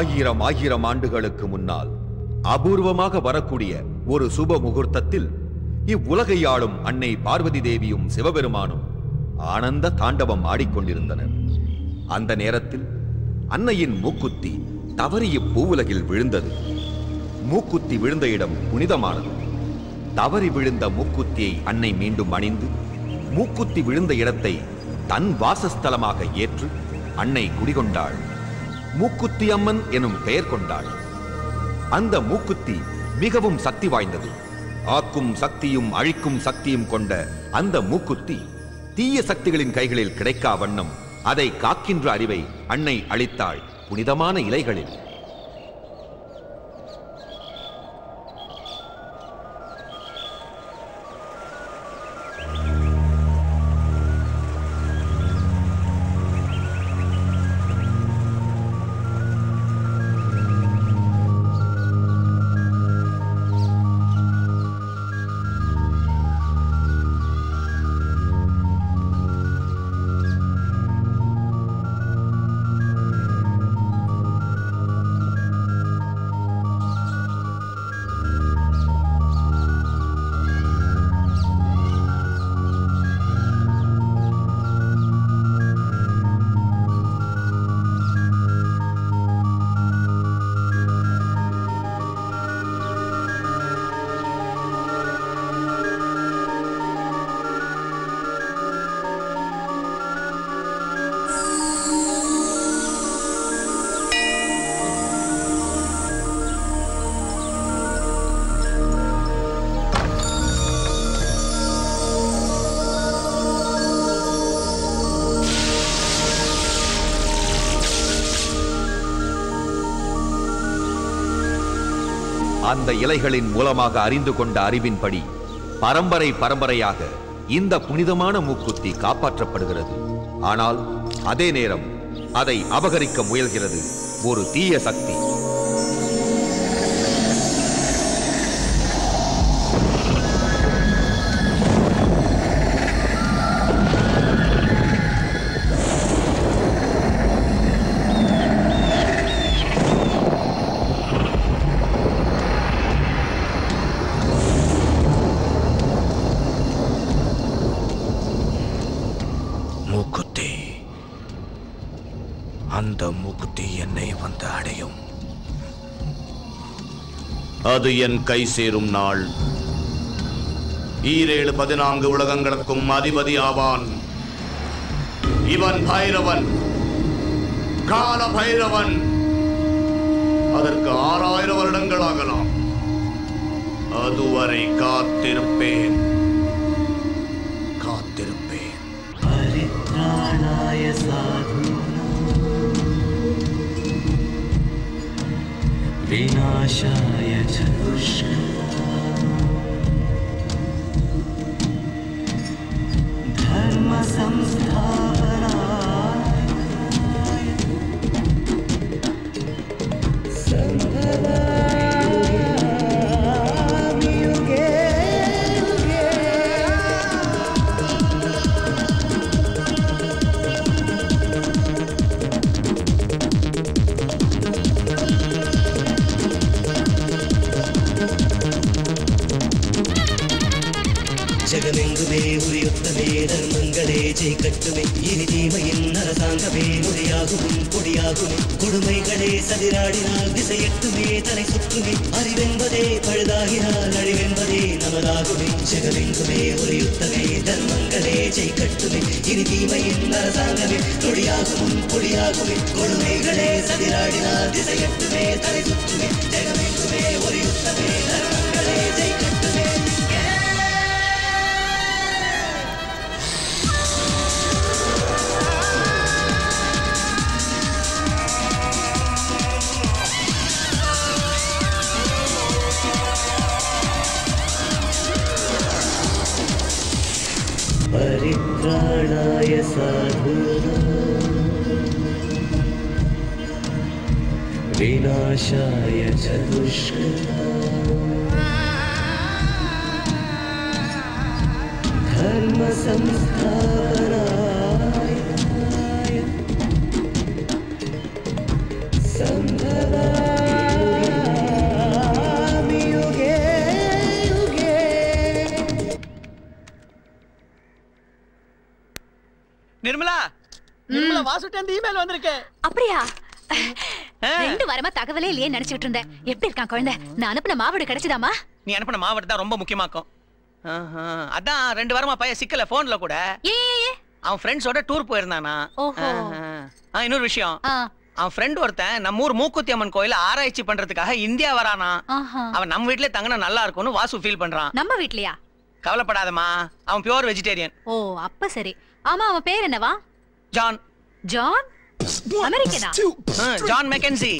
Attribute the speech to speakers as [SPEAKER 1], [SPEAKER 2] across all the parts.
[SPEAKER 1] ஆயிரம் ஆயிரம் ஆண்டுகளுக்கு முன்னால் அபூர்வமாக வரக்கூடிய ஒரு சுப முகூர்த்தத்தில் இவ்வுலகை ஆளும் அன்னை பார்வதி தேவியும் சிவபெருமானும் ஆனந்த தாண்டவம் ஆடிக்கொண்டிருந்தனர் அந்த நேரத்தில் அன்னையின் மூக்குத்தி தவறி இப்பூவுலகில் விழுந்தது மூக்குத்தி விழுந்த இடம் புனிதமானது தவறி விழுந்த மூக்குத்தியை அன்னை மீண்டும் அணிந்து மூக்குத்தி விழுந்த இடத்தை தன் வாசஸ்தலமாக ஏற்று அன்னை குடிகொண்டாள் மூக்குத்தி அம்மன் எனும் பெயர் கொண்டாள் அந்த மூக்குத்தி மிகவும் சக்தி வாய்ந்தது ஆக்கும் சக்தியும் அழிக்கும் சக்தியும் கொண்ட அந்த மூக்குத்தி தீய சக்திகளின் கைகளில் கிடைக்கா வண்ணம் அதை காக்கின்ற அறிவை அன்னை அளித்தாள் புனிதமான இலைகளில் அந்த இலைகளின் மூலமாக அறிந்து கொண்ட அறிவின்படி பரம்பரை பரம்பரையாக இந்த புனிதமான மூக்குத்தி காப்பாற்றப்படுகிறது ஆனால் அதே நேரம் அதை அபகரிக்க முயல்கிறது ஒரு தீய சக்தி
[SPEAKER 2] மூக்குத்தி அந்த மூக்குத்தி என்னை வந்து அடையும் அது என் கை சேரும் நாள் ஈரேழு பதினான்கு உலகங்களுக்கும் அதிபதி ஆவான் இவன் பைரவன் கால பைரவன் அதற்கு ஆறாயிரம் வருடங்கள் ஆகலாம் அதுவரை காத்திருப்பேன் காத்திருப்பேன்
[SPEAKER 3] परित्राणाय साधूनां विनाशाय च दुष्कृताम् धर्मसंस्थापनाय सम्भवामि युगे युगे ஜெகமெங்குமே உரியுத்தமே தர்மங்களே ஜெயிக்கட்டுமே இனி தீமையின் அரசாங்கமே முறையாகுமே பொடியாகுமே கொடுமைகளே சதிராடினால் திசையட்டுமே தலை சுற்றுமே அறிவென்பதே பழுதாகினால் அழிவென்பதே நமதாகுமே ஜெகமெங்குமே உரியுத்தமே தர்மங்களே ஜெயிக்கட்டுமே இனி தீமையின் அரசாங்கமே நொடியாகுமும் பொடியாகுமே கொடுமைகளே சதிராடினால் திசையட்டுமே தலை சுற்றுமே ஜெகமெங்குமே உரியுத்தமே தர்மங்களே ஜெயிக்கட்டுமே परित्राणाय साधूनां विनाशाय च दुष्कृताम् धर्मसंस्थापनाय सम्भवा
[SPEAKER 4] வாசுட்ட இருந்து இமெயில் வந்திருக்கு
[SPEAKER 5] அப்படியா ரெண்டு வாரமா தகவலே இல்லையே நினைச்சிட்டு இருந்தேன் எப்படி இருக்கான் குழந்தை நான் அனுப்பின மாவடு கிடைச்சதாமா
[SPEAKER 4] நீ அனுப்பின மாவட்டம் தான் ரொம்ப முக்கியமாக்கும் ஆஹா. அதான் ரெண்டு வாரமா பையன் சிக்கல போன்ல கூட
[SPEAKER 5] ஏ ஏ, ஏ
[SPEAKER 4] அவன் ஃப்ரெண்ட்ஸோட டூர் போயிருந்தானா
[SPEAKER 5] ஓஹோ.
[SPEAKER 4] ஆஹா. ஆ, இன்னொரு விஷயம்
[SPEAKER 5] ஆ,
[SPEAKER 4] அவன் ஃப்ரெண்ட் ஒருத்தன் நம்ம ஊர் மூக்குத்தி அம்மன் கோயில ஆராய்ச்சி பண்றதுக்காக இந்தியா வரானா
[SPEAKER 5] ஆஹா.
[SPEAKER 4] அவன் நம்ம வீட்லயே தங்கினா நல்லா இருக்கும்னு வாசு ஃபீல் பண்றான்
[SPEAKER 5] நம்ம வீட்லயா
[SPEAKER 4] கவலைப்படாதம்மா அவன் பியூர் வெஜிடேரியன்
[SPEAKER 5] ஓ அப்ப சரி ஆமா அவன் பேர் என்னவா
[SPEAKER 4] ஜான்
[SPEAKER 5] ஜான் அமெரிக்கனா
[SPEAKER 4] ஆ, ஜான் மெக்கன்சி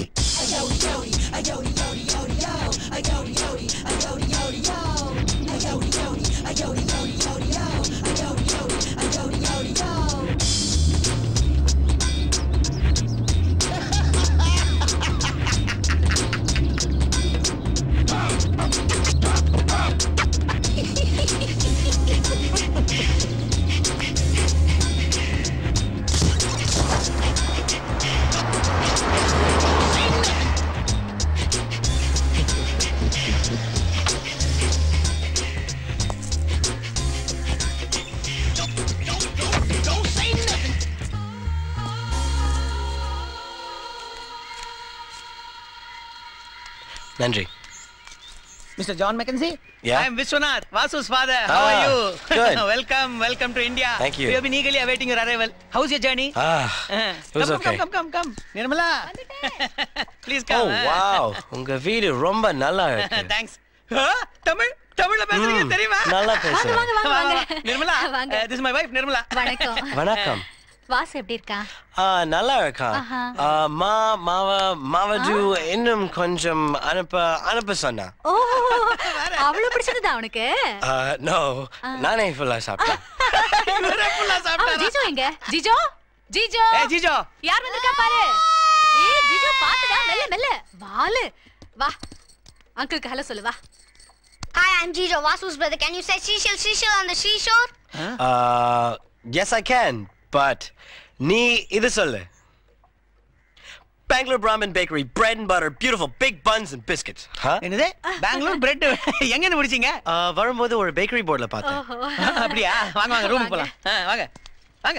[SPEAKER 6] நன்றி
[SPEAKER 4] Mr. John Mackenzie?
[SPEAKER 6] Yeah.
[SPEAKER 4] I am Vishwanath, Vasu's father. How
[SPEAKER 6] Ah,
[SPEAKER 4] are you?
[SPEAKER 6] good.
[SPEAKER 4] welcome, welcome to India.
[SPEAKER 6] Thank you.
[SPEAKER 4] We have been eagerly awaiting your arrival. How's your journey?
[SPEAKER 6] Ah,
[SPEAKER 4] Uh,
[SPEAKER 6] it was
[SPEAKER 4] come,
[SPEAKER 6] okay.
[SPEAKER 4] come, come, come, come. Nirmala. Please
[SPEAKER 6] Oh,
[SPEAKER 4] come. uh.
[SPEAKER 6] wow. உங்க வீடு ரொம்ப நல்லா இருக்கு
[SPEAKER 4] Thanks. Huh? Tamil தமிழ்ல பேசுறீங்க
[SPEAKER 6] ம்,
[SPEAKER 4] தெரியுமா
[SPEAKER 6] நல்லா பேசுறேன்.
[SPEAKER 5] வாங்க வாங்க
[SPEAKER 4] வா, வா,
[SPEAKER 5] வாங்க
[SPEAKER 4] வா. நிர்மலா
[SPEAKER 5] வாங்க
[SPEAKER 4] uh, this is my wife Nirmala
[SPEAKER 5] வணக்கம்
[SPEAKER 6] வணக்கம்
[SPEAKER 5] வாசு எப்படி இருக்கான்
[SPEAKER 6] ஆ நல்லா இருக்கா
[SPEAKER 5] ஆஹா.
[SPEAKER 6] ஆ, மா மாவா மாவது இன்னும் கொஞ்சம் அனுப்ப அனுப்ப சொன்னா
[SPEAKER 5] ஓ அவ்வளவு பிடிச்சதுதான் அவனுக்கு
[SPEAKER 6] நோ நானே ஃபுல்லா சாப்பிட்டேன்
[SPEAKER 4] இவரே full ஆ
[SPEAKER 5] ஆமா,
[SPEAKER 4] சாப்பிட்டாரா?
[SPEAKER 5] ஜிஜோ எங்க ஜிஜோ ஜிஜோ
[SPEAKER 4] ஏய், ஜிஜோ.
[SPEAKER 5] யார் வந்திருக்கா பாரு ஏய் ஜிஜோ பாத்துடா மெல்ல மெல்ல வாலு வா அங்கிளுக்கு ஹலோ சொல்லு வா
[SPEAKER 7] Hi, I'm Jijo, Vasu's brother. Can you say seashell, seashell on the seashore?
[SPEAKER 6] Yes I can but நீ இது சொல்லு Bangalore Brahmin bakery bread and butter beautiful big buns and biscuits
[SPEAKER 4] என்னது பெங்களூர் பிரெட் எங்க இருந்து முடிச்சீங்க
[SPEAKER 6] வரும்போது ஒரு பேக்கரி போர்டில் பார்த்தேன்
[SPEAKER 5] ஓஹோ
[SPEAKER 4] அப்படியா வாங்க வாங்க ரூம்
[SPEAKER 5] வாங்க.
[SPEAKER 4] போலாம் ஆ, வாங்க வாங்க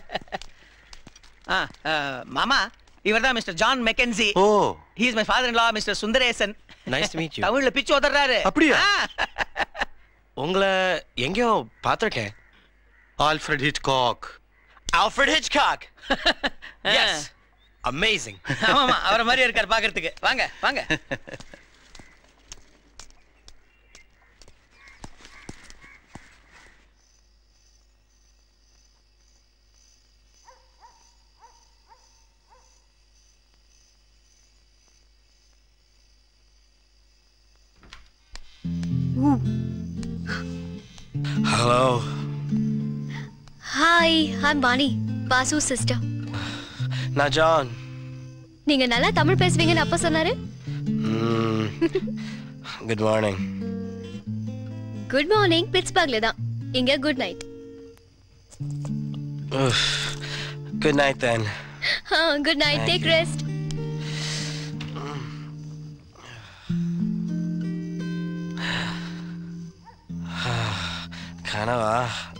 [SPEAKER 4] ஆ, ஆ, மாமா இவர்தான் mister John Mackenzie
[SPEAKER 6] oh
[SPEAKER 4] he is my father in law mister Sundaresan
[SPEAKER 6] nice to meet you
[SPEAKER 4] தமிழ்ல பிச்சு உதறாரு
[SPEAKER 6] அப்படியா? உங்களை எங்கேயோ பார்த்துருக்கேன்
[SPEAKER 2] Alfred Hitchcock
[SPEAKER 6] Alfred Hitchcock yes amazing
[SPEAKER 4] ஆமாமா அவரை மாதிரி இருக்கார் பாக்குறதுக்கு வாங்க வாங்க
[SPEAKER 6] hello
[SPEAKER 7] Hi, I'm Bani, Vasu's sister.
[SPEAKER 6] நான் ஜான்
[SPEAKER 7] நீங்க நல்லா தமிழ் பேசுவீங்கன்னு அப்பா சொன்னாரு
[SPEAKER 6] குட் மார்னிங்
[SPEAKER 7] குட் மார்னிங் பிட்ஸ்பர்க்ல தான் இங்க good night
[SPEAKER 6] good night then
[SPEAKER 7] good night take rest
[SPEAKER 6] கனவா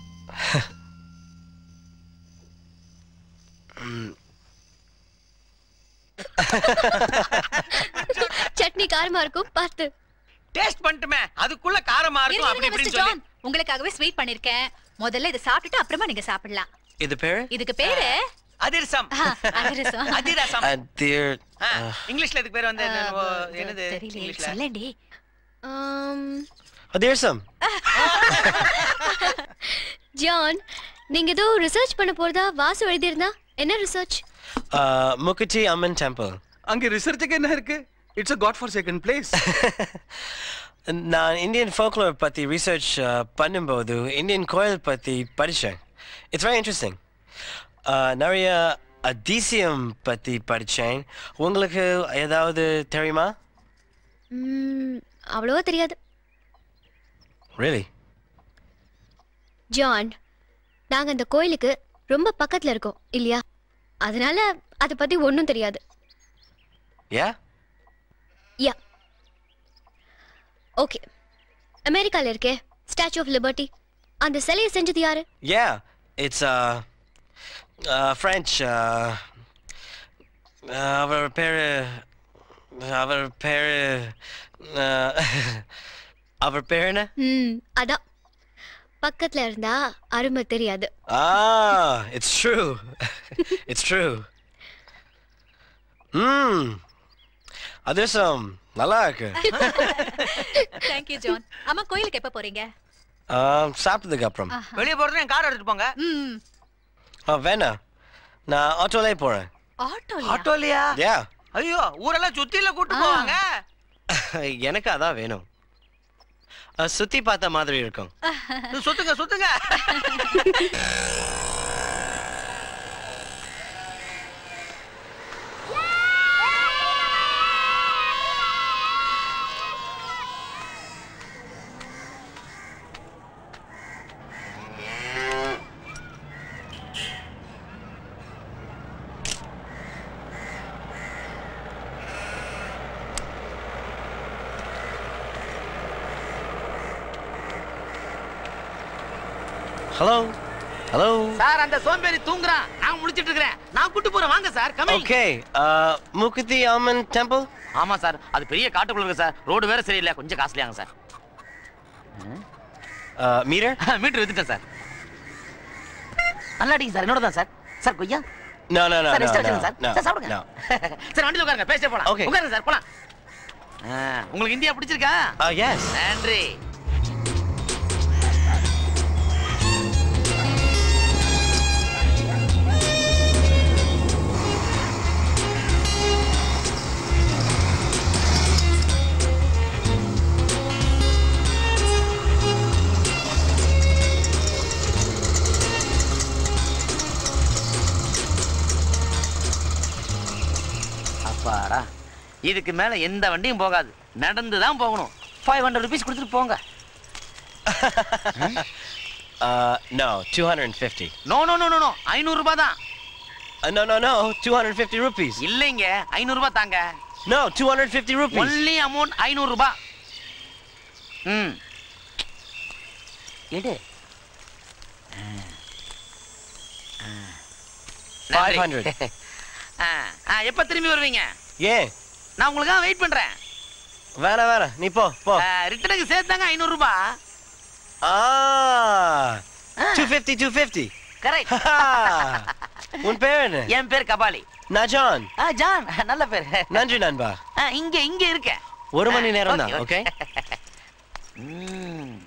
[SPEAKER 7] சட்னி காரமா இருக்கும் பார்த்து
[SPEAKER 4] டேஸ்ட் பண்ணிட்டுமே அதுக்குள்ள காரமா இருக்கும் அப்படி
[SPEAKER 5] இருங்க
[SPEAKER 4] இப்படின்னு
[SPEAKER 5] மிஸ்டர்
[SPEAKER 4] சொல்லி
[SPEAKER 5] ஜான் உங்களுக்காகவே ஸ்வீட் பண்ணிருக்கேன் முதல்ல இதை சாப்பிட்டுட்டு அப்புறமா நீங்க சாப்பிடலாம்
[SPEAKER 6] இது பேரு
[SPEAKER 5] இதுக்கு பேரு
[SPEAKER 4] அதிரசம்
[SPEAKER 5] ஆ, அதிரசம்.
[SPEAKER 4] அதிரசம்
[SPEAKER 6] அதிர்
[SPEAKER 4] ஆ, இங்கிலீஷ்ல இதுக்கு பேர் வந்து என்னவோ, என்னது
[SPEAKER 5] தெரியல
[SPEAKER 4] இங்கிலீஷ்ல
[SPEAKER 5] சொல்லேண்டி
[SPEAKER 6] அதிரசம்
[SPEAKER 7] ஜான் நீங்க ஏதோ ரிசர்ச் பண்ண போறதா வாசு எழுதியிருந்தா என்ன ரிசர்ச்
[SPEAKER 6] முக்குச்சி அம்மன் டெம்பிள்
[SPEAKER 2] அங்க ரிசர்ச்சுக்கு என்ன இருக்கு it's a god for second place
[SPEAKER 6] நான் இந்தியன் ஃபோக்லோர் பற்றி ரிசர்ச் பண்ணும்போது இந்தியன் கோயில் பற்றி படித்தேன் இட்ஸ் வெரி இன்ட்ரெஸ்டிங் நிறைய அதிசயம் பற்றி படித்தேன் உங்களுக்கு ஏதாவது தெரியுமா
[SPEAKER 7] அவ்வளவா தெரியாது
[SPEAKER 6] ரியலி
[SPEAKER 7] ஜான் நாங்க இந்த கோயிலுக்கு ரொம்ப பக்கத்துல இருக்கோம் இல்லையா அதனால அதை பத்தி ஒன்றும் தெரியாது
[SPEAKER 6] யா
[SPEAKER 7] யா ஓகே அமெரிக்கால இருக்கே ஸ்டாச்சு ஆஃப் லிபர்ட்டி அந்த சிலையை செஞ்சது யாரு
[SPEAKER 6] யா இட்ஸ் ஃப்ரெஞ்ச் அவர் பேரு அவர் பேரு uh, அவர் பேர் என்ன
[SPEAKER 7] ம் அதான் பக்கத்துல இருந்தா அருமை தெரியாது
[SPEAKER 6] Ah, it's true. it's true. ம் அதிரசம் நல்லா இருக்கு
[SPEAKER 5] தேங்க் யூ ஜான் அம்மா கோயிலுக்கு எப்ப போறீங்க
[SPEAKER 6] ஆம், சாப்பிட்டதுக்கு அப்புறம்
[SPEAKER 4] வெளியே போறது என் கார் எடுத்துட்டு போங்க
[SPEAKER 5] ம்
[SPEAKER 6] ஆ வேணா நான் ஆட்டோலே போறேன்
[SPEAKER 5] ஆட்டோ
[SPEAKER 4] ஆட்டோ இல்லையா
[SPEAKER 6] யா
[SPEAKER 4] ஐயோ ஊரெல்லாம் சுத்தில கூட்டு போவாங்க
[SPEAKER 6] எனக்கு அதான் வேணும் ஆ, சுத்தி பார்த்த மாதிரி இருக்கும்
[SPEAKER 4] சுத்துங்க சுத்துங்க
[SPEAKER 6] ஹலோ ஹலோ
[SPEAKER 4] சார் அந்த சோம்பேறி தூங்குறான் நான் முழிச்சிட்டு இருக்கிறேன் நான் கூட்டு போறேன் வாங்க சார் கமிங்
[SPEAKER 6] ஓகே மூக்குத்தி அம்மன் டெம்பிள்
[SPEAKER 4] ஆமா சார் அது பெரிய காட்டுக்குள்ள இருக்கு சார் ரோடு வேற சரியில்லை கொஞ்சம் காஸ்ட்லியாங்க சார்
[SPEAKER 6] மீரர்
[SPEAKER 4] மீட்டர் வித்துட்டேன் சார் நல்லா அடிங்க சார் என்னோட தான் சார் சார் கொய்யா
[SPEAKER 6] No, no, no,
[SPEAKER 4] sir
[SPEAKER 6] no,
[SPEAKER 4] rest
[SPEAKER 6] no,
[SPEAKER 4] எடுத்துங்க சார்
[SPEAKER 6] no,
[SPEAKER 4] சார் சாப்பிடுங்க
[SPEAKER 6] no.
[SPEAKER 4] சார் வண்டியில் உட்காருங்க பேசிட்டே போலாம்
[SPEAKER 6] Okay.
[SPEAKER 4] உட்காருங்க சார் போலாம் ஆ, உங்களுக்கு இந்தியா பிடிச்சிருக்கா
[SPEAKER 6] Uh, yes.
[SPEAKER 4] நன்றி அப்பாடா இதுக்கு மேல எந்த வண்டியும் போகாது நடந்து தான் போகணும் ஃபைவ் ஹண்ட்ரட் ருபீஸ் கொடுத்துட்டு போங்க
[SPEAKER 6] Uh, no, 250.
[SPEAKER 4] No no no no no ஐநூறு ரூபாய் தான்
[SPEAKER 6] Uh, no, no, no, 250 rupees.
[SPEAKER 4] இல்லைங்க ஐநூறு ரூபாய் தாங்க
[SPEAKER 6] No, 250 rupees.
[SPEAKER 4] ஒன்லி அமௌண்ட் ஐநூறு ரூபாய் ம் எடு ஆ. ஆ. நன்றி.
[SPEAKER 6] 500.
[SPEAKER 4] ஆ, ஆ, எப்ப திரும்பி வருவீங்க
[SPEAKER 6] ஏன்
[SPEAKER 4] நான் உங்களுக்காக வெயிட் பண்றேன்
[SPEAKER 6] வேணாம் வேணாம் நீ போ போ
[SPEAKER 4] ரிட்டனுக்கு சேர்த்தாங்க ஐநூறு ரூபாய்
[SPEAKER 6] ஆ 250 250
[SPEAKER 4] கரெக்ட்
[SPEAKER 6] உன் பேர் என்ன
[SPEAKER 4] என் பேர் கபாலி
[SPEAKER 6] நான் ஜான்
[SPEAKER 4] ஆ ஜான் நல்ல பேர்
[SPEAKER 6] நன்றி நண்பா
[SPEAKER 4] ஆ, இங்க இங்க இருக்கேன்
[SPEAKER 6] ஒரு மணி நேரம் தான் ஓகே
[SPEAKER 4] ம்.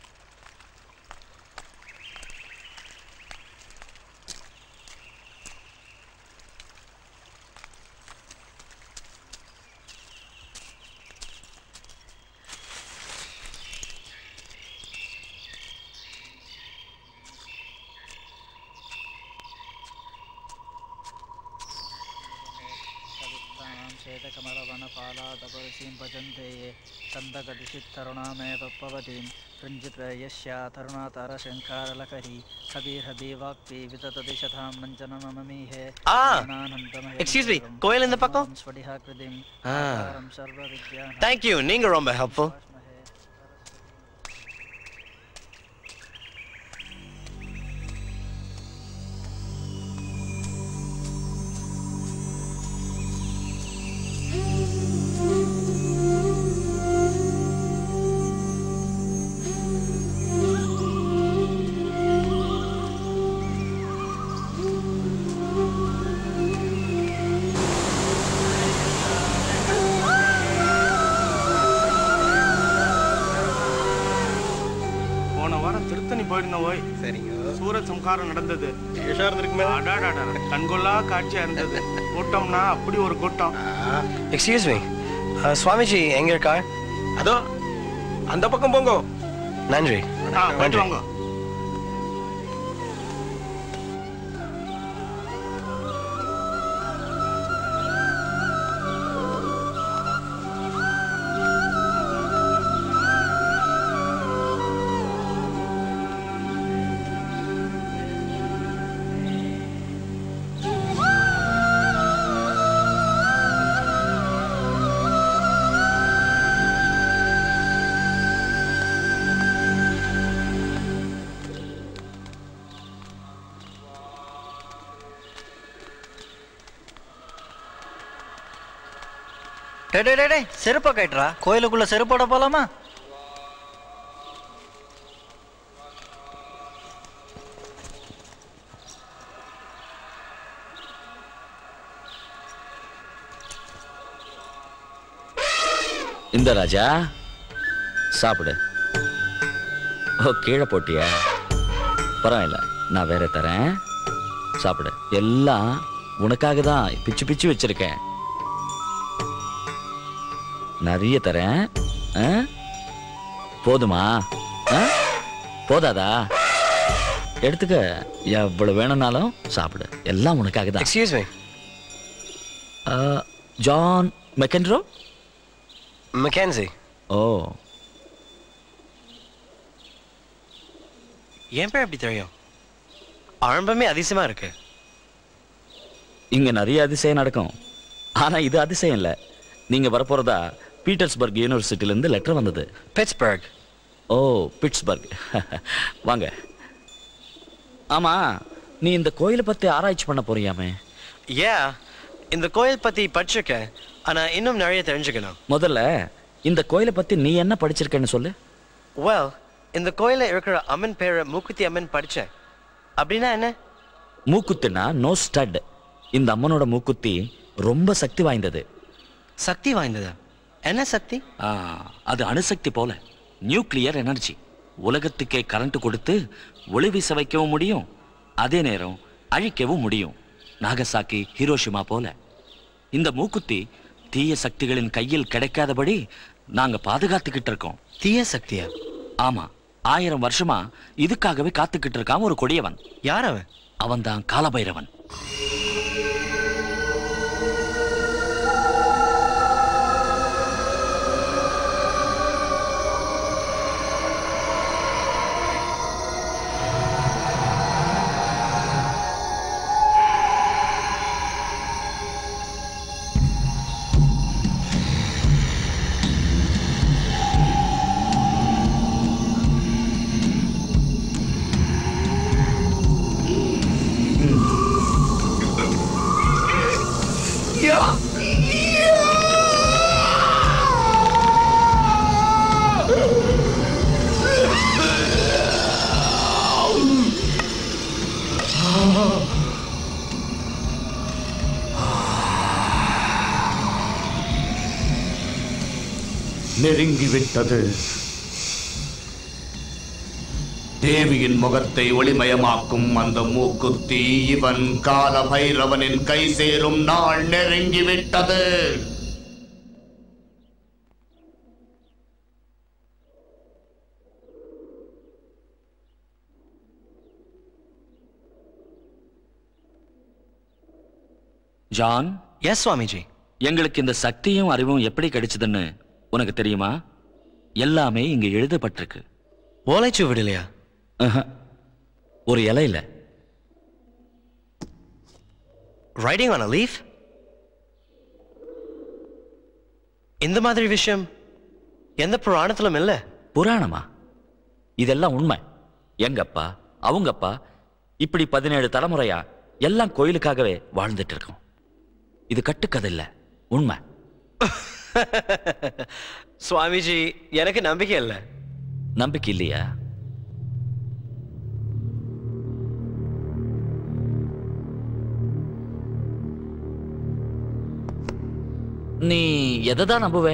[SPEAKER 8] श्वेतकमलवनपालादपरसीं भजन्ते ये छन्दकदिशितरुणामेव पवतीं रञ्जितयस्या तरुणातारशङ्कारलकरी कबीरबीवाक्पी विततति शतां नञ्जनममीहे
[SPEAKER 6] ஆ எக்ஸ்கியூஸ் மீ கோயில் இந்த பக்கம்
[SPEAKER 8] स्फटिकाकृतिं
[SPEAKER 6] ஆ
[SPEAKER 8] आकारं सर्वविद्यानां
[SPEAKER 6] தேங்க் யூ நீங்க ரொம்ப ஹெல்ப்ஃபுல்
[SPEAKER 2] போன வாரம் திருத்தணி போயிருந்தோம் ஓய் சரிங்க சூரத் சம்காரம் நடந்தது அடாடாடா, கண்கொள்ளா காட்சியா இருந்தது கூட்டம்னா அப்படி ஒரு கூட்டம்
[SPEAKER 6] எக்ஸ்கியூஸ் மீ சுவாமிஜி எங்க இருக்கார்
[SPEAKER 2] அதோ அந்த பக்கம் போங்க
[SPEAKER 6] நன்றி
[SPEAKER 2] ஆ போயிட்டு
[SPEAKER 6] நன்றி
[SPEAKER 2] வாங்க
[SPEAKER 8] டே டே டே டே செருப்பை கட்டுறா கோயிலுக்குள்ள செருப்போட போலாமா
[SPEAKER 9] இந்த ராஜா சாப்பிடு ஓ கீழே போட்டியா பரவாயில்ல நான் வேற தரேன் சாப்பிடு எல்லாம் உனக்காக தான் பிச்சு பிச்சு வச்சிருக்கேன் நிறைய தரேன் ஆ? போதுமா ஆ? போதாதா எடுத்துக்க எவ்வளவு வேணும்னாலும் சாப்பிடு எல்லாம் உனக்காக தான்
[SPEAKER 6] எக்ஸ்கியூஸ் மீ
[SPEAKER 9] ஜான் மெக்கன்ட்ரோ
[SPEAKER 6] மெக்கான்சி
[SPEAKER 9] ஓ
[SPEAKER 6] என் பேர் எப்படி தெரியும் ஆரம்பமே அதிசயமா இருக்கு
[SPEAKER 9] இங்க நிறைய அதிசயம் நடக்கும் ஆனா இது அதிசயம் இல்ல நீங்க வரப்போறதா பீட்டர்ஸ்பர்க் யூனிவர்சிட்டில இருந்து லெட்டர் வந்தது
[SPEAKER 6] பிட்ஸ்பர்க்
[SPEAKER 9] ஓ பிட்ஸ்பர்க் வாங்க ஆமா நீ இந்த கோயிலை பத்தி ஆராய்ச்சி பண்ண போறியாமே
[SPEAKER 6] ஏ இந்த கோயில் பத்தி படிச்சிருக்கேன் ஆனா இன்னும் நிறைய தெரிஞ்சுக்கணும்
[SPEAKER 9] முதல்ல இந்த கோயிலை பத்தி நீ என்ன படிச்சிருக்கேன்னு சொல்லு
[SPEAKER 6] வெல் இந்த கோயில இருக்கிற அம்மன் பேரை மூக்குத்தி அம்மன் படிச்சேன் அப்படின்னா என்ன
[SPEAKER 9] மூக்குத்தினா நோ ஸ்டட் இந்த அம்மனோட மூக்குத்தி ரொம்ப சக்தி வாய்ந்தது
[SPEAKER 6] சக்தி வாய்ந்ததா என்ன சக்தி
[SPEAKER 9] ஆ, அது அணுசக்தி போல நியூக்ளியர் எனர்ஜி உலகத்துக்கே கரண்ட் கொடுத்து ஒளி வீச வைக்கவும் முடியும் அதே நேரம் அழிக்கவும் முடியும் நாகசாக்கி ஹிரோஷிமா போல இந்த மூக்குத்தி தீய சக்திகளின் கையில் கிடைக்காதபடி நாங்க பாதுகாத்துக்கிட்டு இருக்கோம்
[SPEAKER 6] தீய சக்தியா
[SPEAKER 9] ஆமா ஆயிரம் வருஷமா இதுக்காகவே காத்துக்கிட்டு இருக்கான் ஒரு கொடியவன்
[SPEAKER 6] யார் அவன்
[SPEAKER 9] அவன் தான் காலபைரவன்
[SPEAKER 10] நெருங்கிவிட்டது தேவியின் முகத்தை ஒளிமயமாக்கும் அந்த மூக்குத்தி இவன் கால பைரவனின் கை சேரும் நாள் நெருங்கிவிட்டது
[SPEAKER 9] ஜான்
[SPEAKER 6] எஸ் சுவாமிஜி
[SPEAKER 9] எங்களுக்கு இந்த சக்தியும் அறிவும் எப்படி கிடைச்சதுன்னு உனக்கு தெரியுமா எல்லாமே இங்க எழுதப்பட்டிருக்கு
[SPEAKER 6] ஓலைச்சுவடு இல்லையா
[SPEAKER 9] ஆஹா. ஒரு இலையில
[SPEAKER 6] ரைடிங் ஆன் அ லீஃப் இந்த மாதிரி விஷயம் எந்த புராணத்திலும் இல்ல
[SPEAKER 9] புராணமா இதெல்லாம் உண்மை எங்கப்பா அவங்கப்பா இப்படி பதினேழு தலைமுறையா எல்லாம் கோயிலுக்காகவே வாழ்ந்துட்டு இருக்கோம் இது கட்டுக்கதை இல்ல உண்மை
[SPEAKER 6] சுவாமிஜி எனக்கு நம்பிக்கை இல்லை
[SPEAKER 9] நம்பிக்கை இல்லையா நீ எதை தான் நம்புவே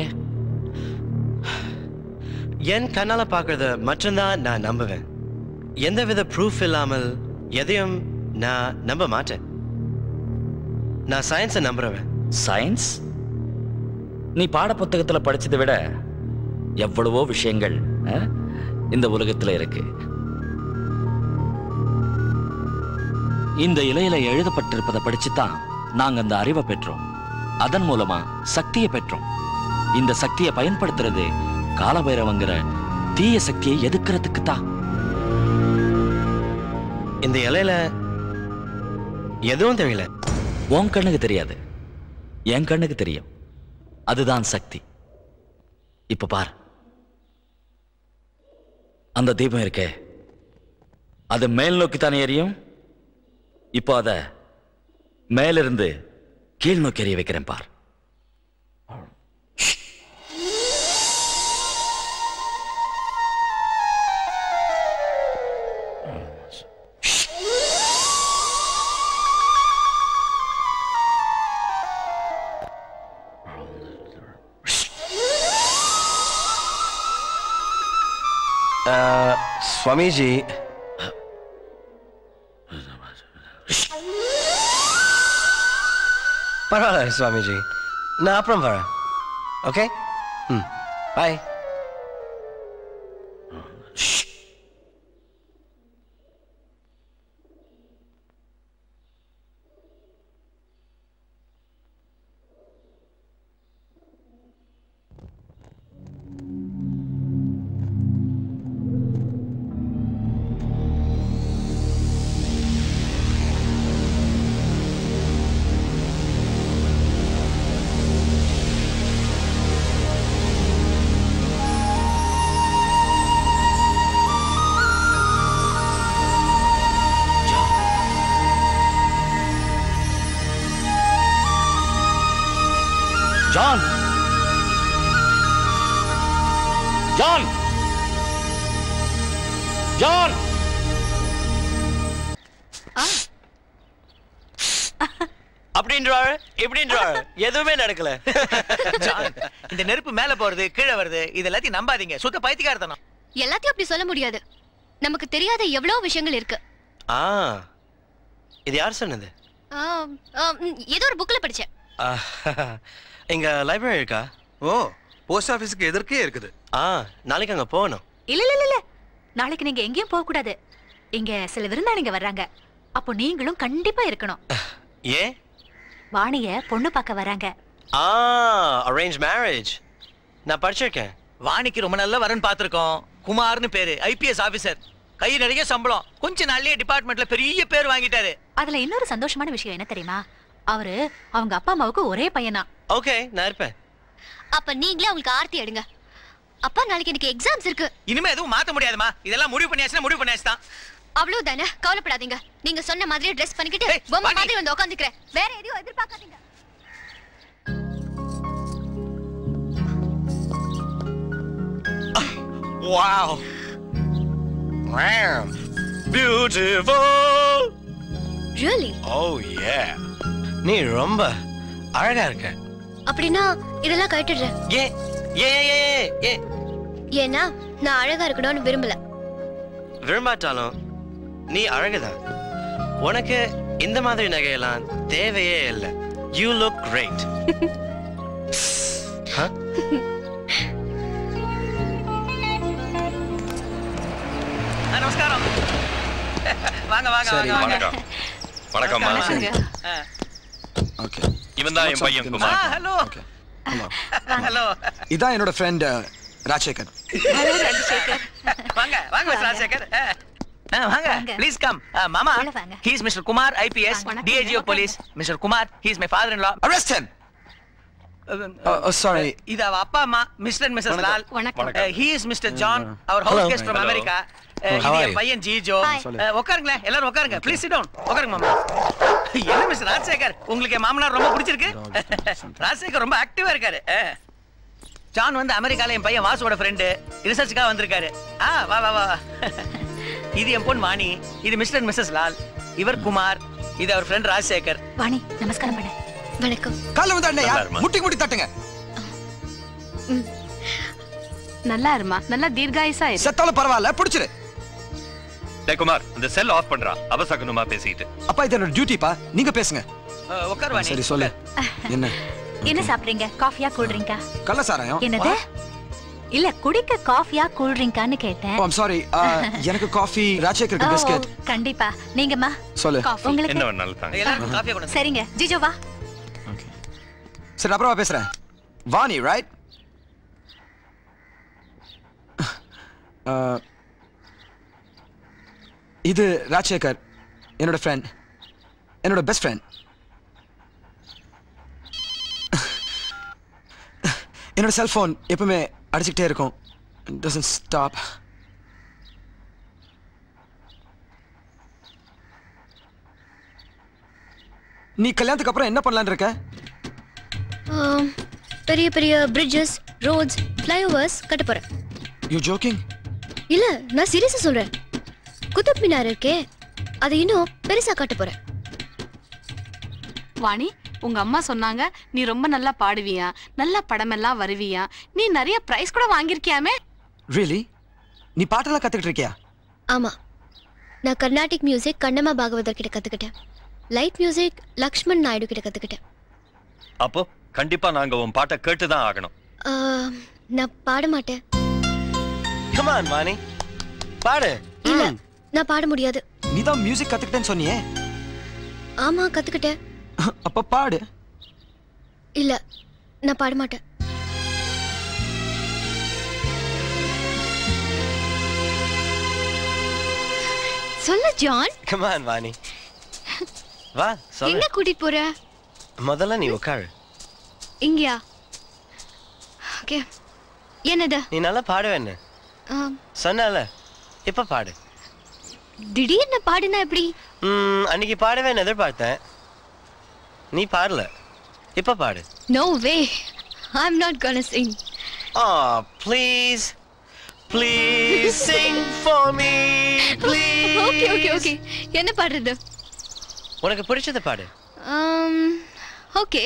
[SPEAKER 6] என் கண்ணால பார்க்கறத மட்டும்தான் நான் நம்புவேன் எந்தவித ப்ரூஃப் இல்லாமல் எதையும் நான் நம்ப மாட்டேன் நான் சயின்ஸை நம்புறவன்
[SPEAKER 9] சயின்ஸ் நீ பாடப்புத்தகத்துல படிச்சதை விட எவ்வளவோ விஷயங்கள் ஆ, இந்த உலகத்துல இருக்கு இந்த இலையில எழுதப்பட்டிருப்பதை படிச்சுதான் நாங்க அந்த அறிவை பெற்றோம் அதன் மூலமா சக்தியை பெற்றோம் இந்த சக்தியை பயன்படுத்துறது காலபைரவங்கிற தீய சக்தியை எதுக்கிறதுக்கு தான்
[SPEAKER 6] இந்த இலையில எதுவும் தெரியல
[SPEAKER 9] உன் கண்ணுக்கு தெரியாது என் கண்ணுக்கு தெரியும் அதுதான் சக்தி இப்ப பார் அந்த தீபம் இருக்கே அது மேல் நோக்கி தானே எரியும் இப்போ அத மேலிருந்து கீழ் நோக்கி எரிய வைக்கிறேன் பார்
[SPEAKER 6] சுவாமிஜி பரவாயில்ல சுவாமிஜி நான் அப்புறம் வரேன் ஓகே ம் பாய்
[SPEAKER 9] ஜான் ஜான் ஜான்
[SPEAKER 6] அப்படின்றாரு இப்படின்றாரு எதுவுமே நடக்கல
[SPEAKER 8] ஜான், இந்த நெருப்பு மேல போறது கீழே வருது இது எல்லாத்தையும் நம்பாதீங்க சுத்த பைத்தியக்காரத்தனம்
[SPEAKER 7] எல்லாத்தையும் அப்படி சொல்ல முடியாது நமக்கு தெரியாத எவ்வளவு விஷயங்கள் இருக்கு
[SPEAKER 6] ஆ இது யார் சொன்னது
[SPEAKER 7] ஆம், ஆம், ம், ஏதோ ஒரு புக்ல படிச்சேன்
[SPEAKER 6] ஆ, இங்க லைப்ரரி இருக்கா
[SPEAKER 11] ஓ போஸ்ட் ஆபீஸ்க்கு எதிர்க்கே இருக்குது
[SPEAKER 6] ஆ நாளைக்கு அங்க போகணும்
[SPEAKER 12] இல்ல இல்ல இல்ல, இல்ல நாளைக்கு நீங்க எங்கேயும் போக கூடாது இங்க சில விருந்தாளிங்க வர்றாங்க அப்போ நீங்களும் கண்டிப்பா இருக்கணும்
[SPEAKER 6] ஏன்
[SPEAKER 12] வாணிய பொண்ணு பார்க்க வராங்க
[SPEAKER 6] ஆ அரேஞ்ச் மேரேஜ் நான் படிச்சிருக்கேன்
[SPEAKER 8] வாணிக்கு ரொம்ப நல்ல வரன் பார்த்திருக்கோம் குமார்னு பேரு ஐபிஎஸ் ஆபீசர் கை நிறைய சம்பளம் கொஞ்ச நாள்லயே டிபார்ட்மெண்ட்ல பெரிய பேர் வாங்கிட்டாரு
[SPEAKER 12] அதுல இன்னொரு சந்தோஷமான விஷயம் என்ன தெரியுமா அவரு அவங்க அப்பா அம்மாவுக்கு ஒரே பையனா
[SPEAKER 6] ஓகே நான் இருப்பேன்
[SPEAKER 7] அப்ப நீங்களே அவங்களுக்கு ஆர்த்தி எடுங்க அப்பா நாளைக்கு எனக்கு எக்ஸாம்ஸ் இருக்கு
[SPEAKER 8] இனிமே எதுவும் மாத்த முடியாதுமா இதெல்லாம் முடிவு பண்ணியாச்சுன்னா முடிவு பண்ணியாச்சு தான்
[SPEAKER 7] அவ்வளவுதானே கவலைப்படாதீங்க நீங்க சொன்ன மாதிரி ட்ரெஸ் பண்ணிக்கிட்டு பொம்மை மாதிரி வந்து உட்காந்துக்கிறேன் வேற எதையும் எதிர்பார்க்காதீங்க
[SPEAKER 6] Wow. Wow. Beautiful.
[SPEAKER 7] Really
[SPEAKER 6] Oh yeah. நீ ரொம்ப அழகா இருக்க
[SPEAKER 7] அப்படின்னா இதெல்லாம் கட்டிடுறேன்
[SPEAKER 6] ஏ ஏ ஏ ஏ
[SPEAKER 7] ஏன்னா நான் அழகா இருக்கணும்னு விரும்பல
[SPEAKER 6] விரும்பாட்டாலும் நீ அழகுதான் உனக்கு இந்த மாதிரி நகையெல்லாம் தேவையே இல்லை யூ லுக் கிரேட்
[SPEAKER 8] ஆ, நமஸ்காரம் வாங்க வாங்க
[SPEAKER 13] சரி,
[SPEAKER 8] வாங்க
[SPEAKER 13] வணக்கம். வணக்கம்மா.
[SPEAKER 11] ஓகே
[SPEAKER 13] இவன் தான் என் பையன்
[SPEAKER 8] ஆ,
[SPEAKER 13] குமார்
[SPEAKER 8] ஹலோ ஹலோ
[SPEAKER 11] இதான் என்னோட ஃப்ரெண்ட் ராஜசேகர்
[SPEAKER 8] வாங்க வாங்க மிஸ்டர் ராஜசேகர் ஆ. ஆ, வாங்க ப்ளீஸ் கம் மாமா he is mister Kumar IPS DIG of police mister Kumar he is my father in law
[SPEAKER 11] arrest him sorry
[SPEAKER 8] இது அவ அப்பா அம்மா மிஸ்டர் அண்ட் மிஸ்ஸஸ் லால்
[SPEAKER 11] வணக்கம்.
[SPEAKER 8] ஹி இஸ் மிஸ்டர் ஜான் அவர்
[SPEAKER 11] Hello.
[SPEAKER 8] House guest from
[SPEAKER 11] Hello.
[SPEAKER 8] America
[SPEAKER 11] How
[SPEAKER 8] இது
[SPEAKER 11] are
[SPEAKER 8] என்
[SPEAKER 11] you?
[SPEAKER 8] பையன் ஜீஜோ
[SPEAKER 11] Hi. சொல்லு.
[SPEAKER 8] அஹ், உட்காருங்களேன் எல்லாரும் உட்காருங்க ப்ளீஸ் சிட் டவுன் உட்காருங்க மாமா என்ன மிஸ்டர் ராஜசேகர் உங்களுக்கு என் மாமனார் ரொம்ப பிடிச்சிருக்கு ராஜசேகர் ரொம்ப ஆக்டிவா இருக்காரு அஹ். ஜான் வந்து அமெரிக்கால என் பையன் வாசுவோட ஃப்ரெண்டு ரிசர்ச்சுக்காக வந்திருக்காரு ஆ வா வா வா இது என் பொண்ணு வாணி இது மிஸ்டர் அண்ட் மிஸ்ஸஸ் லால் இவர் குமார் இது அவர் ஃப்ரெண்ட் ராஜசேகர்
[SPEAKER 12] வாணி நமஸ்காரம் பண்ணு
[SPEAKER 7] வணக்கம்
[SPEAKER 11] காலைல வந்து அண்ணையா
[SPEAKER 13] நல்லா இருமா.
[SPEAKER 11] முட்டி முட்டி தட்டுங்க
[SPEAKER 14] நல்லா இருமா நல்லா தீர்காயுசா இரு
[SPEAKER 11] செத்தாலும் பரவாயில்ல பிடிச்சிரு
[SPEAKER 13] டேய் குமார் இந்த செல் ஆஃப் பண்றா அவசகனுமா பேசிட்டு
[SPEAKER 11] அப்பா இது என்னோட டியூட்டிப்பா நீங்க பேசுங்க
[SPEAKER 8] உட்கார் வாணி
[SPEAKER 11] சரி சொல்லு என்ன
[SPEAKER 12] என்ன சாப்பிடுறீங்க காஃபியா கூல் ட்ரிங்கா
[SPEAKER 11] கள்ள சாராயம்
[SPEAKER 12] என்னது இல்ல குடிக்க காஃபியா கூல் ட்ரிங்கான்னு கேட்டேன்
[SPEAKER 11] ஓ ஐம் சாரி எனக்கு காஃபி ராஜசேகருக்கு
[SPEAKER 12] ஓ,
[SPEAKER 11] பிஸ்கட்
[SPEAKER 12] கண்டிப்பா நீங்கம்மா
[SPEAKER 11] சொல்லு
[SPEAKER 12] காஃபி உங்களுக்கு
[SPEAKER 13] என்ன வேணாலும் தாங்க
[SPEAKER 8] எல்லாரும் காஃபியா கொண்டு
[SPEAKER 12] சரிங்க ஜிஜோ வா
[SPEAKER 11] சரி அப்புறமா பேசுறேன் வாணி ரைட் இது ராஜசேகர் என்னோட ஃப்ரெண்ட் என்னோட பெஸ்ட் ஃப்ரெண்ட் என்னோட செல்போன் எப்பவுமே அடிச்சுக்கிட்டே இருக்கும் டசன்ட் ஸ்டாப் நீ கல்யாணத்துக்கு அப்புறம் என்ன பண்ணலான்னு இருக்க
[SPEAKER 7] ஆம், பெரிய பெரிய பிரிட்ஜஸ் ரோட்ஸ் ஃப்ளைஓவர்ஸ் கட்ட போறேன்
[SPEAKER 11] யூ ஜோக்கிங்
[SPEAKER 7] இல்ல நான் சீரியஸா சொல்றேன் குதுப் மினார் இருக்கே அதை இன்னும் பெருசா கட்ட போறேன்
[SPEAKER 14] வாணி உங்க அம்மா சொன்னாங்க நீ ரொம்ப நல்லா பாடுவியா நல்லா படமெல்லாம் வருவியா நீ நிறைய பிரைஸ் கூட வாங்கியிருக்கியாமே
[SPEAKER 11] ரியலி நீ பாட்டெல்லாம் கத்துக்கிட்டு இருக்கியா
[SPEAKER 7] ஆமா நான் கர்நாடிக் மியூசிக் கண்ணம்மா பாகவதர் கிட்ட கத்துக்கிட்டேன் லைட் மியூசிக் லக்ஷ்மண் நாயுடு கிட்ட கத்துக்கிட்டேன்
[SPEAKER 13] அப்போ கண்டிப்பா நாங்க உன் பாட்டை கேட்டுதான் ஆகணும்
[SPEAKER 7] ஆ, நான் பாட மாட்டேன்
[SPEAKER 6] Come on, Vani. பாடு
[SPEAKER 7] இல்ல நான் பாட முடியாது
[SPEAKER 11] நீ தான் மியூசிக் கத்துக்கிட்டேன்னு சொன்னியே
[SPEAKER 7] ஆமா கத்துக்கிட்டேன்
[SPEAKER 11] அப்ப பாடு
[SPEAKER 7] இல்ல நான் பாட மாட்டேன் சொல்லு ஜான்
[SPEAKER 6] Come on, Vani. வா சொல்லு
[SPEAKER 7] எங்க கூட்டிட்டு போற
[SPEAKER 6] முதல்ல நீ உட்காரு
[SPEAKER 7] இங்கயா ஓகே என்னது
[SPEAKER 6] நீ நல்லா பாடுவேன்னு
[SPEAKER 7] ஆம்,
[SPEAKER 6] சொன்னால இப்ப பாடு
[SPEAKER 7] திடீர்னு பாடினா எப்படி
[SPEAKER 6] ம், அன்னைக்கு பாடுவேன்னு எதிர்பார்த்தேன் நீ பாடல இப்ப பாடு
[SPEAKER 7] no way I am not gonna sing
[SPEAKER 6] Oh, please. Please sing for me. Please.
[SPEAKER 7] Okay okay okay என்ன பாடுறது
[SPEAKER 6] உனக்கு பிடிச்சத பாடு
[SPEAKER 7] ஓகே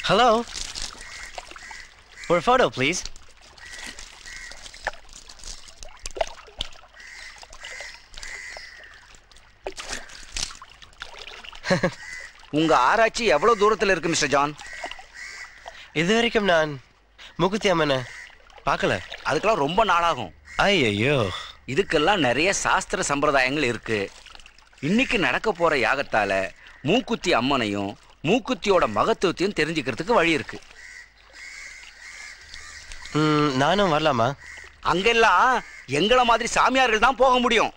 [SPEAKER 6] ஹலோ ஒரு ஃபோட்டோ ப்ளீஸ்
[SPEAKER 15] உங்க ஆராய்ச்சி எவ்வளவு தூரத்துல இருக்கு மிஸ்டர் ஜான்
[SPEAKER 6] இது வரைக்கும் நான் முகுத்தி அம்மனை பார்க்கல
[SPEAKER 15] அதுக்கெல்லாம் ரொம்ப நாளாகும்
[SPEAKER 6] ஐயோ
[SPEAKER 15] இதுக்கெல்லாம் நிறைய சாஸ்திர சம்பிரதாயங்கள் இருக்கு இன்னைக்கு நடக்க போற யாகத்தால மூக்குத்தி அம்மனையும் மூக்குத்தியோட மகத்துவத்தையும் தெரிஞ்சுக்கிறதுக்கு வழி இருக்கு
[SPEAKER 6] ம், நானும் வரலாமா
[SPEAKER 15] அங்கெல்லாம் எங்களை மாதிரி சாமியார்கள் தான் போக முடியும்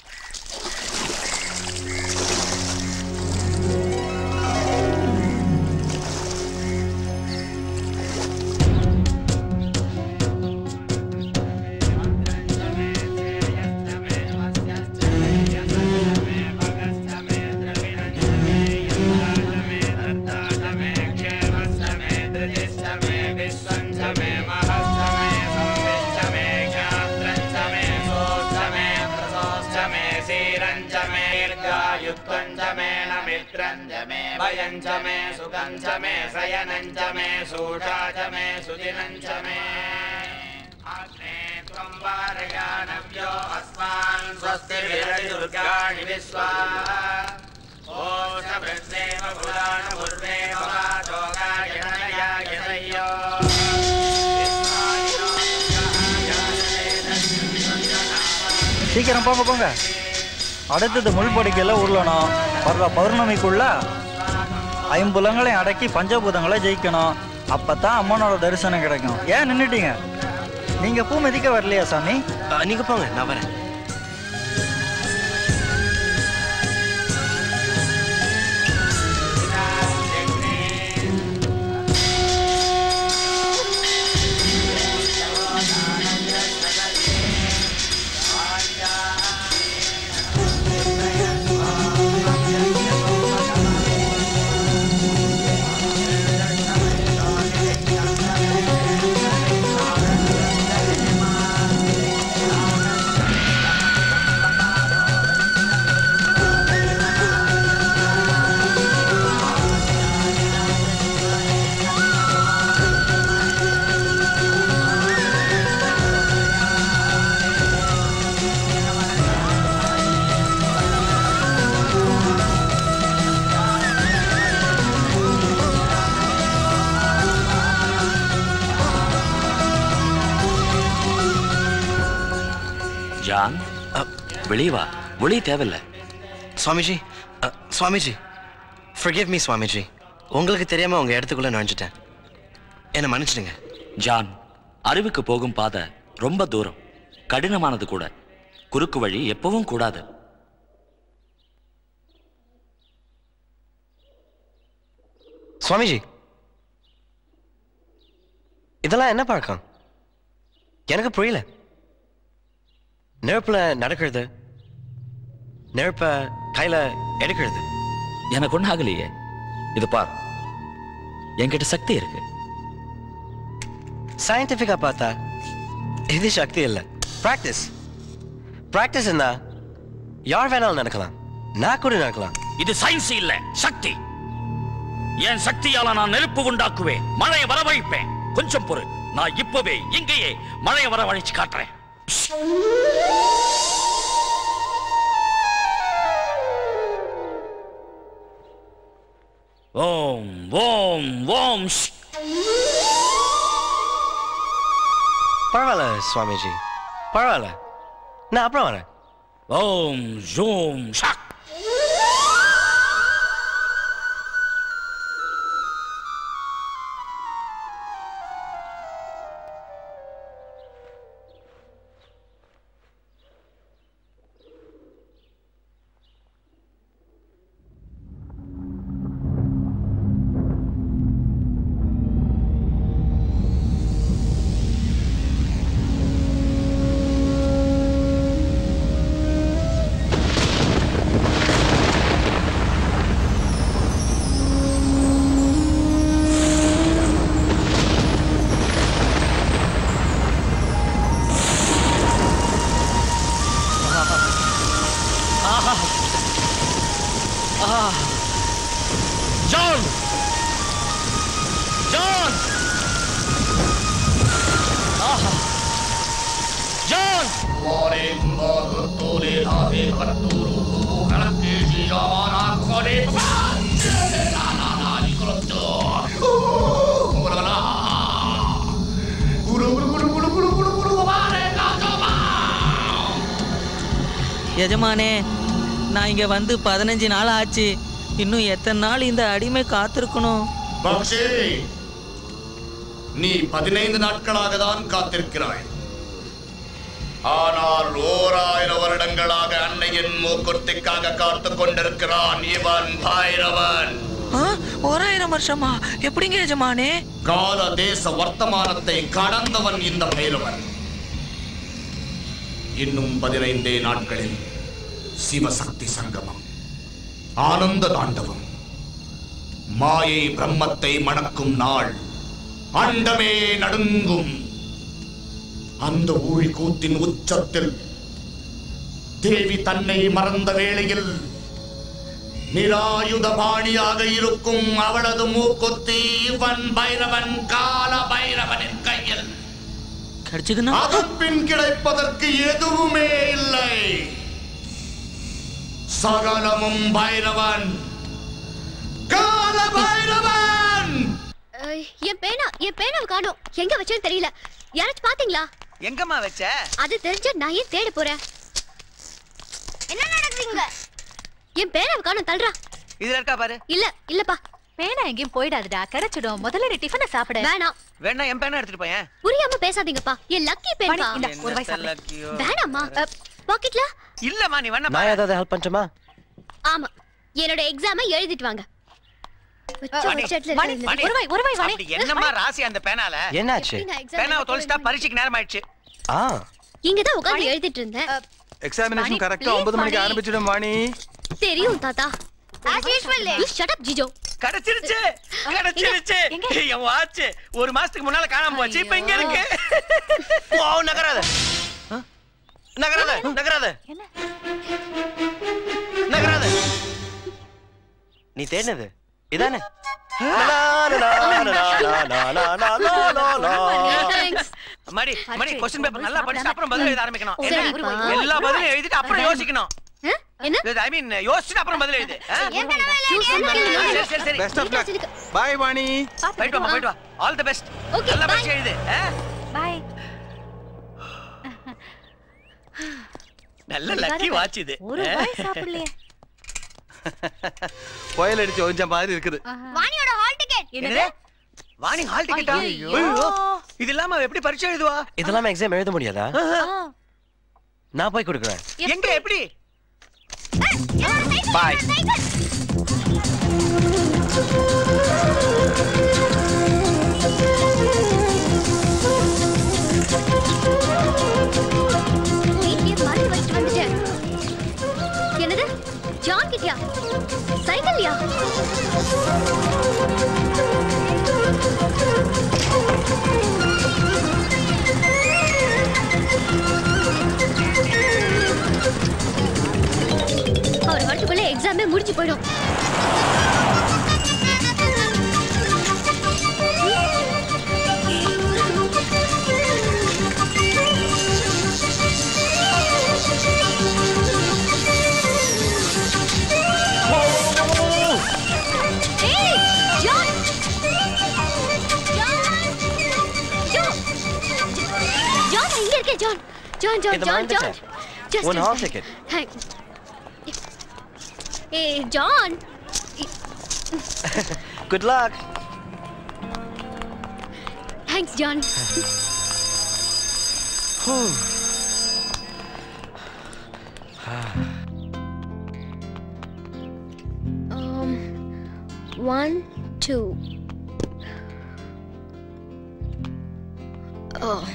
[SPEAKER 16] भयञ्च मे सुगञ्च मे शयनञ्च मे सूषा च मे सुदिनञ्च मे अग्ने त्वं वारयानव्यो अस्मान् स्वस्तिर्विरजुर्गाणि विश्वा ओषभृत्सेव पुराणभुर्वेव वाचोगाय नयाय सय्यो
[SPEAKER 17] சீக்கிரம் போங்க போங்க அடுத்தது முள்படிக்கையில் உருளணும் வர்ற பௌர்ணமிக்குள்ள ஐம்புலங்களையும் அடக்கி பஞ்சபூதங்களை ஜெயிக்கணும் அப்பதான் அம்மனோட தரிசனம் கிடைக்கும் ஏன் நின்னுட்டீங்க நீங்க பூ மிதிக்க வரலையா சாமி
[SPEAKER 6] நீங்க போங்க நான் வரேன்
[SPEAKER 9] ஜான் வெளியே வா ஒளி தேவையில்ல
[SPEAKER 6] சுவாமிஜி அ, சுவாமிஜி forgive மீ சுவாமிஜி உங்களுக்கு தெரியாம உங்க இடத்துக்குள்ள நுழைஞ்சிட்டேன் என்னை மன்னிச்சிடுங்க
[SPEAKER 9] ஜான் அறிவுக்கு போகும் பாதை ரொம்ப தூரம் கடினமானது கூட குறுக்கு வழி எப்பவும் கூடாது
[SPEAKER 6] சுவாமிஜி இதெல்லாம் என்ன பழக்கம் எனக்கு புரியல நெருப்புல நடக்கிறது நெருப்ப கையில எடுக்கிறது
[SPEAKER 9] எனக்கு ஒன்றும் ஆகலையே இது பார் என்கிட்ட சக்தி இருக்கு
[SPEAKER 6] சயின்டிஃபிக்கா பார்த்தா இது சக்தி இல்லை ப்ராக்டிஸ் ப்ராக்டிஸ் இருந்தா யார் வேணாலும் நடக்கலாம் நான் கூட நடக்கலாம்
[SPEAKER 9] இது சயின்ஸ் இல்ல சக்தி என் சக்தியால நான் நெருப்பு உண்டாக்குவேன் மழையை வரவழைப்பேன் கொஞ்சம் பொறு நான் இப்பவே இங்கேயே மழையை வரவழைச்சு காட்டுறேன் ஓம் ஓம் ஓம் ஷ்.
[SPEAKER 6] பரவாயில்ல சுவாமிஜி பரவாயில்ல நான் அப்புறம் வரேன்
[SPEAKER 9] ஓம் ஜூம் ஷாக்
[SPEAKER 6] ஆ
[SPEAKER 10] வாரே கும்பாது தோலே தாதே கத்தூரு கலக்கே ஜீஜாவானா கோலே
[SPEAKER 18] எஜமானே நான் இங்க வந்து பதினஞ்சு நாள் ஆச்சு இன்னும் எத்தனை நாள் இந்த அடிமை காத்திருக்கணும்
[SPEAKER 10] பக்ஷி நீ பதினைந்து நாட்களாக தான் காத்திருக்கிறாய் ஆனால் ஓர் ஆயிரம் வருடங்களாக அன்னையின் மூக்குத்திக்காக காத்துக் கொண்டிருக்கிறான் இவன் பைரவன்
[SPEAKER 18] ஓராயிரம் வருஷமா எப்படிங்க எஜமானே
[SPEAKER 10] கால தேச வர்த்தமானத்தை கடந்தவன் இந்த பைரவன் இன்னும் பதினைந்தே நாட்களில் சிவசக்தி சங்கமம் ஆனந்த தாண்டவம் மாயை பிரம்மத்தை மணக்கும் நாள் அண்டமே நடுங்கும் அந்த ஊழி கூத்தின் உச்சத்தில் தேவி தன்னை மறந்த வேளையில் நிராயுத பாணியாக இருக்கும் அவளது மூக்குத்தி இவன் பைரவன் கால பைரவனின் கையில்
[SPEAKER 18] கிடைச்சதுன்னா
[SPEAKER 10] அதன் பின் கிடைப்பதற்கு எதுவுமே இல்லை சகலமும் பைரவன் கால பைரவன்
[SPEAKER 7] அஹ், என் பேனா என் பேனாவை காணோம் எங்க வச்சேன்னு தெரியல யாராச்சும் பாத்தீங்களா
[SPEAKER 8] எங்கம்மா வச்ச
[SPEAKER 7] அது தெரிஞ்ச நான் ஏன் தேட போறேன் என்ன நடக்குதுங்க என் பேனாவை காணோம் தள்ளுறா
[SPEAKER 8] இதுல இருக்கா பாரு
[SPEAKER 7] இல்ல இல்லப்பா
[SPEAKER 12] பேனா எங்கேயும் போயிடாதுடா கிடைச்சிடும் முதல்ல நீ டிஃபனை சாப்பிடு
[SPEAKER 7] வேணாம்
[SPEAKER 8] வேணா என் பேனா எடுத்துட்டு போயேன்
[SPEAKER 7] புரியாம பேசாதீங்கப்பா என் லக்கி பேன்பா
[SPEAKER 12] இந்த ஒரு வாய் சாப்பிடு
[SPEAKER 8] லக்கியோ
[SPEAKER 7] வேணாம்மா பாக்கெட்ல
[SPEAKER 8] இல்லம்மா நீ வேணா
[SPEAKER 6] நான் ஏதாவது ஹெல்ப் பண்ணட்டுமா
[SPEAKER 7] ஆமா என்னோட எக்ஸாமை எழுதிட்டு வாங்க வச்ச
[SPEAKER 8] வாணி,
[SPEAKER 7] வச்சட்ல
[SPEAKER 8] வாணி,
[SPEAKER 7] இருந்து.
[SPEAKER 8] வாணி.
[SPEAKER 7] ஒரு வாய் ஒரு வாய் வாணி
[SPEAKER 8] அப்படி என்னம்மா ராசி அந்த பேனால
[SPEAKER 6] என்னாச்சு
[SPEAKER 7] எப்படிங்க exam
[SPEAKER 8] பேனாவை
[SPEAKER 7] எழுத
[SPEAKER 8] தொலைச்சிட்டா பரீட்சைக்கு நேரம் ஆயிடுச்சு
[SPEAKER 6] ஆ
[SPEAKER 7] இங்க தான் உட்கார்ந்து எழுதிட்டு இருந்தேன்
[SPEAKER 17] எக்ஸாமினேஷன்
[SPEAKER 7] வாணி,
[SPEAKER 17] கரெக்டா
[SPEAKER 7] please,
[SPEAKER 17] ஒன்பது மணிக்கு
[SPEAKER 7] வாணி.
[SPEAKER 17] ஆரம்பிச்சிடும் வாணி
[SPEAKER 7] தெரியும் தாத்தா as usual you shut up ஜிஜோ
[SPEAKER 8] கிடைச்சிருச்சு கிடைச்சிருச்சு என் வாட்ச் ஒரு மாசத்துக்கு முன்னால காணாம போச்சு இப்ப இங்க இருக்கு ஓ நகராத ஆ? நகராத நகராத நகராத
[SPEAKER 6] நீ தேடினது இதானே
[SPEAKER 8] மடி மடி கொஸ்டின் பேப்பர் நல்லா படிச்சு அப்புறம் பதில் எழுத ஆரம்பிக்கணும் என்ன?
[SPEAKER 7] சரிப்பா.
[SPEAKER 8] எல்லா பதிலும் எழுதிட்டு அப்புறம் யோசிக்கணும்
[SPEAKER 7] என்ன
[SPEAKER 8] ஐ மீன் யோசிச்சுட்டு அப்புறம் பதில் எழுது ஆ? சரி சரி சரி
[SPEAKER 17] best of luck bye Vani
[SPEAKER 8] போயிட்டு வா போயிட்டு வா ஆல் தி பெஸ்ட் நல்லா படிச்சு எழுது ஆ?
[SPEAKER 12] பாய்
[SPEAKER 8] நல்ல லக்கி வாட்ச் இது
[SPEAKER 12] ஒரு
[SPEAKER 8] ஆ?
[SPEAKER 12] வாய் சாப்பிடலையே
[SPEAKER 17] புயல் அடிச்சு ஒழிஞ்ச மாதிரி இருக்குது
[SPEAKER 7] வாணியோட ஹால் டிக்கெட்
[SPEAKER 8] என்னது வாணி ஹால் டிக்கெட்டா
[SPEAKER 12] ஐயையோ.
[SPEAKER 8] ஐயோ இது இல்லாம அவ எப்படி பரீட்சை எழுதுவா
[SPEAKER 6] இதெல்லாம் எக்ஸாம் எழுத முடியாதா நான் போய் கொடுக்குறேன்
[SPEAKER 8] எங்க எப்படி
[SPEAKER 6] பாய்
[SPEAKER 7] வீட்லயே மறந்து வச்சுட்டு வந்துட்டேன் என்னது ஜான் கிட்டயா சைக்கிள்யா அவர் வரத்துக்குள்ள எக்ஸாமே முடிஞ்சு போயிடும் ஏய், ஜான்! ஜான்! ஜான்! ஜான், நான் இங்க இருக்கேன், ஜான். ஜான், ஜான்,
[SPEAKER 6] இது
[SPEAKER 7] ஜான், ஜான்.
[SPEAKER 6] மறந்துட்டேன்.
[SPEAKER 7] Just
[SPEAKER 6] உன்
[SPEAKER 7] a
[SPEAKER 6] hall
[SPEAKER 7] sec.
[SPEAKER 6] ticket.
[SPEAKER 7] Thank- ஏய், John
[SPEAKER 6] good luck
[SPEAKER 7] thanks John Um, one, two. Oh.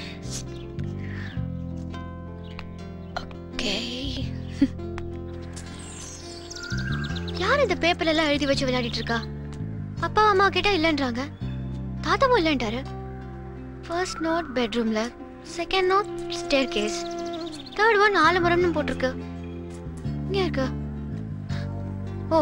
[SPEAKER 7] Okay. யார் இந்த பேப்பர்ல எல்லாம் எழுதி வச்சு விளையாடிட்டு இருக்கா அப்பா அம்மா கிட்ட இல்லைன்றாங்க தாத்தாவும் இல்லைன்றாரு ஃபர்ஸ்ட் நோட் பெட்ரூம்ல second note staircase third one ஆலமரம்னு போட்டிருக்கு இங்க இருக்கு ஓ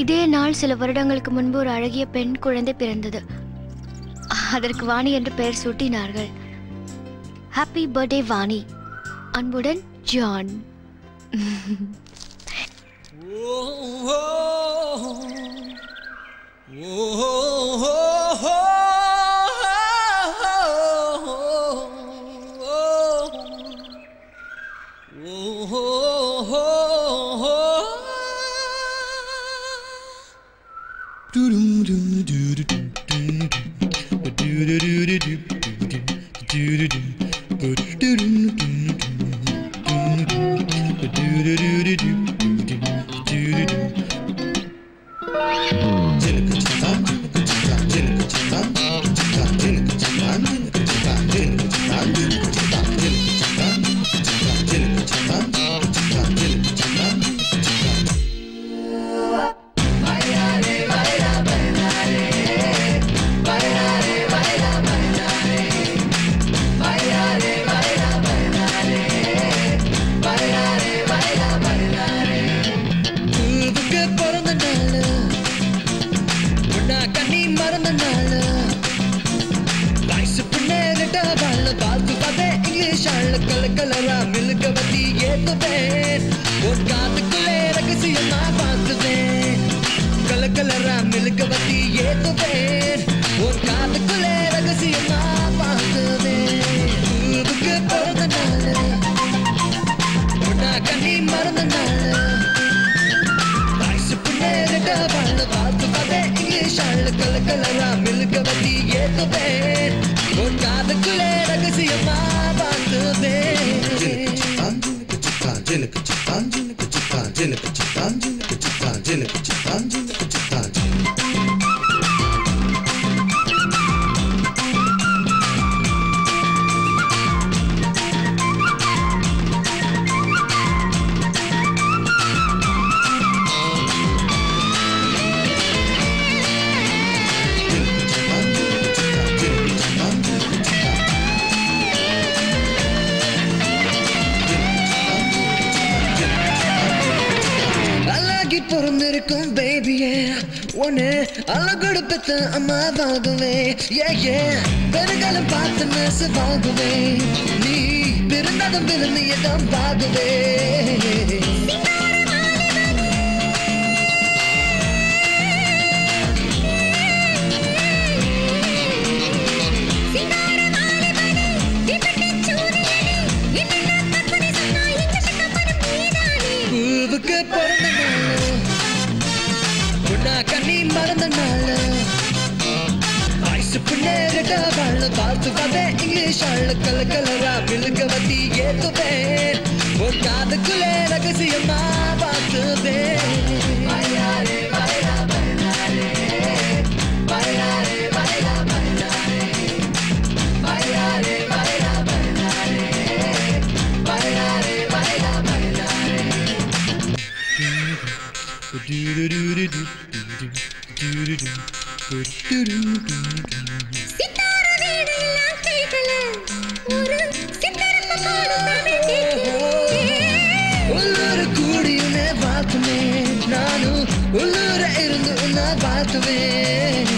[SPEAKER 7] இதே நாள் சில வருடங்களுக்கு முன்பு ஒரு அழகிய பெண் குழந்தை பிறந்தது அதற்கு வாணி என்று பெயர் சூட்டினார்கள் ஹாப்பி பர்த்டே வாணி அன்புடன் ஜான்
[SPEAKER 3] பூவுக்கு பிறந்த நாள் உன்னா கண்ணி மறந்த நாள் வயசு பின்னேறிட்ட வாழ பார்த்து பார்த்தேன் இங்கிலீஷ் ஆள் கல கலரா மில்க பத்தி ஏத்துவேன் உன் காத்துக்குள்ளே ரகசியமா பார்த்துவேன் கல கலரா மில்க பத்தி ஏத்துவேன் உன் காத்துக்குள்ளே ரகசியமா பார்த்துவேன் பூவுக்கு பிறந்த நாள் உன்னா கண்ணி மறந்த நாள் வயசு பின்னேறிட்ட வாழ பார்த்து பார்த்தேன் இங்கிலீஷ் ஆள் கல கலரா மில்க பத்தி ஏத்துவேன் உன் காதுக்குள்ளே ரகசியமா அழகி பிறந்திருக்கும் பேபியே உன்னை அழகோடு பெத்த அம்மாவாகுவே ஏ ஏ பெருகாலம் பார்த்து நெசவாகுவே நீ பிறந்ததும் பிறந்து இடம் பாகுவே பூவுக்கு பிறந்த நாள் உன்னா கண்ணி மறந்த நாள் வயசு பின்னேறிட்ட வாழ பார்த்து பார்த்தேன் இங்கிலீஷ் ஆள் கல கலரா மிளுக வத்தி ஏத்துவேன் உன் காதுக்குள்ளே ரகசியமா பார்த்துவேன் உள்ளூர் கூடியுமே பார்த்துமே நானும் உள்ளூர இருந்து உன்னை பார்த்துவேன்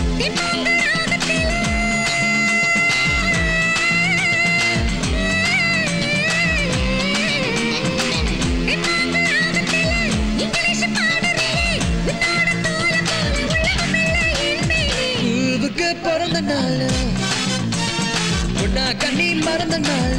[SPEAKER 3] பூவுக்கு பிறந்த நாள் உன்னா கண்ணி மறந்த நாள்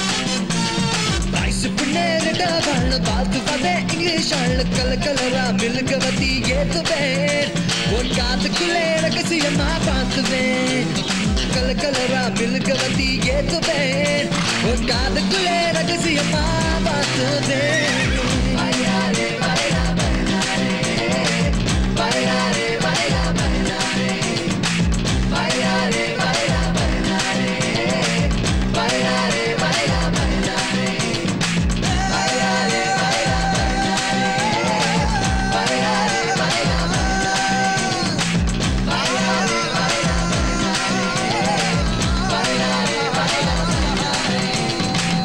[SPEAKER 3] வயசு பின்னேறிட்ட வாழ பார்த்து பார்த்தேன் இங்கிலீஷ் ஆள் கல கலரா மில்க வத்தி ஏத்துவேன் உன் காத்துக்குள்ளே ரகசியமா பார்த்துவேன் கல கலரா மில்க வத்தி ஏத்துவேன் உன் காதுக்குள்ளே ரகசியமா பார்த்துவேன்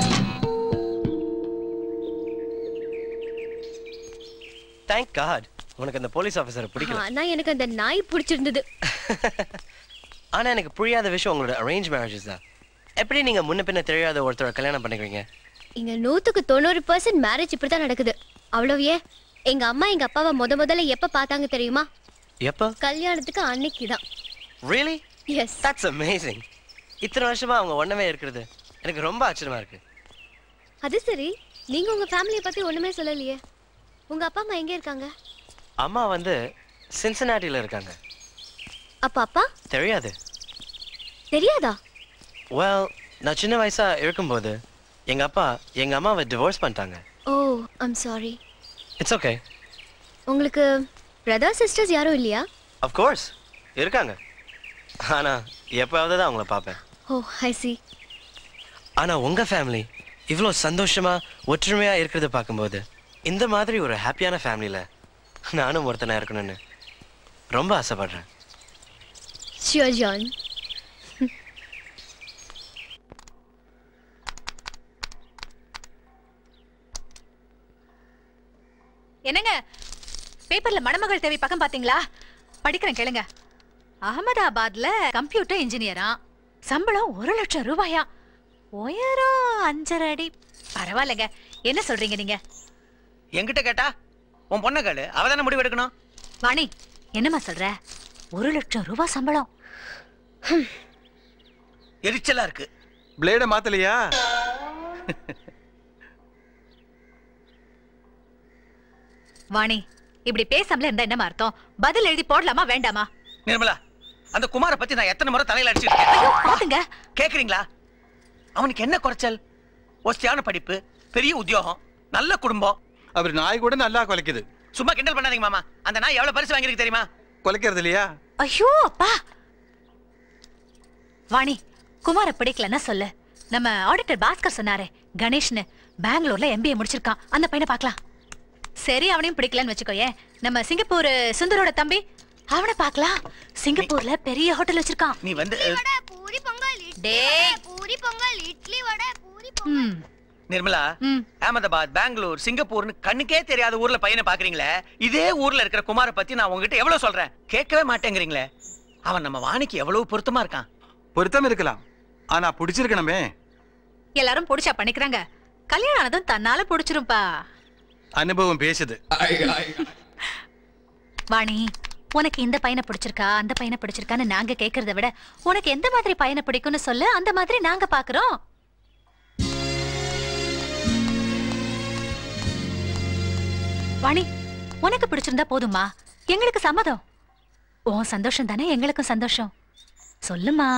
[SPEAKER 6] Thank God. உனக்கு அந்த போலீஸ் ஆஃபீஸரை பிடிக்கல
[SPEAKER 7] ஆனா எனக்கு அந்த நாய் பிடிச்சிருந்தது
[SPEAKER 6] ஆனா எனக்கு புரியாத விஷயம் உங்களோட அரேஞ்ச் மேரேஜஸ் தான் எப்படி நீங்க முன்ன பின்ன தெரியாத ஒருத்தரை கல்யாணம் பண்ணிக்கிறீங்க
[SPEAKER 7] இங்க நூத்துக்கு தொண்ணூறு பர்சன்ட் மேரேஜ் இப்படிதான் நடக்குது அவ்வளவு ஏன் எங்க அம்மா எங்க அப்பாவை முத முதல்ல எப்ப பார்த்தாங்க தெரியுமா
[SPEAKER 6] எப்போ
[SPEAKER 7] கல்யாணத்துக்கு அன்னைக்கு தான்
[SPEAKER 6] ரியலி
[SPEAKER 7] எஸ்
[SPEAKER 6] தட்ஸ் அமேசிங் இத்தனை வருஷமா அவங்க ஒண்ணவே இருக்கிறது எனக்கு ரொம்ப ஆச்சரியமா இருக்கு
[SPEAKER 7] அது சரி நீங்க உங்க ஃபேமிலியை பத்தி ஒண்ணுமே சொல்லலையே உங்க அப்பா அம்மா எங்க இருக்காங்க
[SPEAKER 6] அம்மா வந்து சின்சனாட்டில இருக்காங்க
[SPEAKER 7] அப்ப அப்பா
[SPEAKER 6] தெரியாது
[SPEAKER 7] தெரியாதா
[SPEAKER 6] வெல் நான் சின்ன வயசா இருக்கும்போது எங்க அப்பா எங்க அம்மாவை டிவோர்ஸ் பண்ணிட்டாங்க
[SPEAKER 7] oh I'm sorry
[SPEAKER 6] it's okay
[SPEAKER 7] உங்களுக்கு பிரதர் சிஸ்டர்ஸ் யாரும் இல்லையா
[SPEAKER 6] ஆஃப் கோர்ஸ் இருக்காங்க ஆனா எப்பயாவது தான் அவங்கள பார்ப்பேன்
[SPEAKER 7] ஓ ஐ சி
[SPEAKER 6] ஆனா உங்க ஃபேமிலி இவ்வளோ சந்தோஷமா ஒற்றுமையா இருக்கிறத பார்க்கும்போது இந்த மாதிரி ஒரு ஹாப்பியான ஃபேமிலியில நானும் ஒருத்தனா இருக்கணும்னு ரொம்ப ஆசைப்படுறேன்
[SPEAKER 7] ஷியோர் ஜான்
[SPEAKER 12] என்னங்க பேப்பர்ல மணமகள் தேவை பக்கம் பாத்தீங்களா படிக்கிறேன் கேளுங்க அகமதாபாத்ல கம்ப்யூட்டர் இன்ஜினியரா சம்பளம் ஒரு லட்சம் ரூபாயா உயரம் அஞ்சரை அடி பரவாயில்லைங்க என்ன சொல்றீங்க நீங்க
[SPEAKER 8] என்கிட்ட கேட்டா உன் பொண்ணை கேளு அவ தானே முடிவு எடுக்கணும்
[SPEAKER 12] வாணி என்னம்மா சொல்ற ஒரு லட்சம் ரூபாய் சம்பளம்
[SPEAKER 8] எரிச்சலா இருக்கு
[SPEAKER 19] பிளேட மாத்தலையா
[SPEAKER 12] வாணி இப்படி பேசாமல இருந்தா என்னமா அர்த்தம் பதில் எழுதி போடலாமா வேண்டாமா
[SPEAKER 8] நிர்மலா அந்த குமார பத்தி நான் எத்தனை முறை தலையில அடிச்சிருக்கேன்
[SPEAKER 12] பாருங்க
[SPEAKER 8] கேக்குறீங்களா அவனுக்கு என்ன குறைச்சல் ஒஸ்தியான படிப்பு பெரிய உத்தியோகம் நல்ல குடும்பம்
[SPEAKER 19] அவர் நாய் கூட நல்லா குலைக்குது
[SPEAKER 8] சும்மா கிண்டல் பண்ணாதீங்க மாமா அந்த நாய் எவ்வளவு பரிசு வாங்கியிருக்கு தெரியுமா
[SPEAKER 19] குலைக்கிறது இல்லையா
[SPEAKER 12] ஐயோ அப்பா வாணி குமார பிடிக்கலன்னா சொல்லு நம்ம ஆடிட்டர் பாஸ்கர் சொன்னாரே கணேஷ்னு பெங்களூர்ல எம்பிஏ முடிச்சிருக்கான் அந்த பையனை பார்க்கலாம் சரி அவனையும் பிடிக்கலன்னு வச்சுக்கோயேன் நம்ம சிங்கப்பூர் சுந்தரோட தம்பி அவனை பார்க்கலாம் சிங்கப்பூர்ல பெரிய ஹோட்டல் வச்சிருக்கான்
[SPEAKER 8] நீ வந்து
[SPEAKER 7] பூரி பொங்கல்
[SPEAKER 12] டேய்
[SPEAKER 7] பூரி பொங்கல் இட்லி வடை பூரி
[SPEAKER 12] ம்
[SPEAKER 8] நிர்மலா அகமதாபாத் பெங்களூர் சிங்கப்பூர்னு கண்ணுக்கே தெரியாத ஊர்ல பையனை பாக்குறீங்களே இதே ஊர்ல இருக்கிற குமார பத்தி நான் உங்ககிட்ட எவ்வளவு சொல்றேன் கேட்கவே மாட்டேங்கிறீங்களே அவன் நம்ம வாணிக்கு எவ்வளவு பொருத்தமா இருக்கான்
[SPEAKER 19] பொருத்தம் இருக்கலாம் ஆனா பிடிச்சிருக்கணுமே
[SPEAKER 12] எல்லாரும் புடிச்சா பண்ணிக்கிறாங்க கல்யாணம் ஆனதும் தன்னால புடிச்சிரும்பா
[SPEAKER 19] அனுபவம் பேசுது
[SPEAKER 12] வாணி உனக்கு இந்த பையனை பிடிச்சிருக்கா அந்த பையனை பிடிச்சிருக்கான்னு நாங்க கேக்குறத விட உனக்கு எந்த மாதிரி பையனை பிடிக்கும்னு சொல்லு அந்த மாதிரி நாங்க பாக்குறோம் வாணி உனக்கு பிடிச்சிருந்தா போதுமா எங்களுக்கு சம்மதம் உன் சந்தோஷம் தானே எங்களுக்கும் சந்தோஷம் சொல்லுமா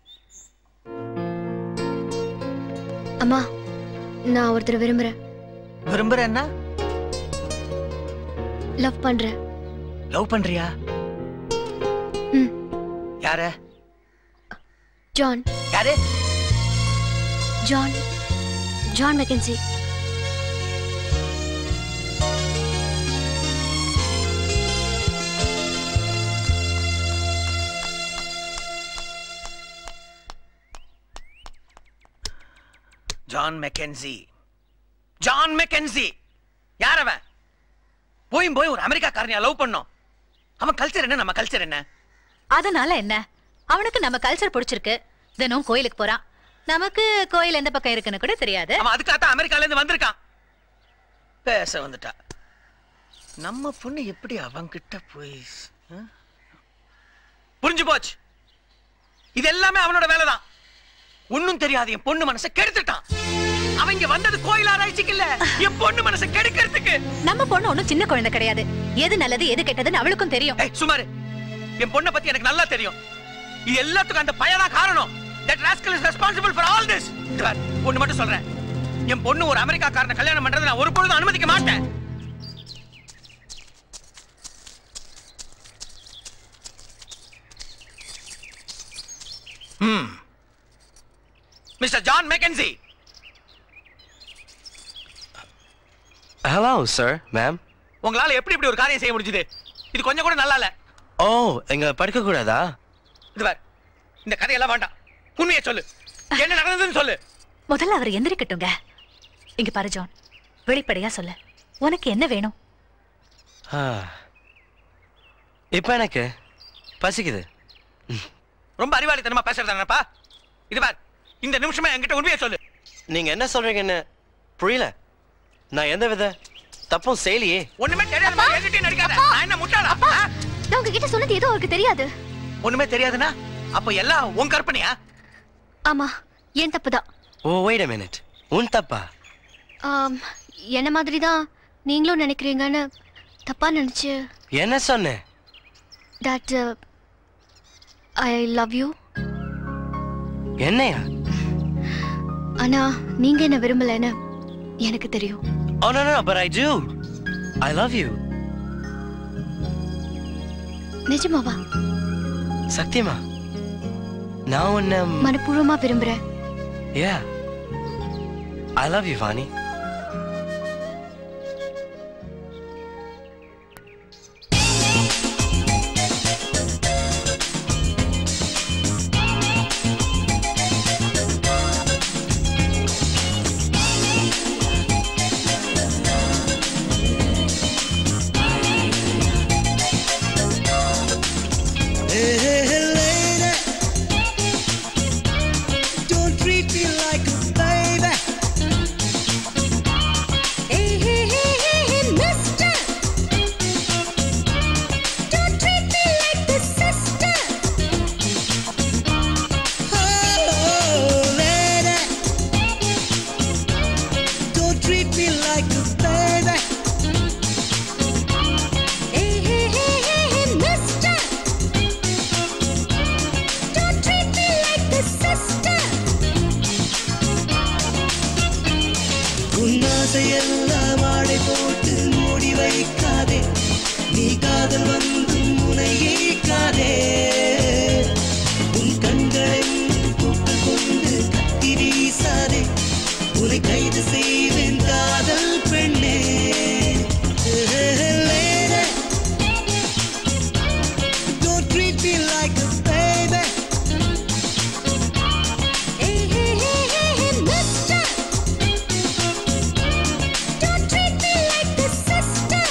[SPEAKER 7] அம்மா நான் ஒருத்தர் விரும்புறேன்
[SPEAKER 8] விரும்புறேன்னா
[SPEAKER 7] லவ் பண்றேன்
[SPEAKER 8] லவ் பண்றியா
[SPEAKER 7] ம்.
[SPEAKER 8] யார
[SPEAKER 7] ஜான்
[SPEAKER 8] யாரு
[SPEAKER 7] John John Mackenzie
[SPEAKER 8] John Mackenzie John Mackenzie யார் அவன் போயும் போய் ஒரு அமெரிக்காக்காரனையா லவ் பண்ணோம் அவன் கல்ச்சர் என்ன நம்ம கல்ச்சர் என்ன
[SPEAKER 12] அதனால என்ன அவனுக்கு நம்ம கல்ச்சர் பிடிச்சிருக்கு தினம் கோயிலுக்கு போறான் நமக்கு கோயில் எந்த பக்கம் இருக்குன்னு கூட தெரியாது
[SPEAKER 8] அவன் அதுக்காகத்தான் அமெரிக்கால இருந்து வந்திருக்கான் பேச வந்துட்டா நம்ம பொண்ணு எப்படி அவன்கிட்ட போய் ஆ? புரிஞ்சு போச்சு இது எல்லாமே அவனோட வேலைதான் ஒண்ணும் தெரியாது என் பொண்ணு மனசை கெடுத்துட்டான் அவன் இங்க வந்தது கோயில் ஆராய்ச்சிக்கு இல்ல என் பொண்ணு மனசை கெடுக்கிறதுக்கு
[SPEAKER 12] நம்ம பொண்ணு ஒண்ணும் சின்ன குழந்தை கிடையாது எது நல்லது எது கெட்டதுன்னு அவளுக்கும் தெரியும்
[SPEAKER 8] ஏய் சுமாரு என் பொண்ணை பத்தி எனக்கு நல்லா தெரியும் இது எல்லாத்துக்கும் அந்த பையனா காரணம் that rascal is responsible for all this ஒண்ணு மட்டும் சொல்றேன் என் பொண்ணு ஒரு அமெரிக்காக்காரனை கல்யாணம் பண்றதை நான் ஒரு பொழுதும் அனுமதிக்க மாட்டேன் ம் mister John Mackenzie
[SPEAKER 6] hello sir ma'am
[SPEAKER 8] உங்களால எப்படி இப்படி ஒரு காரியம் செய்ய முடிஞ்சது இது கொஞ்சம் கூட நல்லா இல்ல
[SPEAKER 6] ஓ எங்க படிக்க கூடாதா
[SPEAKER 8] இது பார் இந்த கதையெல்லாம் வேண்டாம் உண்மையை சொல்லு என்ன நடந்ததுன்னு சொல்லு
[SPEAKER 12] முதல்ல அவர் எந்திரிக்கட்டுங்க இங்க பாரு ஜான் வெளிப்படையா சொல்லு உனக்கு என்ன வேணும்
[SPEAKER 6] இப்போ எனக்கு பசிக்குது
[SPEAKER 8] ரொம்ப அறிவாளித்தனமா பேசுறதானப்பா இது பார் இந்த நிமிஷமா என்கிட்ட உண்மையை சொல்லு
[SPEAKER 6] நீங்க என்ன சொல்றீங்கன்னு புரியல நான் எந்த வித தப்பும் செய்யலையே
[SPEAKER 8] ஒண்ணுமே தெரியாத மாதிரி என்கிட்டயே நடிக்காத நான் என்ன முட்டாளா ஆ?
[SPEAKER 7] நான் உங்ககிட்ட சொன்னது ஏதோ அவருக்கு தெரியாது
[SPEAKER 8] ஒண்ணுமே தெரியாதுன்னா அப்ப எல்லாம் உன் கற்பனையா
[SPEAKER 7] ஆமா என் தப்பு தான்
[SPEAKER 6] ஓ வெயிட் a மினிட் உன் தப்பா
[SPEAKER 7] என்ன மாதிரி தான் நீங்களும் நினைக்கிறீங்கன்னு தப்பா நினைச்சு
[SPEAKER 6] என்ன சொன்னேன்
[SPEAKER 7] தட் ஐ லவ் யூ
[SPEAKER 6] என்னையா
[SPEAKER 7] ஆனா நீங்க என்ன விரும்பலன்னு எனக்கு தெரியும்
[SPEAKER 6] Oh no no no, but I do. I love you.
[SPEAKER 7] நிஜமாவா
[SPEAKER 6] சத்தியமா நான் உன்னை
[SPEAKER 7] மனப்பூர்வமா விரும்புறேன்
[SPEAKER 6] Yeah. I love you, Vani.
[SPEAKER 3] Hey, hey, hey, lady. Don't treat me like a baby. Hey, hey, hey, hey, hey, mister. Don't treat me like a sister. Oh, lady. Don't treat me like a baby. Hey, hey, hey, hey, hey, mister. Don't treat me like a sister. உன் ஆசையெல்லாம் ஆடை போட்டு மூடி வைக்காதே நீ காதல் வந்து முனை ஏற்காதே உன் கண்களை போட்டு கொண்டு கத்தி வீசாதே உன்னை கைது செய்வேன் காதல் பெண்ணே Lady, Don't treat me like a baby. Hey, hey, hey, hey, hey, mister. Don't treat me like a sister.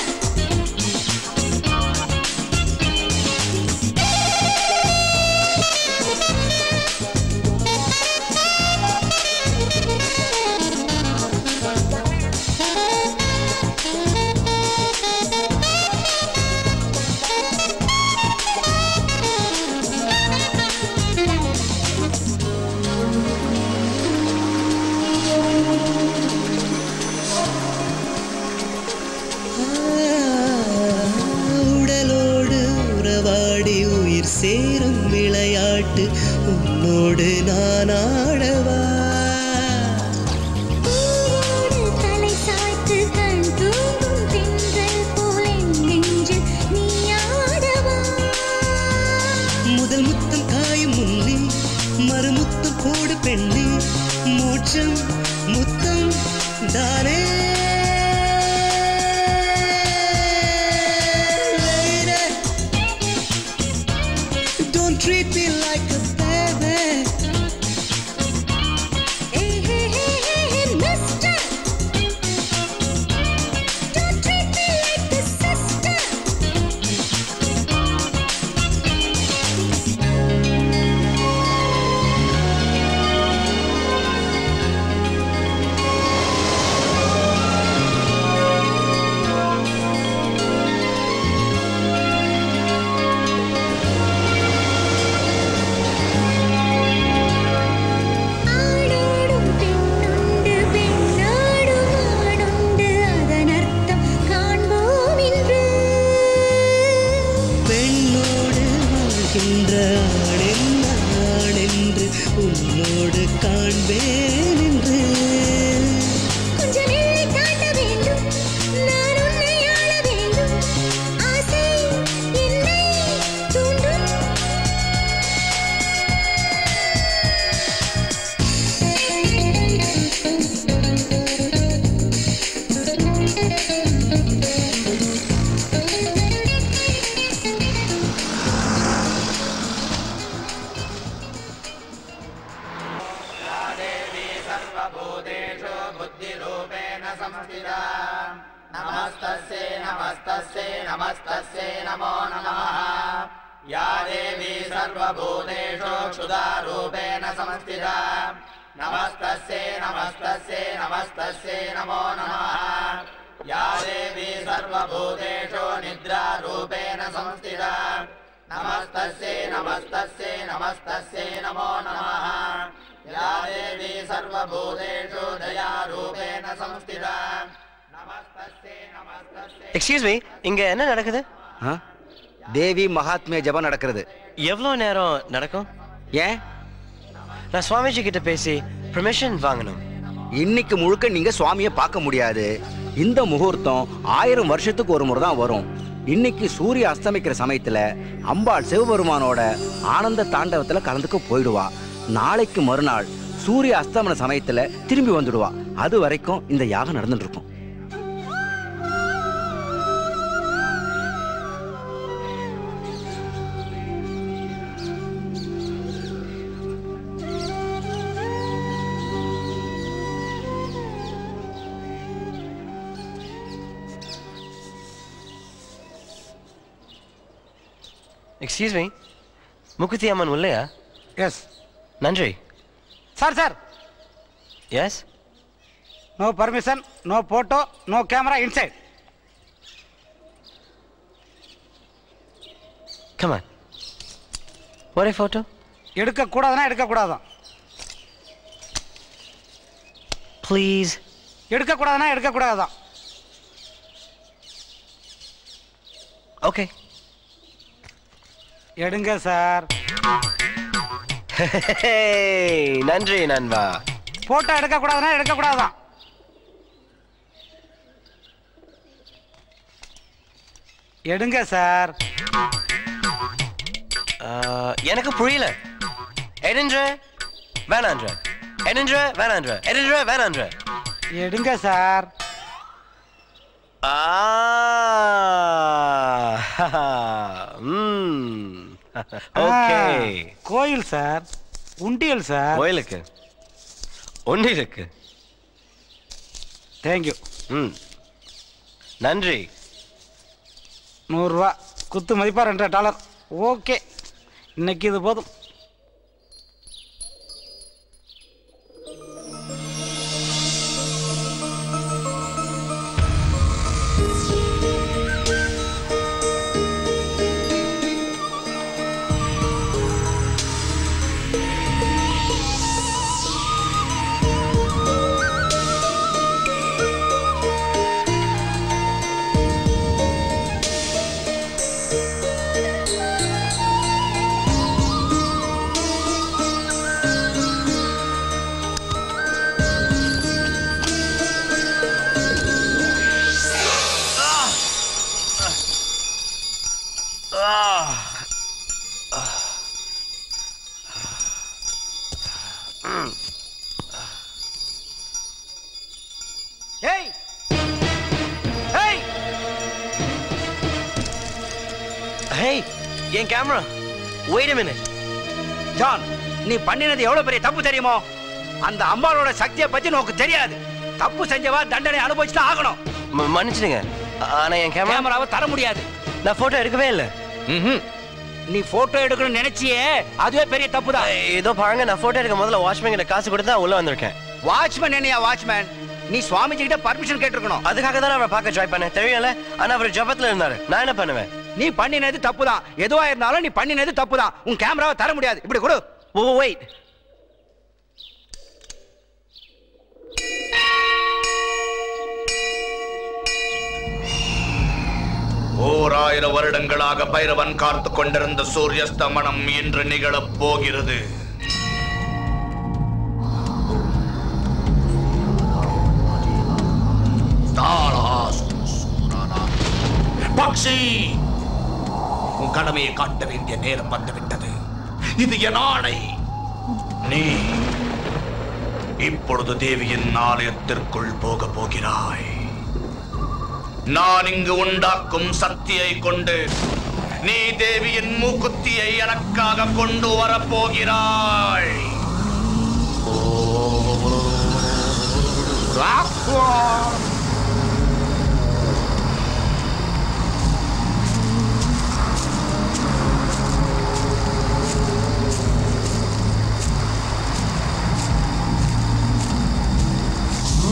[SPEAKER 3] உடலோடு உறவாடி உயிர் சேரும் விளையாட்டு உன்னோடு நான் ஆடவா தலை சாய்த்து கண் தூங்கும் திங்கள் போல நெஞ்சில் நீ ஆடவா முதல் முத்தம் காயும் முன்னே மறுமுத்தம் போடு பெண்ணே மோட்சம் முத்தம் தானே Lady, Don't treat me like a baby. Hey, hey, hey, hey, hey, mister. Don't treat me like a sister. ஆடோடும் பெண்ணுண்டு பெண்ணாடும் ஆடுண்டு அதன் அர்த்தம் காண்போம் இன்று பெண்ணோடு வாழ்கின்ற ஆணென்ன ஆணென்று உன்னோடு காண்பேன் என்று கொஞ்சம் எல்லை தாண்ட வேண்டும் நான் உன்னை ஆள வேண்டும் ஆசை என்னை தூண்டும்
[SPEAKER 16] सर्वभूतेषु बुद्धिरूपेण संस्थिता नमस्तस्यै नमस्तस्यै नमस्तस्यै नमो नमः सर्वभूतेषु क्षुधारूपेण संस्थिता नमस्तस्यै नमस्तस्यै नमस्तस्यै नमो नमः या देवी सर्वभूतेषु निद्रारूपेण संस्थिता नमस्तस्यै नमस्तस्यै नमस्तस्यै नमो नमः या देवी सर्वभूतेषु दयारूपेण संस्थिता नमस्तस्यै नमस्तस्यै
[SPEAKER 6] எக்ஸ்கியூஸ் மீ இங்க என்ன நடக்குது
[SPEAKER 15] ஆ? தேவி மகாத்மிய ஜபம் நடக்கிறது
[SPEAKER 6] எவ்வளோ நேரம் நடக்கும்
[SPEAKER 15] ஏன்
[SPEAKER 6] நான் சுவாமிஜி கிட்ட பேசி பெர்மிஷன் வாங்கணும்
[SPEAKER 15] இன்னைக்கு முழுக்க நீங்க சுவாமியை பார்க்க முடியாது இந்த முகூர்த்தம் ஆயிரம் வருஷத்துக்கு ஒரு முறை தான் வரும் இன்னைக்கு சூரிய அஸ்தமிக்கிற சமயத்துல அம்பாள் சிவபெருமானோட ஆனந்த தாண்டவத்துல கலந்துக்க போயிடுவா நாளைக்கு மறுநாள் சூரிய அஸ்தமன சமயத்துல திரும்பி வந்துடுவா அது வரைக்கும் இந்த யாகம் நடந்துட்டு இருக்கும்
[SPEAKER 6] எக்ஸ்கியூஸ் மீ முக்குத்தி அம்மன் உள்ளையா
[SPEAKER 20] எஸ்
[SPEAKER 6] நன்றி
[SPEAKER 20] sir sir
[SPEAKER 6] yes
[SPEAKER 20] no permission no photo no camera inside
[SPEAKER 6] come on ஒரே ஃபோட்டோ
[SPEAKER 20] எடுக்கக்கூடாதுன்னா எடுக்கக்கூடாதான்
[SPEAKER 6] ப்ளீஸ்
[SPEAKER 20] எடுக்கக்கூடாதுன்னா எடுக்கக்கூடாதான்
[SPEAKER 6] ஓகே
[SPEAKER 20] எடுங்க சார்
[SPEAKER 6] நன்றி நண்பா
[SPEAKER 20] போட்டோ எடுக்கக்கூடாதுன்னா எடுக்கக்கூடாதான் எடுங்க சார்
[SPEAKER 6] ஆஹ், எனக்கு புரியல எடுன்ற வேணான்ற எடுன்ற வேணான்ற எடுன்ற வேணான்ற
[SPEAKER 20] எடுங்க சார்
[SPEAKER 6] ஆ ம் ஓகே
[SPEAKER 20] ஆ, கோயில் சார் உண்டியல் சார்
[SPEAKER 6] கோயிலுக்கு ஒன்று இருக்கு
[SPEAKER 20] தேங்க்யூ
[SPEAKER 6] ம் நன்றி
[SPEAKER 20] நூறுரூவா குத்து மதிப்பா ரெண்டரை டாலர் ஓகே இன்னைக்கு இது போதும் ஏய் ஏய்
[SPEAKER 6] ஹே என் camera wait a minute
[SPEAKER 15] John நீ பண்ணினது எவ்வளவு பெரிய தப்பு தெரியுமோ அந்த அம்பாளோட சக்தியை பத்தி உனக்கு தெரியாது தப்பு செஞ்சவா தண்டனை அனுபவிச்சு தான் ஆகணும்
[SPEAKER 6] ம- மன்னிச்சிடுங்க ஆனா என் கேமரா
[SPEAKER 15] கேமராவை தர முடியாது
[SPEAKER 6] நான் போட்டோ எடுக்கவே இல்லை
[SPEAKER 15] நீ போட்டோ எடுக்கணும்னு நினைச்சியே அதுவே பெரிய தப்பு தான்
[SPEAKER 6] ஏதோ பாருங்க நான் போட்டோ எடுக்க முதல்ல வாட்ச்மேன் கிட்ட காசு கொடுத்து தான் உள்ள வந்திருக்கேன்
[SPEAKER 15] வாட்ச்மேன் என்னையா வாட்ச்மேன் நீ சுவாமிஜி கிட்ட பர்மிஷன் கேட்டிருக்கணும்
[SPEAKER 6] அதுக்காக தான் அவரை பார்க்க ட்ரை பண்ணேன் தெரியல ஆனா அவர் ஜபத்துல இருந்தாரு நான் என்ன பண்ணுவேன்
[SPEAKER 15] நீ பண்ணினது தப்பு தான் எதுவா இருந்தாலும் நீ பண்ணினது தப்பு தான் உன் கேமராவை தர முடியாது இப்படி கொடு
[SPEAKER 6] ஓ வெயிட்
[SPEAKER 10] ஓர் ஆயிரம் வருடங்களாக பைரவன் காத்து கொண்டிருந்த சூரியஸ்தமனம் இன்று நிகழப் போகிறது பக்ஷி உன் கடமையை காட்ட வேண்டிய நேரம் வந்துவிட்டது இது என் ஆணை நீ இப்பொழுது தேவியின் ஆலயத்திற்குள் போக போகிறாய் நான் இங்கு உண்டாக்கும் சக்தியை கொண்டு நீ தேவியின் மூக்குத்தியை எனக்காக கொண்டு வரப்போகிறாய்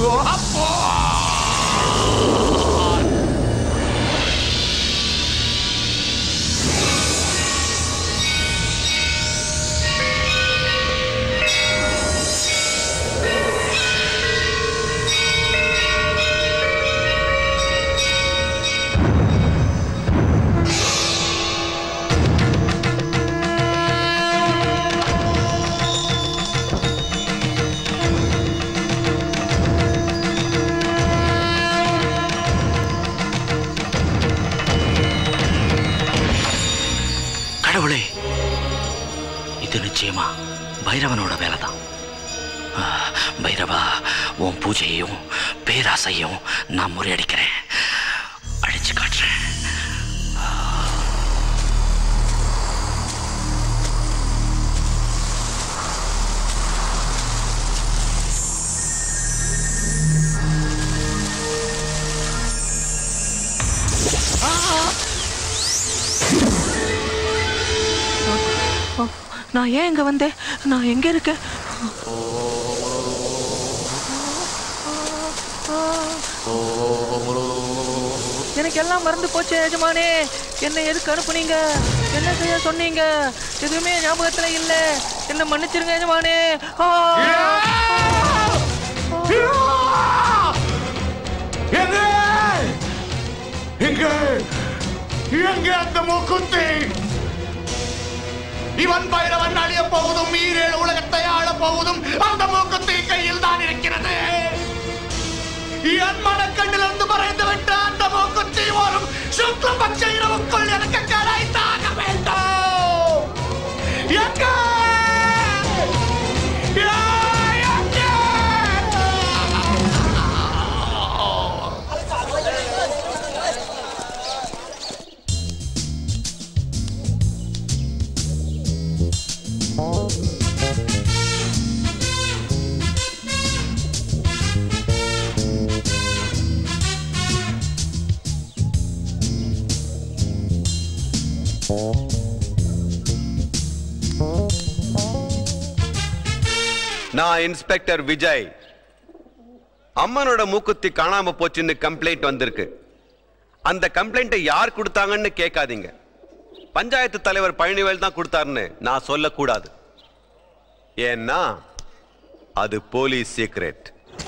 [SPEAKER 9] கடவுளே இது நிச்சயமா பைரவனோட வேலை தான் பைரவா உன் பூஜையையும் பேராசையும் நான் முறியடிக்கிறேன் அழிச்சு காட்டுறேன்
[SPEAKER 18] நான் ஏன் இங்க வந்தேன் நான் எங்க இருக்கேன் எனக்கு எல்லாம் மறந்து போச்சு எஜமானே என்னை எதுக்கு அனுப்புனீங்க என்ன செய்ய சொன்னீங்க எதுவுமே ஞாபகத்துல இல்ல என்ன மன்னிச்சிருங்க எஜமானே ஆ!
[SPEAKER 10] எங்க எங்க எங்க அந்த மூக்குத்தி இவன் பைரவன் அழிய போவதும் ஈரேழு உலகத்தை ஆள போவதும் அந்த மூக்குத்தி கையில் தான் இருக்கிறது என் மனக்கண்ணிலிருந்து மறைந்து விட்ட அந்த மூக்குத்தி வரும் சுக்லபட்ச இரவுக்குள் எனக்கு கிடைத்தாக வேண்டும் எங்க
[SPEAKER 21] நான் இன்ஸ்பெக்டர் விஜய் அம்மனோட மூக்குத்தி காணாம போச்சுன்னு கம்ப்ளைண்ட் வந்திருக்கு அந்த கம்ப்ளைண்ட்டை யார் கொடுத்தாங்கன்னு கேட்காதீங்க பஞ்சாயத்து தலைவர் பழனிவேல் தான் கொடுத்தாருன்னு நான் சொல்லக்கூடாது ஏன்னா அது போலீஸ் சீக்ரெட்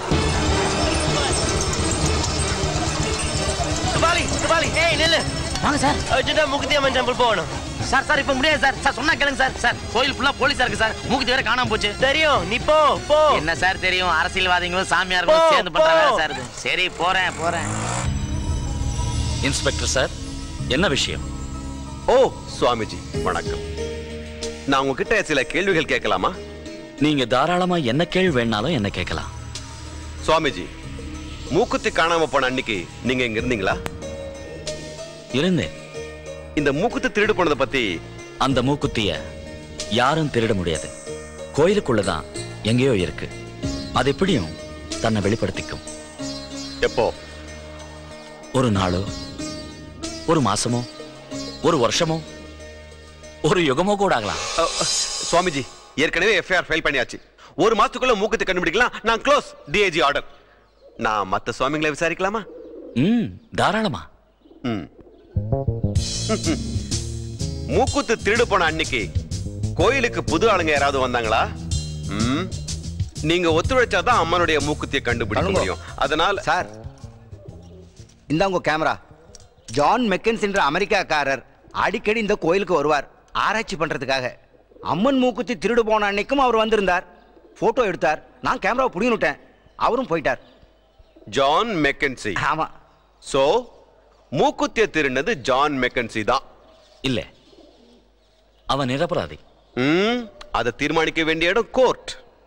[SPEAKER 4] துபாலி துபாலி ஏய் நில்லு வாங்க சார்
[SPEAKER 6] அர்ஜென்டா முகுதி அம்மன் டெம்பிள் போகணும்
[SPEAKER 4] சார் சார் இப்போ முடியாது சார் சார் சொன்னா கேளுங்க சார் சார் கோயில் ஃபுல்லா போலீஸா இருக்கு சார் மூக்குத்தி வேற காணாம போச்சு
[SPEAKER 6] தெரியும் நீ போ போ
[SPEAKER 4] என்ன சார் தெரியும் அரசியல்வாதிகளும் சாமியார்களும்
[SPEAKER 6] போ,
[SPEAKER 4] சேர்ந்து பண்ற
[SPEAKER 6] போ.
[SPEAKER 4] வேலை சார் இது சரி போறேன் போறேன்
[SPEAKER 9] இன்ஸ்பெக்டர் சார் என்ன விஷயம்
[SPEAKER 21] ஓ சுவாமிஜி வணக்கம் நான் உங்ககிட்ட சில கேள்விகள் கேட்கலாமா
[SPEAKER 9] நீங்க தாராளமா என்ன கேள்வி வேணாலும் என்ன கேட்கலாம்
[SPEAKER 21] சுவாமிஜி மூக்குத்தி காணாம போன அன்னைக்கு நீங்க இங்க இருந்தீங்களா
[SPEAKER 9] இருந்தேன்
[SPEAKER 21] இந்த மூக்குத்தி திருடு போனதை பத்தி
[SPEAKER 9] அந்த மூக்குத்திய யாரும் திருட முடியாது கோயிலுக்குள்ளதான் எங்கேயோ இருக்கு அது எப்படியும் தன்னை வெளிப்படுத்திக்கும்
[SPEAKER 21] எப்போ
[SPEAKER 9] ஒரு நாளோ ஒரு மாசமோ ஒரு வருஷமோ ஒரு யுகமோ கூட ஆகலாம்
[SPEAKER 21] அ, அ, சுவாமிஜி ஏற்கனவே எஃப்ஐஆர் ஃபைல் பண்ணியாச்சு ஒரு மாசத்துக்குள்ள மூக்குத்தி கண்டுபிடிக்கலாம் நான் க்ளோஸ் டிஏஜி ஆர்டர் நான் மத்த சுவாமிகளை விசாரிக்கலாமா
[SPEAKER 9] ம் தாராளமா
[SPEAKER 21] ம் மூக்குத்து திருடு போன அன்னைக்கு கோயிலுக்கு புது ஆளுங்க யாராவது வந்தாங்களா ம் நீங்க ஒத்துழைச்சாதான் அம்மனுடைய மூக்குத்தியை கண்டுபிடிக்க
[SPEAKER 15] பண்ணுங்க.
[SPEAKER 21] முடியும் அதனால
[SPEAKER 15] சார் இந்த உங்க கேமரா ஜான் மெக்கன்ஸ் என்ற அமெரிக்காக்காரர் அடிக்கடி இந்த கோயிலுக்கு வருவார் ஆராய்ச்சி பண்றதுக்காக அம்மன் மூக்குத்தி திருடு போன அன்னைக்கும் அவர் வந்திருந்தார் போட்டோ எடுத்தார் நான் கேமராவை புடிங்கிட்டேன் அவரும் போயிட்டார்
[SPEAKER 21] ஜான் மெக்கன்சி
[SPEAKER 15] ஆமா
[SPEAKER 21] சோ மூக்குத்திய திருநது ஜான் மெக்கன்சி தான்
[SPEAKER 9] இல்ல அவன் நிரபராதி
[SPEAKER 21] ம் அதை தீர்மானிக்க வேண்டிய இடம் கோர்ட்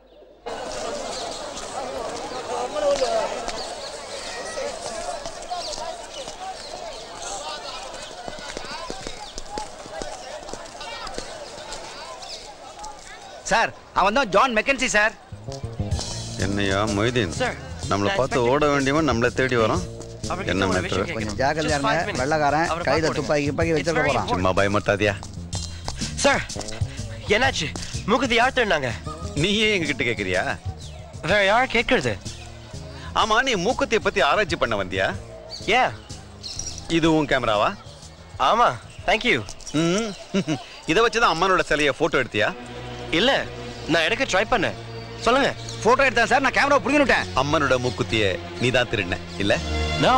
[SPEAKER 15] சார் அவன் தான் ஜான் மெக்கன்சி சார்
[SPEAKER 22] என்னையா மொய்தீன்
[SPEAKER 15] Sir,
[SPEAKER 22] நம்மளை
[SPEAKER 15] நான்
[SPEAKER 22] பார்த்து ஓட வேண்டியவன் நம்மளை தேடி வரோம் என்ன மேட்ரு
[SPEAKER 11] கொஞ்சம் ஜாக்கிரதையா இருங்க வெள்ளக்காரன் கையில துப்பாக்கி துப்பாக்கி வச்சிருக்க போறான்
[SPEAKER 22] சும்மா பயமுறுத்தாதியா
[SPEAKER 6] சார் என்னாச்சு முகுதி யார் திருநாங்க
[SPEAKER 22] நீயே எங்க கிட்ட கேக்குறியா
[SPEAKER 6] வேற யார் கேட்கறது
[SPEAKER 21] ஆமா நீ மூக்குத்திய பத்தி ஆராய்ச்சி பண்ண வந்தியா
[SPEAKER 6] ஏ
[SPEAKER 21] இது உன் கேமராவா
[SPEAKER 6] ஆமா தேங்க்யூ
[SPEAKER 21] ம் இதை வச்சுதான் அம்மனோட சிலைய போட்டோ எடுத்தியா
[SPEAKER 6] இல்ல நான் எடுக்க ட்ரை பண்ணேன் சொல்லுங்க
[SPEAKER 15] போட்டோ எடுத்தேன் சார் நான் கேமரா புடிங்கிட்டேன்
[SPEAKER 21] அம்மனோட மூக்குத்திய நீ தான் திருடின இல்ல
[SPEAKER 6] நோ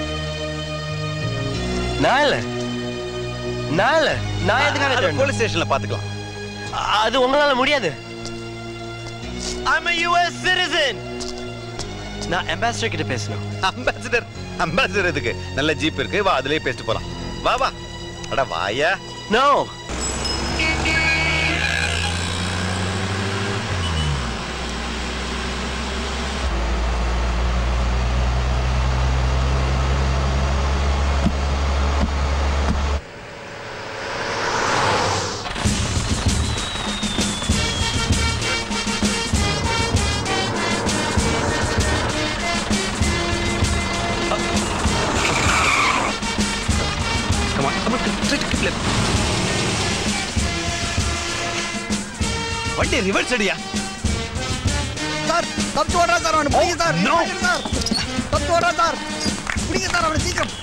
[SPEAKER 6] நான் இல்ல நான் இல்ல நான் எதுக்காக திருடணும்?
[SPEAKER 21] போலீஸ் ஸ்டேஷன்ல பாத்துக்கலாம்
[SPEAKER 6] அது உங்களால முடியாது I'm a US citizen நான் அம்பாசிடர் கிட்ட பேசணும்
[SPEAKER 21] அம்பாசிடர் அம்பாசிடர் எதுக்கு நல்ல ஜீப் இருக்கு வா அதுலயே பேசிட்டு போலாம் வா வா அட வாயா
[SPEAKER 6] no
[SPEAKER 15] Come on, come on, straight, keep left.
[SPEAKER 21] வண்டி ரிவர்ஸ் அடியா
[SPEAKER 15] சார் தப்பிச்சு ஓடுறா சார் அவனை பிடிங்க சார் பிடிங்க சார் தப்பிச்சு ஓடுறா சார் பிடிங்க சார் அவனை சீக்கிரம்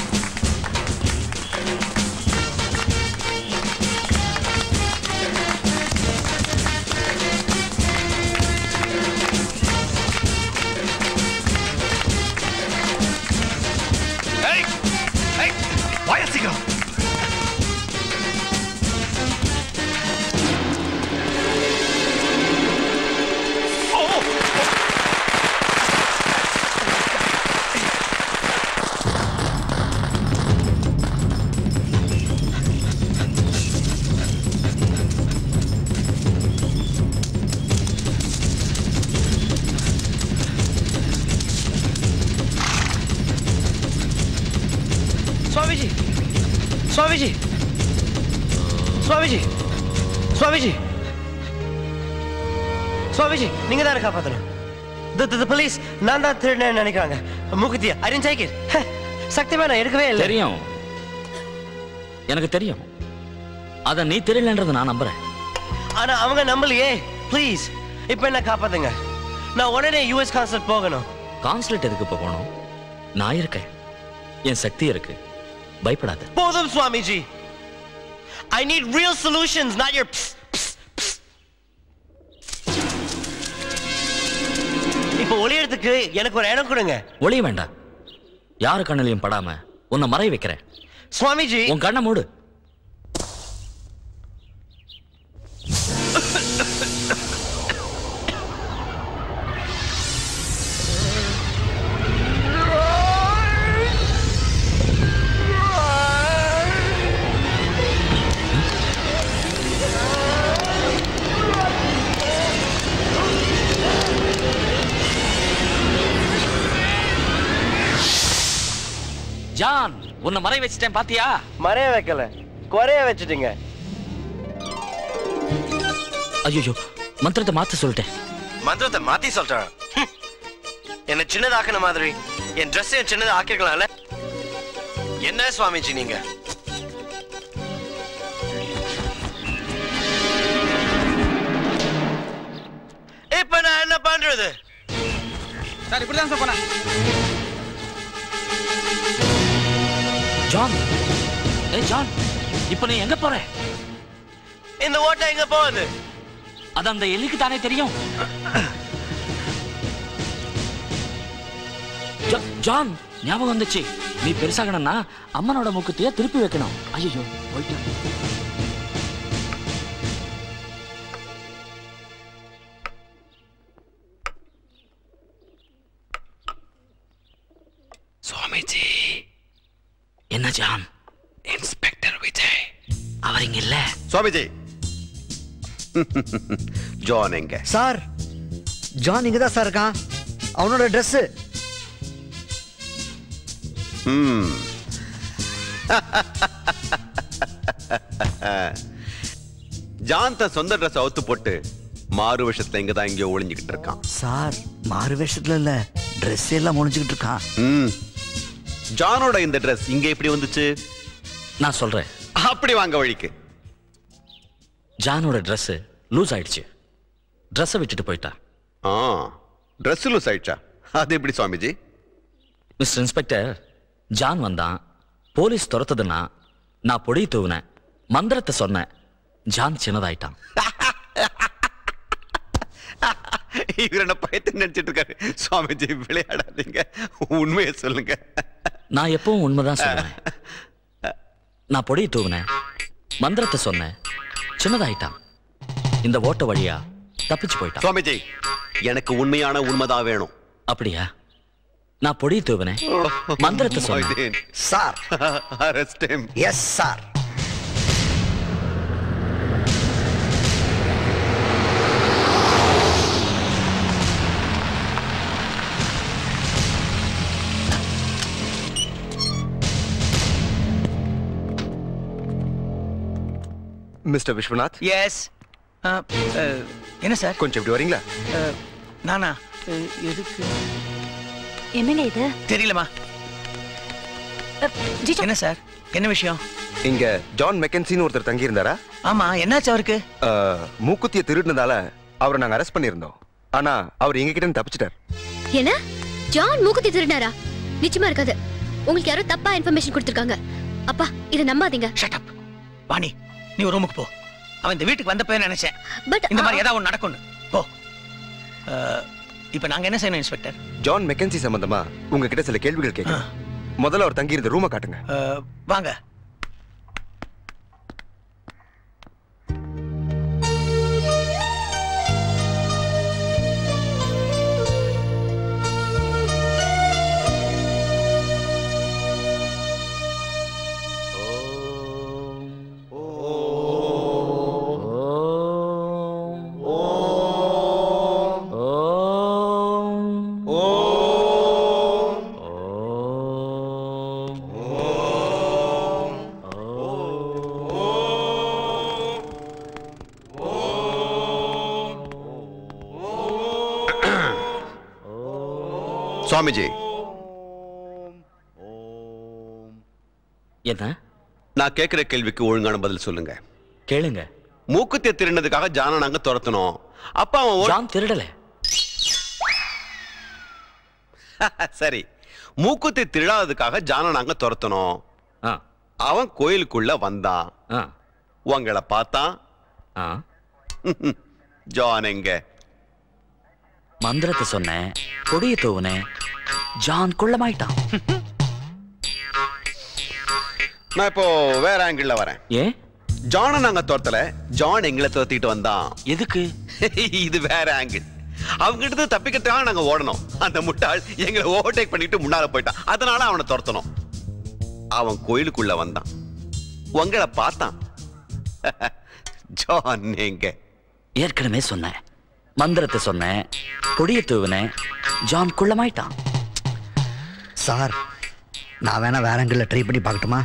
[SPEAKER 21] ஏய் ஏய் வாயா சீக்கிரம்
[SPEAKER 6] சுவாமிஜி சுவாமிஜி சுவாமிஜி சுவாமிஜி சுவாமிஜி நீங்க தான் என்ன காப்பாத்தணும் தி தி போலீஸ் நான் தான் திருடனேன்னு நினைக்கிறாங்க மூக்குத்தியா ஐ டென்ட் டேக் இட் சக்திமா நான் எடுக்கவே இல்லை
[SPEAKER 9] தெரியும் எனக்கு தெரியும் அத நீ தெரியலன்றத நான் நம்புறேன்
[SPEAKER 6] ஆனா அவங்க நம்பலையே ப்ளீஸ் இப்போ என்ன காப்பாத்துங்க நான் உடனே யூஎஸ் கான்சர்ட் போகணும்
[SPEAKER 9] கான்சுலேட் எதுக்கு இப்ப போகணும் நான் இருக்கேன் என் சக்தி இருக்கு பயப்படாத
[SPEAKER 6] போதும் Swamiji I need real solutions not your இப்போ ஒளியறதுக்கு எனக்கு ஒரு இடம் கொடுங்க
[SPEAKER 9] ஒளிய வேண்டாம் யாரு கண்ணிலையும் படாம உன்னை மறைய வைக்கிறேன்
[SPEAKER 6] சுவாமிஜி
[SPEAKER 9] உன் கண்ணை மூடு ஜான் உன்னை மறைய வச்சிட்டேன் பாத்தியா
[SPEAKER 6] மறைய வைக்கல குறைய வச்சுட்டீங்க
[SPEAKER 9] ஐயோ மந்திரத்தை மாத்த சொல்லிட்டேன்
[SPEAKER 6] மந்திரத்தை மாத்தி சொல்றேன் ஹம். என்ன சின்னதாக்குன மாதிரி என் ட்ரெஸ்ஸையும் சின்னதா ஆக்கிருக்கலாம்ல என்ன சுவாமிஜி நீங்க இப்ப நான் என்ன பண்றது
[SPEAKER 1] சார் இப்படிதான் சார் போனேன்
[SPEAKER 9] ஜான் ஏய் ஜான் இப்போ நீ எங்க போற
[SPEAKER 6] இந்த ஓட்டை எங்க போகுது
[SPEAKER 9] அது அந்த எலிக்கு தானே தெரியும் ஜா- ஜான் ஞாபகம் வந்துச்சு நீ பெருசாகணும்னா அம்மனோட மூக்குத்திய திருப்பி வைக்கணும் ஐயோ போயிட்டான்
[SPEAKER 21] சுவாமிஜி
[SPEAKER 9] என்ன ஜான்
[SPEAKER 21] இன்ஸ்பெக்டர் விஜய்
[SPEAKER 9] அவர் இங்க இல்ல
[SPEAKER 21] சுவாமிஜி ஜான் எங்க
[SPEAKER 15] சார் ஜான் இங்க தான் சார் இருக்கான் அவனோட ட்ரெஸ்
[SPEAKER 21] ம் ஜான் தன் சொந்த ட்ரெஸ் அவுத்து போட்டு மாறு விஷயத்துல இங்க தான் எங்கேயோ ஒளிஞ்சுக்கிட்டு இருக்கான்
[SPEAKER 15] சார் மாறு வேஷத்துல இல்ல ட்ரெஸ் எல்லாம் முடிஞ்சுக்கிட்டு இருக்கான்
[SPEAKER 21] ம் ஜானோட இந்த ட்ரெஸ் இங்க எப்படி வந்துச்சு
[SPEAKER 9] நான் சொல்றேன்
[SPEAKER 21] அப்படி வாங்க வழிக்கு
[SPEAKER 9] ஜானோட Dress லூஸ் ஆயிடுச்சு ட்ரெஸ்ஸை விட்டுட்டு போயிட்டா
[SPEAKER 21] ஆ ட்ரெஸ் லூஸ் ஆயிடுச்சா அது எப்படி சுவாமிஜி
[SPEAKER 9] மிஸ்டர் இன்ஸ்பெக்டர் ஜான் வந்தான் போலீஸ் துரத்துதுன்னா நான் பொடி தூவினேன் மந்திரத்தை சொன்னேன் ஜான் சின்னதாயிட்டான்
[SPEAKER 21] இவர் என்ன பயத்தை நினைச்சிட்டு இருக்காரு சுவாமிஜி விளையாடாதீங்க உண்மையை சொல்லுங்க
[SPEAKER 9] நான் எப்பவும் உண்மைதான் சொல்லுவேன் நான் பொடி தூவினேன் மந்திரத்தை சொன்னேன் சின்னதாயிட்டான் இந்த ஓட்ட வழியா தப்பிச்சு போயிட்டான்
[SPEAKER 21] சுவாமிஜி எனக்கு உண்மையான உண்மைதான் வேணும்
[SPEAKER 9] அப்படியா நான் பொடி தூவினேன் மந்திரத்தை சொன்னேன்
[SPEAKER 15] sir
[SPEAKER 21] arrest him
[SPEAKER 15] yes sir
[SPEAKER 2] mister Viswanath
[SPEAKER 8] yes என்ன சார்
[SPEAKER 2] கொஞ்சம் இப்படி வரீங்களா
[SPEAKER 8] நானா அஹ், எதுக்கு
[SPEAKER 12] என்னங்க இது
[SPEAKER 8] தெரியலமா என்ன சார் என்ன விஷயம்
[SPEAKER 2] இங்க ஜான் மெக்கன்சின்னு ஒருத்தர் தங்கி இருந்தாரா
[SPEAKER 8] ஆமா என்னாச்சு அவருக்கு
[SPEAKER 2] மூக்குத்திய திருடினதால அவரை நாங்க அரெஸ்ட் பண்ணியிருந்தோம் ஆனா அவர் எங்க கிட்ட இருந்து தப்பிச்சிட்டார்
[SPEAKER 7] என்ன ஜான் மூக்குத்தி திருடினாரா நிச்சயமா இருக்காது உங்களுக்கு யாரோ தப்பா இன்ஃபர்மேஷன் கொடுத்திருக்காங்க அப்பா இதை நம்பாதீங்க
[SPEAKER 8] வாணி நீ ஒரு ரூமுக்கு போ அவன் இந்த வீட்டுக்கு வந்தப்பவே நினைச்சேன்
[SPEAKER 7] பட்
[SPEAKER 8] இந்த மாதிரி ஏதாவது ஒன்று நடக்கும்னு போ அஹ், இப்ப நாங்க என்ன செய்யணும் இன்ஸ்பெக்டர்
[SPEAKER 2] ஜான் மெக்கன்சி சம்பந்தமா உங்ககிட்ட சில கேள்விகள் கேட்கிறேன் முதல்ல அவர் தங்கி இருந்த ரூமை காட்டுங்க
[SPEAKER 8] அஹ், வாங்க
[SPEAKER 21] சுவாமிஜி
[SPEAKER 9] என்ன
[SPEAKER 21] நான் கேட்கிற கேள்விக்கு ஒழுங்கான பதில் சொல்லுங்க
[SPEAKER 9] கேளுங்க
[SPEAKER 21] மூக்குத்திய திருடினதுக்காக ஜான நாங்க துரத்தணும் அப்ப அவன் ஓ-
[SPEAKER 9] ஜான் திருடல
[SPEAKER 21] சரி மூக்குத்தி திருடாததுக்காக ஜான நாங்க துரத்தணும் அவன் கோயிலுக்குள்ள வந்தான் உங்களை பார்த்தான் ஜான் எங்க
[SPEAKER 9] மந்திரத்தை சொன்னேன் பொடியை தூவினேன் ஜான் குள்ளமாயிட்டான்
[SPEAKER 21] நான் இப்போ வேற ஆங்கிள் வரேன்
[SPEAKER 9] ஏன்
[SPEAKER 21] ஜானை நாங்க துரத்தல ஜான் எங்களை துரத்திட்டு வந்தான்
[SPEAKER 9] எதுக்கு
[SPEAKER 21] இது வேற ஆங்கிள் அவங்க கிட்ட இருந்து தப்பிக்கிறதுக்காக நாங்க ஓடணும் அந்த முட்டாள் எங்களை ஓவர்டேக் பண்ணிட்டு முன்னால போயிட்டான் அதனால அவனை துரத்தணும் அவன் கோயிலுக்குள்ள வந்தான் உங்களை பார்த்தான் ஜான் எங்க
[SPEAKER 9] ஏற்கனவே சொன்னேன் மந்திரத்தை சொன்னேன் பொடியை தூவினேன் ஜான் குள்ளமாயிட்டான்
[SPEAKER 15] சார் நான் வேணா வேற ஆங்கிள் ட்ரை பண்ணி பார்க்கட்டுமா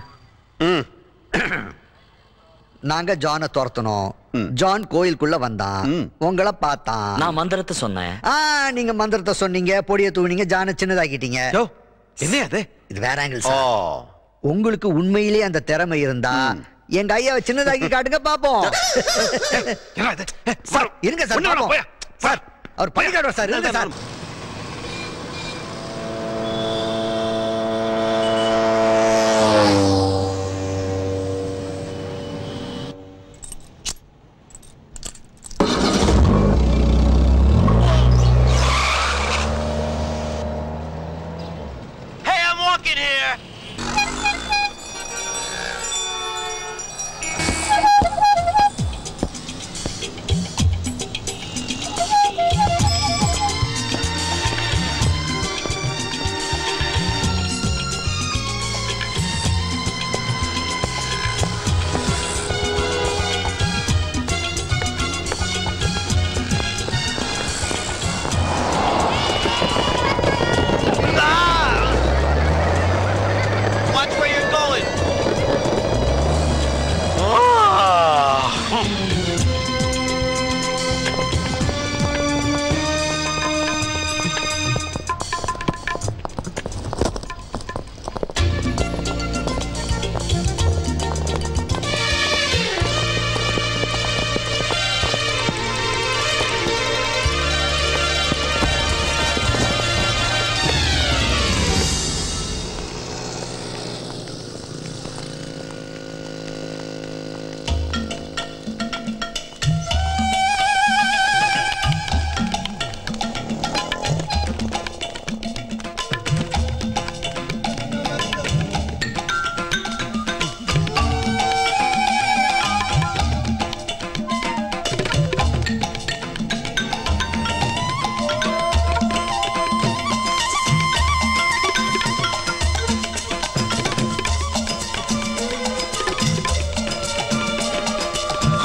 [SPEAKER 15] நாங்க ஜானை துரத்தணும் ஜான் கோயிலுக்குள்ள வந்தான் உங்களை பார்த்தான்
[SPEAKER 9] நான் மந்திரத்தை சொன்னேன்
[SPEAKER 15] ஆ நீங்க மந்திரத்தை சொன்னீங்க பொடியை தூவினீங்க ஜானை சின்னதாக்கிட்டீங்க
[SPEAKER 21] என்ன அது
[SPEAKER 15] இது வேற ஆங்கிள் சார் உங்களுக்கு உண்மையிலே அந்த திறமை இருந்தா எங்க ஐயாவை சின்னதாக்கி காட்டுங்க பாப்போம் சார் இருங்க சார்
[SPEAKER 21] ஒண்ணு வேணாம்,
[SPEAKER 15] பாப்போம். சார் அவர் பண்ணி காட்டுவார் சார் இருங்க sir
[SPEAKER 10] Hey, I'm walking here.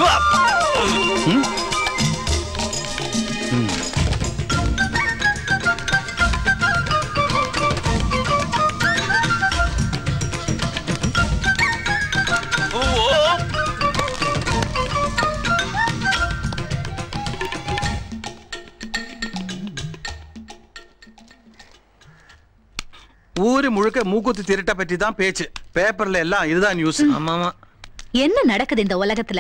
[SPEAKER 19] ஊரு முழுக்க மூக்குத்தி திருட்ட பற்றி தான் பேச்சு பேப்பர்ல எல்லாம் இதுதான் நியூஸ்
[SPEAKER 8] ஆமா ஆமா
[SPEAKER 12] என்ன நடக்குது இந்த உலகத்துல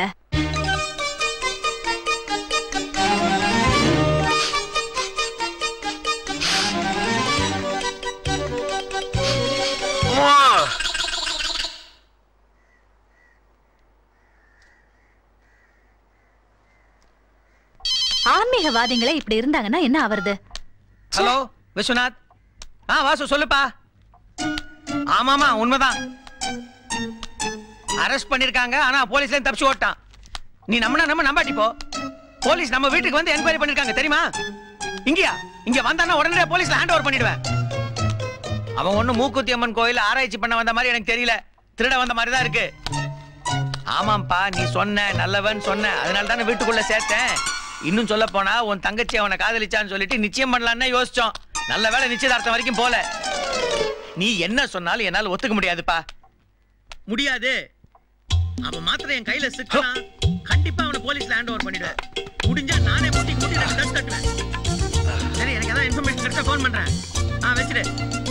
[SPEAKER 12] ஆன்மீகவாதிகளே இப்படி இருந்தாங்கன்னா என்ன ஆவறது
[SPEAKER 8] ஹலோ விஸ்வநாத் ஆ வாசு சொல்லுப்பா ஆமாமா உண்மைதான் அரெஸ்ட் பண்ணிருக்காங்க ஆனா போலீஸ்ல இருந்து தப்பிச்சு ஓட்டான் நீ நம்மனா நம்ம நம்பாட்டி போ போலீஸ் நம்ம வீட்டுக்கு வந்து என்கொயரி பண்ணிருக்காங்க தெரியுமா இங்கயா இங்க வந்தானா உடனே போலீஸ்ல ஹேண்ட் ஓவர் பண்ணிடுவேன் அவன் ஒண்ணு மூக்குத்தி அம்மன் கோயில் ஆராய்ச்சி பண்ண வந்த மாதிரி எனக்கு தெரியல திருட வந்த மாதிரி தான் இருக்கு ஆமாம்ப்பா நீ சொன்ன நல்லவன் சொன்ன அதனால தானே வீட்டுக்குள்ள சேர்த்தேன் இன்னும் சொல்ல போனா உன் தங்கச்சி அவனை காதலிச்சான்னு சொல்லிட்டு நிச்சயம் பண்ணலான்னு யோசிச்சோம் நல்ல வேளை நிச்சயதார்த்தம் வரைக்கும் போல நீ என்ன சொன்னாலும் என்னால ஒத்துக்க முடியாதுப்பா முடியாது அவன் மாத்திரம் என் கையில சிக்கனா கண்டிப்பா அவனை போலீஸ்ல ஹேண்ட் ஓவர் பண்ணிடுவேன் முடிஞ்சா நானே முட்டி முட்டி ரெண்டு தட்டு தட்டுவேன் சரி எனக்கு ஏதாவது இன்ஃபர்மேஷன் கிடைச்சா ஃபோன் பண்றேன் ஆ வச்சிரு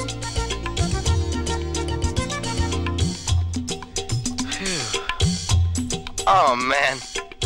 [SPEAKER 6] Oh man.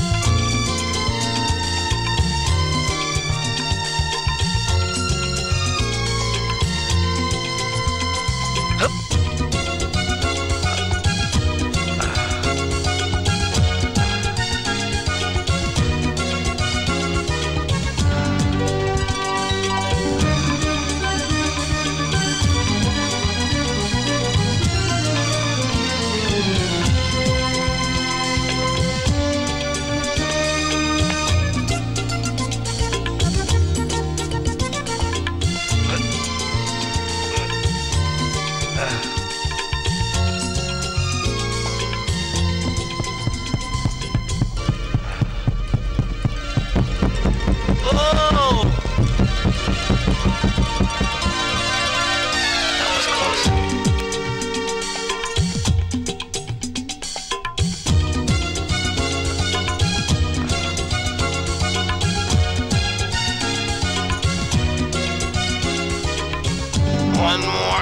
[SPEAKER 6] One more.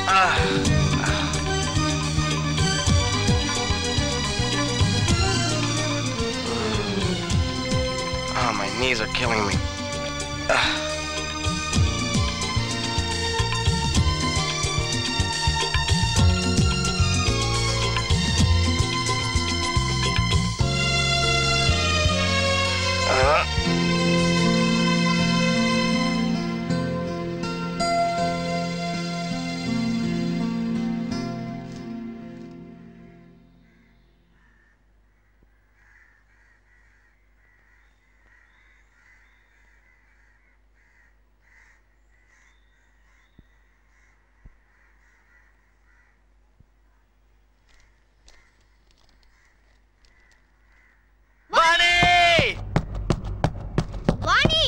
[SPEAKER 6] Ah. Oh, my knees are killing me. Ah. Uh.
[SPEAKER 8] Vani
[SPEAKER 7] Vani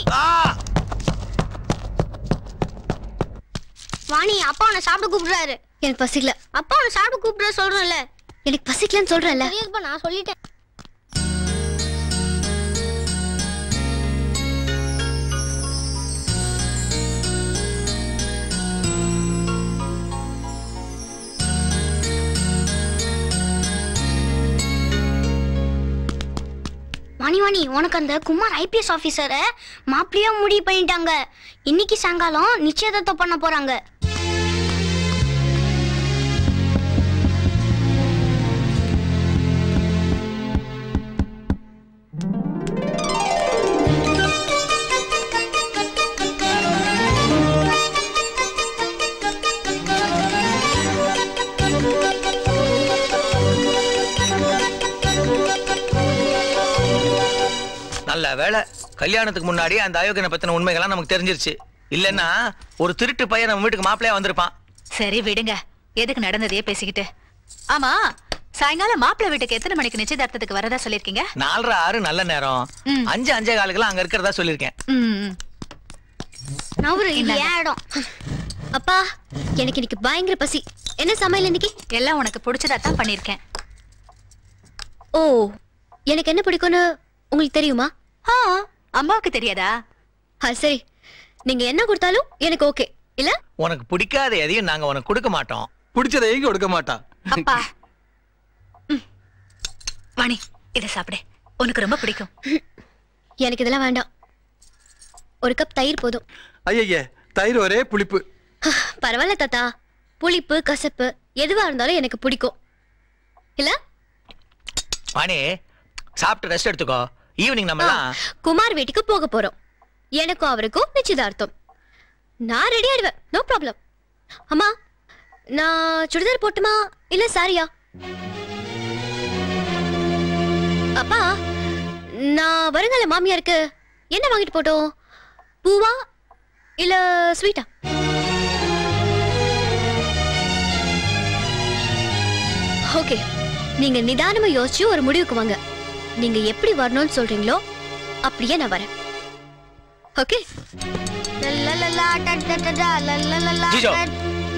[SPEAKER 5] Vani அப்பா உன்னை சாப்பிட கூப்பிடுறாரு
[SPEAKER 7] எனக்கு பசிக்கல
[SPEAKER 5] அப்பா உன்னை சாப்பிட கூப்பிடுற சொல்றேன்ல
[SPEAKER 7] எனக்கு பசிக்கலன்னு சொல்றேன்ல
[SPEAKER 5] தெரியாதுப்பா நான் சொல்லிட்டேன் வாணி வாணி உனக்கு அந்த குமார் ஐபிஎஸ் ஆபீசரை மாப்பிள்ளையா முடிவு பண்ணிட்டாங்க இன்னைக்கு சாயங்காலம் நிச்சயதார்த்தம் பண்ண போறாங்க
[SPEAKER 8] நல்ல வேளை கல்யாணத்துக்கு முன்னாடி அந்த அயோக்கியனை பத்தின உண்மைகள்லாம் நமக்கு தெரிஞ்சிருச்சு இல்லைன்னா ஒரு திருட்டு பையன் நம்ம வீட்டுக்கு மாப்பிள்ளையா வந்திருப்பான்
[SPEAKER 12] சரி விடுங்க எதுக்கு நடந்ததையே பேசிக்கிட்டு ஆமா சாயங்காலம் மாப்பிள்ளை வீட்டுக்கு எத்தனை மணிக்கு நிச்சயதார்த்தத்துக்கு வரதா சொல்லிருக்கீங்க
[SPEAKER 8] நாலரை ஆறு நல்ல நேரம் அஞ்சு அஞ்சே காலுக்கெல்லாம் அங்க இருக்கிறதா சொல்லியிருக்கேன்
[SPEAKER 12] ம்
[SPEAKER 5] நவரு இது ஏன் இடம்
[SPEAKER 7] அப்பா எனக்கு இன்னைக்கு பயங்கர பசி என்ன சமையல் இன்னைக்கு
[SPEAKER 12] எல்லாம் உனக்கு பிடிச்சதா தான் பண்ணிருக்கேன்
[SPEAKER 7] ஓ எனக்கு என்ன பிடிக்கும்னு உங்களுக்கு தெரியுமா
[SPEAKER 12] ஆ அம்மாவுக்கு தெரியாதா
[SPEAKER 7] அது சரி நீங்க என்ன கொடுத்தாலும் எனக்கு ஓகே இல்ல
[SPEAKER 8] உனக்கு பிடிக்காத எதையும் நாங்க உனக்கு கொடுக்க மாட்டோம்
[SPEAKER 19] பிடிச்சதை எங்க கொடுக்க மாட்டான்
[SPEAKER 12] அப்பா ம். வாணி இதை சாப்பிடு உனக்கு ரொம்ப பிடிக்கும்
[SPEAKER 7] எனக்கு இதெல்லாம் வேண்டாம் ஒரு கப் தயிர் போதும்
[SPEAKER 19] ஐயய்ய தயிர் ஒரே புளிப்பு
[SPEAKER 7] பரவாயில்ல தாத்தா புளிப்பு கசப்பு எதுவா இருந்தாலும் எனக்கு பிடிக்கும் இல்ல
[SPEAKER 8] வாணி சாப்பிட்டு ரெஸ்ட் எடுத்துக்கோ ஈவினிங் நம்ம எல்லாம்
[SPEAKER 7] குமார் வீட்டுக்கு போக போறோம் எனக்கும் அவருக்கும் நிச்சயதார்த்தம் நான் ரெடி ஆயிடுவேன் நோ ப்ராப்ளம் அம்மா நான் சுடிதார் போட்டுமா இல்ல சாரியா அப்பா நான் வருங்கால மாமியாருக்கு என்ன வாங்கிட்டு போட்டோம் பூவா இல்ல ஸ்வீட்டா ஓகே நீங்க நிதானமா யோசிச்சு ஒரு முடிவுக்கு வாங்க நீங்க எப்படி வரணும்னு சொல்றீங்களோ அப்படியே நான் வரேன் ஓகே
[SPEAKER 5] லல்லலலா, டட்டட்டடா, லல்லலலா,
[SPEAKER 8] ஜிஜோ.
[SPEAKER 5] டட்.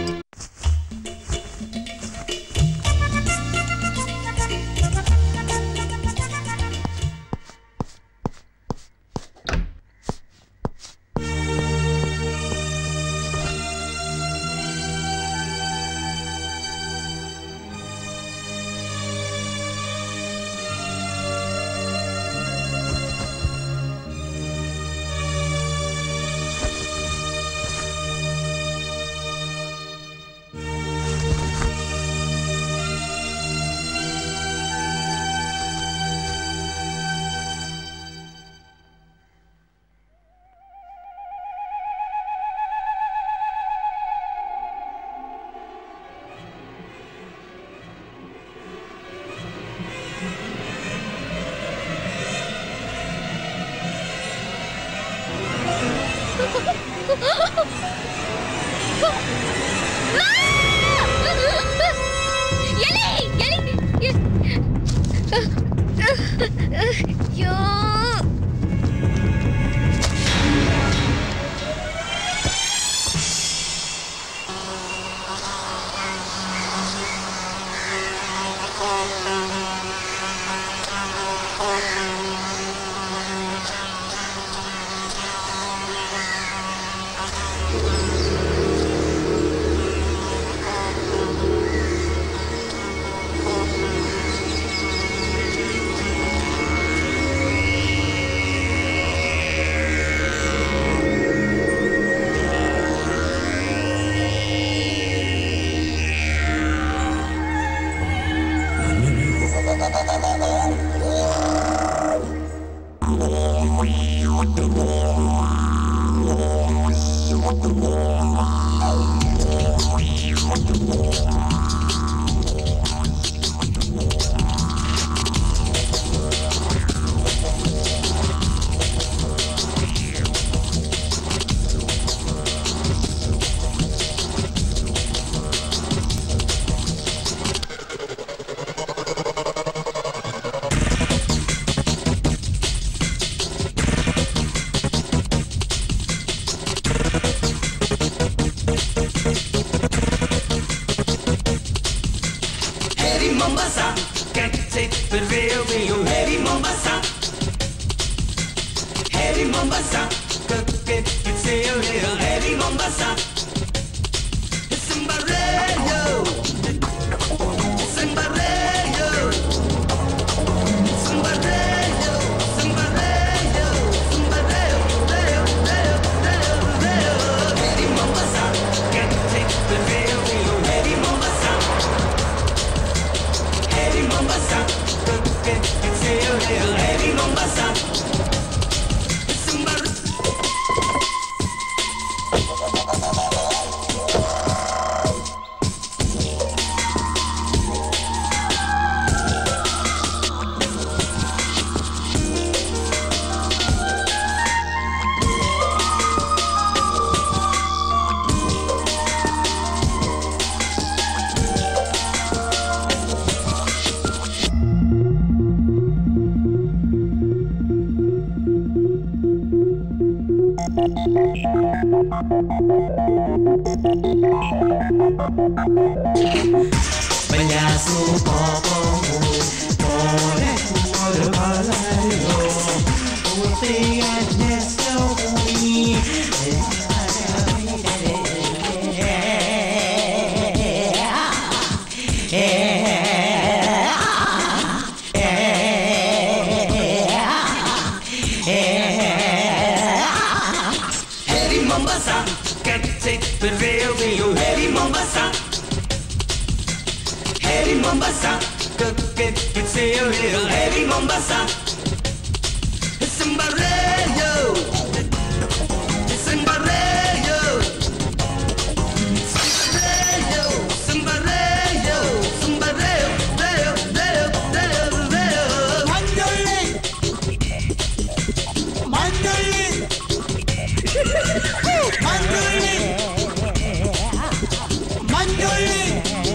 [SPEAKER 7] எலி எலி ஐயோ
[SPEAKER 3] Heavy Mombasa, can't take the real, real heavy Mombasa. Heavy Mombasa, cook it, it's a real heavy Mombasa. It's Simbarello, Simbarello, Simbarello, Simbarello, Simbarello, Heavy Mombasa, can't take the real, real heavy Mombasa. Heavy Mombasa, cook it, it's a real heavy Mombasa. It's Simbar-
[SPEAKER 10] Heavy Mombasa, can't take the real real heavy Mombasa. Heavy Mombasa, cook it, it's real real heavy Mombasa. Simbarello, Simbarello, Simbarello, Simbarello, Simbarello, Leo, Leo, Leo, Leo. Mandolin, Mandolin. Mandolin! Mandolin!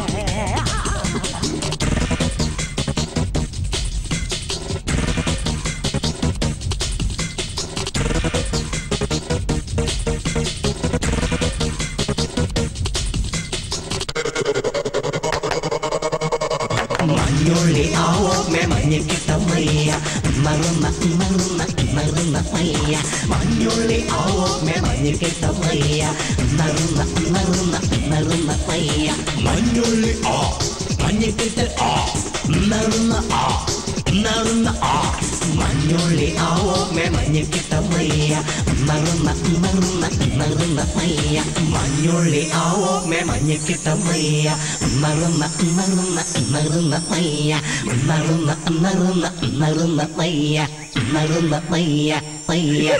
[SPEAKER 3] மண்ணுள்ளி ஆவோ மே மண்ணுக்கு தம்மையா மரும மரும மரும மையா மண்ணுள்ளி ஆவோ மே மண்ணுக்கு தம்மையா மரும மரும மரும மையா மண்ணுள்ளி ஆ மண்ணுக்கு ஆ மரும ஆ மரும ஆ மண்ணுள்ளி ஆவோ மே மண்ணுக்கு தம்மையா மரும மரும மரும மையா மண்ணுள்ளி ஆவோ மே மண்ணுக்கு தம்மையா மரும மரும மரும மையா மரும மரும மரும மையா மரும மையா மையா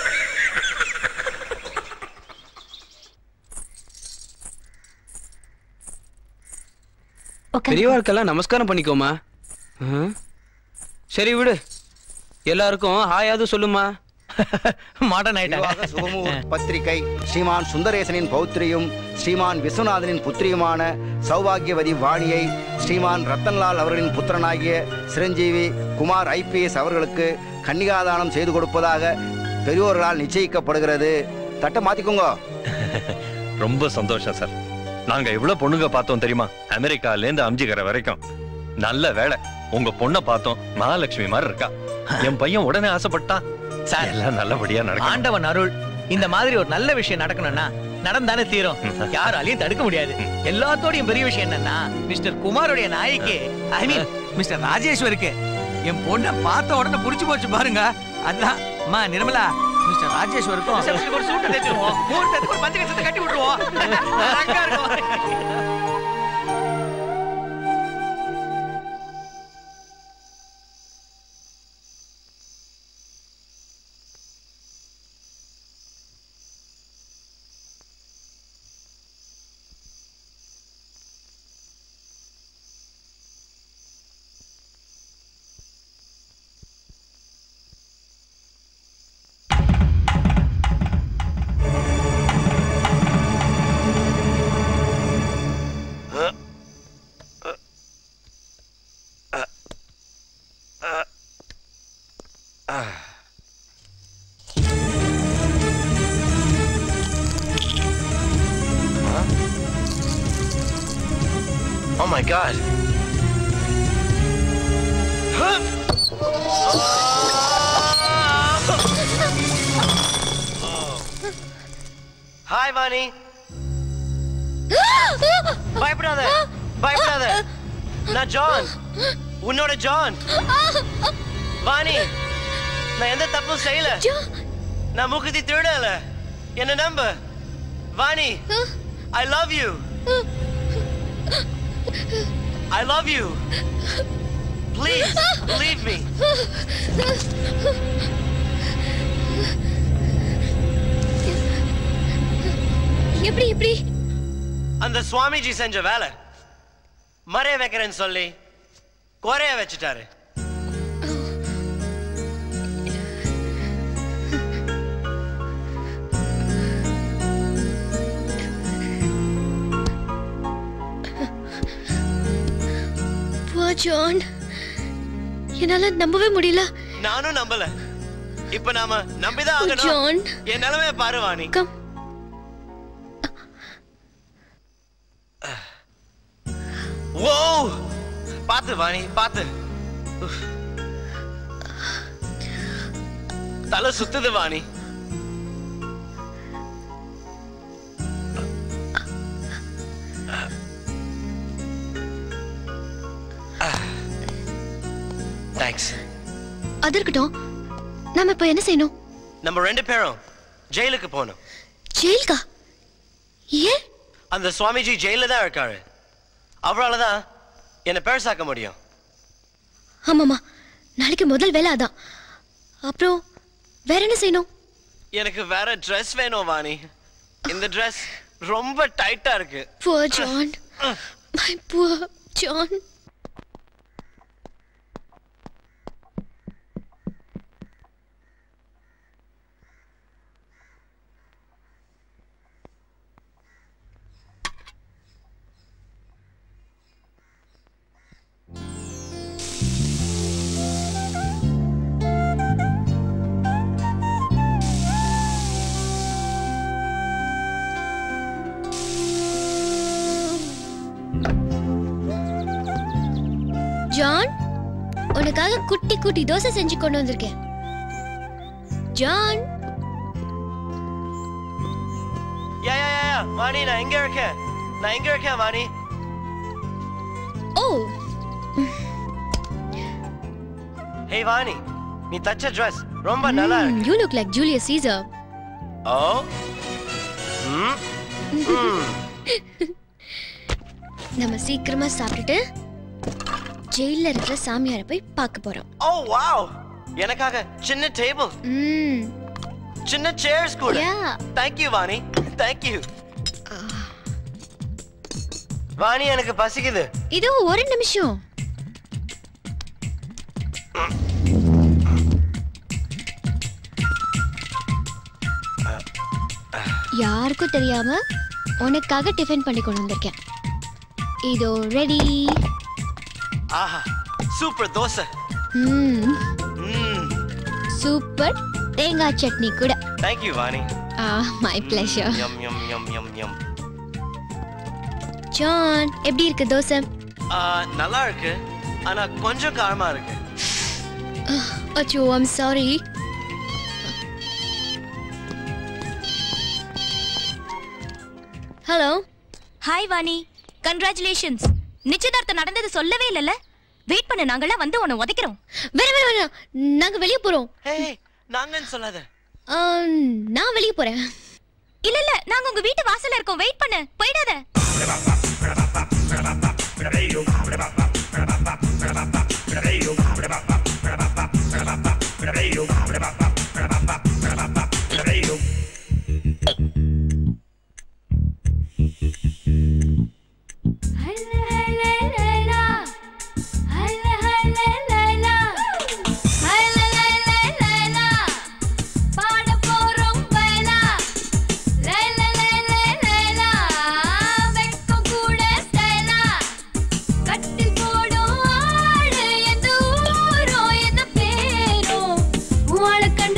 [SPEAKER 18] பெரியவாளுக்கெல்லாம் நமஸ்காரம் பண்ணிக்கோமா ஆ? சரி விடு எல்லாருக்கும் ஹாயாவது சொல்லுமா
[SPEAKER 8] மாடர்ன்
[SPEAKER 15] விவாக சுகமுகூர்த்த பத்திரிகை ஸ்ரீமான் சுந்தரேசனின் பௌத்திரியும் ஸ்ரீமான் விஸ்வநாதனின் புத்திரியுமான சௌபாகியவதி வாணியை ஸ்ரீமான் ரத்தன்லால் அவர்களின் புத்திரனாகிய சிரஞ்சீவி குமார் ஐபிஎஸ் அவர்களுக்கு கன்னிகாதானம் செய்து கொடுப்பதாக பெரியோர்களால் நிச்சயிக்கப்படுகிறது தட்டை மாத்திக்கோங்க
[SPEAKER 13] ரொம்ப சந்தோஷம் சார் நாங்க இவ்வளவு பொண்ணுங்க பார்த்தோம் தெரியுமா அமெரிக்கால இருந்து அம்ஜிகரை வரைக்கும் நல்ல வேலை உங்க பொண்ணை பார்த்தோம் மகாலட்சுமி மாதிரி இருக்கா என் பையன் உடனே ஆசைப்பட்டான்
[SPEAKER 8] சார்
[SPEAKER 13] எல்லாம் நல்லபடியா நடக்கும்
[SPEAKER 8] ஆண்டவன் அருள் இந்த மாதிரி ஒரு நல்ல விஷயம் நடக்கணும்னா நடந்தானே தீரும் யாராலையும் தடுக்க முடியாது எல்லாத்தோடையும் பெரிய விஷயம் என்னன்னா மிஸ்டர் குமாரோடைய நாய்க்கு ஐ மீன் மிஸ்டர் ராஜேஸ்வருக்கு என் பொண்ணை பார்த்த உடனே புடிச்சு போச்சு பாருங்க அதான் அம்மா நிர்மலா மிஸ்டர் ராஜேஸ்வருக்கும் ஒரு சூட்டை தைச்சிருவோம் முகூர்த்தத்துக்கு ஒரு பஞ்ச கட்டத்தை கட்டி விட்டுருவோம் அழகா இருக்கும்
[SPEAKER 6] Oh my god. Hi Vani பயப்படாத பயப்படாத நான் ஜான் உன்னோட ஜான் வாணி நான் எந்த தப்பும் செய்யல நான் மூக்குத்தி திருடல என்ன நம்ப Vani I love you I love you. Please, believe me.
[SPEAKER 7] எப்படி எப்படி
[SPEAKER 6] அந்த சுவாமிஜி செஞ்ச வேலை மறைய வைக்கிறேன்னு சொல்லி குறைய வச்சுட்டாரு
[SPEAKER 7] Poor John. என்னால நம்பவே முடியல
[SPEAKER 6] நானும் நம்பல இப்ப நாம நம்பிதான்
[SPEAKER 7] John.
[SPEAKER 6] ஆகணும் என் நிலைமைய பாரு வாணி ஓ பாத்து வாணி பாத்து உஃப். தலை சுத்துது வாணி தேங்க்ஸ்
[SPEAKER 7] அது இருக்கட்டும் நாம இப்ப என்ன செய்யணும்
[SPEAKER 6] நம்ம ரெண்டு பேரும் ஜெயிலுக்கு போகணும்
[SPEAKER 7] ஜெயில்கா ஏன்
[SPEAKER 6] அந்த சுவாமிஜி ஜெயில தான் இருக்காரு அவரால தான் என்னை பெருசாக்க முடியும்
[SPEAKER 7] ஆமாமா நாளைக்கு முதல் வேலை அதான் அப்புறம் வேற என்ன செய்யணும்
[SPEAKER 6] எனக்கு வேற ட்ரெஸ் வேணும் வாணி இந்த ட்ரெஸ் ரொம்ப டைட்டா இருக்கு
[SPEAKER 7] Poor John. My poor John. John உனக்காக குட்டி குட்டி தோசை செஞ்சு கொண்டு வந்திருக்கேன் ஜான்
[SPEAKER 6] யா யா யா யா, வாணி நான் எங்க இருக்கேன் நான் எங்க இருக்கேன் வாணி
[SPEAKER 7] ஓ
[SPEAKER 6] ஹே வாணி நீ தச்ச ட்ரெஸ் ரொம்ப நல்லா இருக்கு
[SPEAKER 7] you look like Julius Caesar
[SPEAKER 6] oh ம் ம்
[SPEAKER 7] நம்ம சீக்கிரமா சாப்பிட்டுட்டு ஜெயில்ல இருக்கிற சாமியாரை போய் பார்க்க போறோம்
[SPEAKER 6] ஓ வாவ் எனக்காக சின்ன டேபிள்
[SPEAKER 7] ம்
[SPEAKER 6] சின்ன சேர்ஸ் கூட
[SPEAKER 7] Yeah.
[SPEAKER 6] Thank you Vani thank you Vani எனக்கு பசிக்குது
[SPEAKER 7] இதோ ஒரு நிமிஷம் யாருக்கும் தெரியாம உனக்காக டிஃபன் பண்ணி கொண்டு வந்திருக்கேன் இதோ ரெடி
[SPEAKER 6] ஆஹா சூப்பர் தோசை
[SPEAKER 7] ம்
[SPEAKER 6] ம்
[SPEAKER 7] சூப்பர் தேங்காய் சட்னி கூட
[SPEAKER 6] thank you Vani
[SPEAKER 7] my pleasure
[SPEAKER 6] yum yum yum yum yum
[SPEAKER 7] John எப்படி இருக்கு தோசை
[SPEAKER 6] ஆ, நல்லா இருக்கு ஆனா கொஞ்சம் காரமா இருக்கு
[SPEAKER 7] அச்சோ I'm sorry hello
[SPEAKER 14] hi Vani congratulations நிச்சயதார்த்தம் நடந்தது சொல்லவே இல்லைல்ல வெயிட் பண்ணு நாங்கெல்லாம் வந்து உன்னை உதைக்கிறோம்
[SPEAKER 7] வேற வேற வேற நாங்க வெளிய போறோம்
[SPEAKER 6] நாங்கன்னு சொல்லாத
[SPEAKER 7] ஆம், நான் வெளிய போறேன்
[SPEAKER 14] இல்ல இல்ல நாங்க உங்க வீட்டு வாசல்ல இருக்கோம் வெயிட் பண்ணு போயிடாத
[SPEAKER 3] வாழக்கடை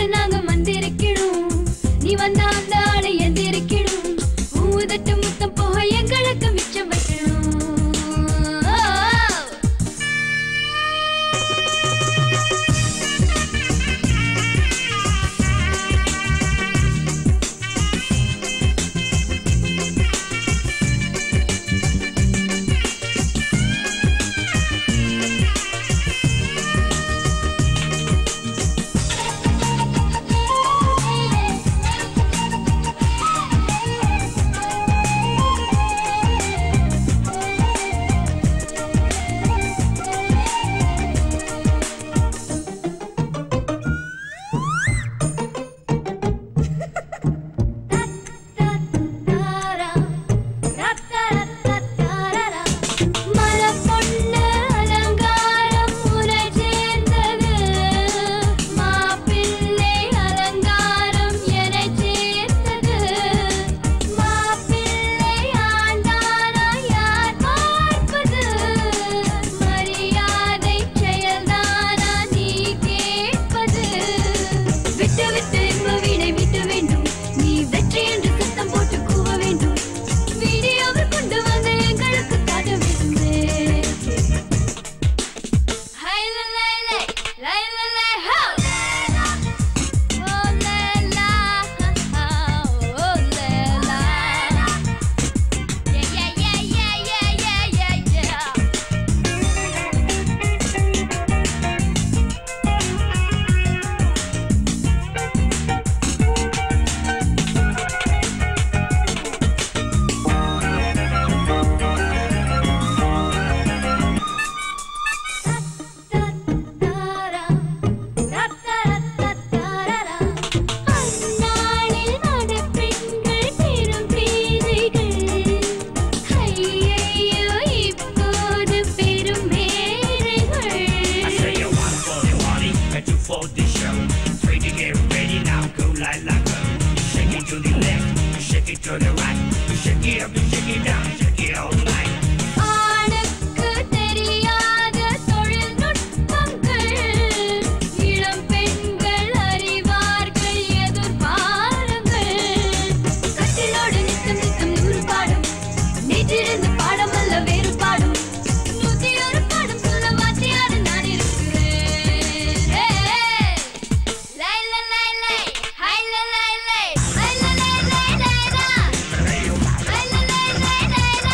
[SPEAKER 10] Afraid to get ready now, go la la go. Shake it to the left, shake it to the right. Shake it up, shake it down, shake it all night.
[SPEAKER 16] ஆணுக்கு தெரியாத தொழில்நுட்பங்கள் இளம் பெண்கள் அறிவார்கள் எதிர்பாருங்கள் கட்டிலோடு நித்தம் நித்தம் நூறு பாடம் நேற்றிருந்த பாடம் அல்ல வேறு பாடம் நூத்தி ஒரு பாடம் சொல்ல வாத்தியாரு நான் இருக்கிறேன் லை லை லை லை ஹை லை லை லை ஹை லை லை லை லை லா ஹை லை லை லை லை லா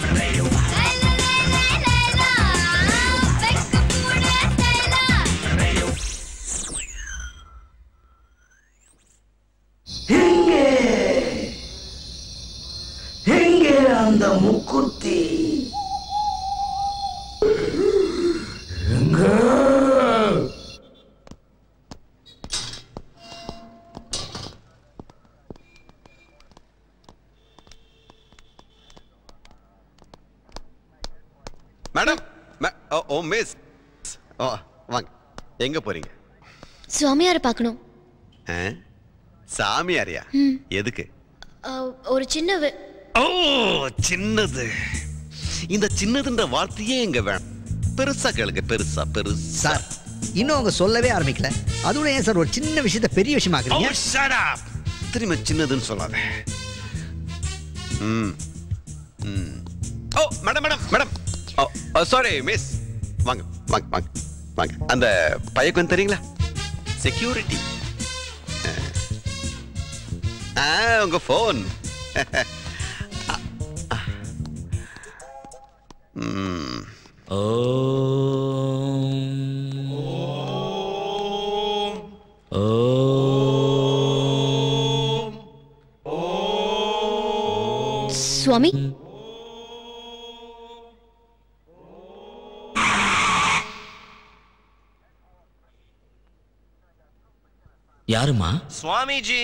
[SPEAKER 10] எங்கே எங்கே அந்த முக்குத்தி எங்க
[SPEAKER 21] மேடம் மே- ஓ, ஓ மிஸ் ஓ வாங்க எங்க போறீங்க
[SPEAKER 7] சுவாமியாரை பார்க்கணும்
[SPEAKER 21] ஆ? சாமியாரியா
[SPEAKER 7] ம்.
[SPEAKER 21] எதுக்கு
[SPEAKER 7] அஹ், ஒரு சின்ன வே-
[SPEAKER 21] ஓ சின்னது இந்த சின்னதுன்ற வார்த்தையே எங்க வேணும் பெருசா கேளுங்க பெருசா பெருசா
[SPEAKER 17] சார் இன்னும் அவங்க சொல்லவே ஆரம்பிக்கல அதுவும் ஏன் சார் ஒரு சின்ன விஷயத்த பெரிய விஷயமாக்குறீங்க
[SPEAKER 21] Oh, shut up. திரும்ப சின்னதுன்னு சொல்லாத ம் ம் oh madam madam madam oh sorry miss வாங்க வாங்க வாங்க வாங்க அந்த பையக்கு வந்து தெரியுங்களா செக்யூரிட்டி ஆ உங்க ஃபோன் ம்
[SPEAKER 7] சுவாமி
[SPEAKER 9] யாருமா
[SPEAKER 6] சுவாமிஜி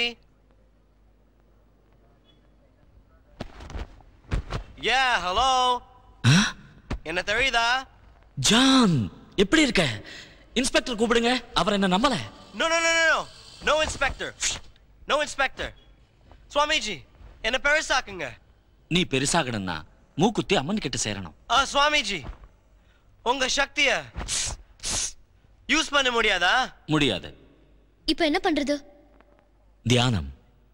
[SPEAKER 6] யா ஹலோ என்ன தெரியுதா
[SPEAKER 9] ஜான் எப்படி இருக்க இன்ஸ்பெக்டர் கூப்பிடுங்க அவர் என்ன நம்பல
[SPEAKER 6] no no no no no inspector no inspector Swamiji என்ன பெருசாக்குங்க
[SPEAKER 9] நீ பெருசாகணும்னா மூக்குத்தி அம்மன் கிட்ட சேரணும்
[SPEAKER 6] ஆ சுவாமிஜி உங்க சக்திய யூஸ் பண்ண முடியாதா
[SPEAKER 9] முடியாது
[SPEAKER 7] இப்போ என்ன பண்றது
[SPEAKER 9] தியானம்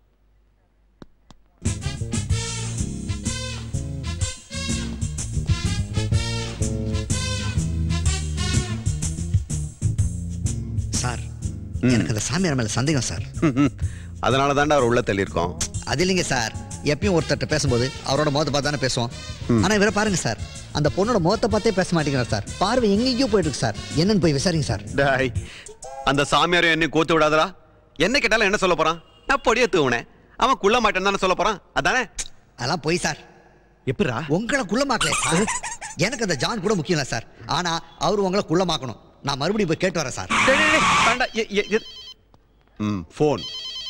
[SPEAKER 17] சார் எனக்கு அந்த சாமியார் மேல சந்தேகம் சார்
[SPEAKER 21] அதனால தாண்டா அவர் உள்ள தள்ளியிருக்கோம்
[SPEAKER 17] அது இல்லைங்க சார் எப்பயும் ஒருத்தர்ட்ட பேசும்போது அவரோட முகத்தை பார்த்து தானே பேசுவோம் ஆனா இவரை பாருங்க சார் அந்த பொண்ணோட முகத்தை பார்த்தே பேச மாட்டேங்கிறார் சார் பார்வை எங்கெங்கேயோ போயிட்டு இருக்கு சார் என்னன்னு போய் விசாரிங்க சார்
[SPEAKER 21] டாய் அந்த சாமியார் என்ன கோத்து விடாதடா என்ன கேட்டாலும் என்ன சொல்ல போறான் நான் பொடிய தூவுனேன் அவன் குள்ள மாட்டேன்னு தானே சொல்ல போறான் அதானே
[SPEAKER 17] அதெல்லாம் போய் சார்
[SPEAKER 21] எப்படா
[SPEAKER 17] உங்களை குள்ளமாக்கல சார் எனக்கு அந்த ஜான் கூட முக்கியம் இல்லை சார் ஆனா அவர் உங்களை குள்ளமாக்கணும் நான் மறுபடியும் போய் கேட்டு வரேன் சார்
[SPEAKER 21] ம் phone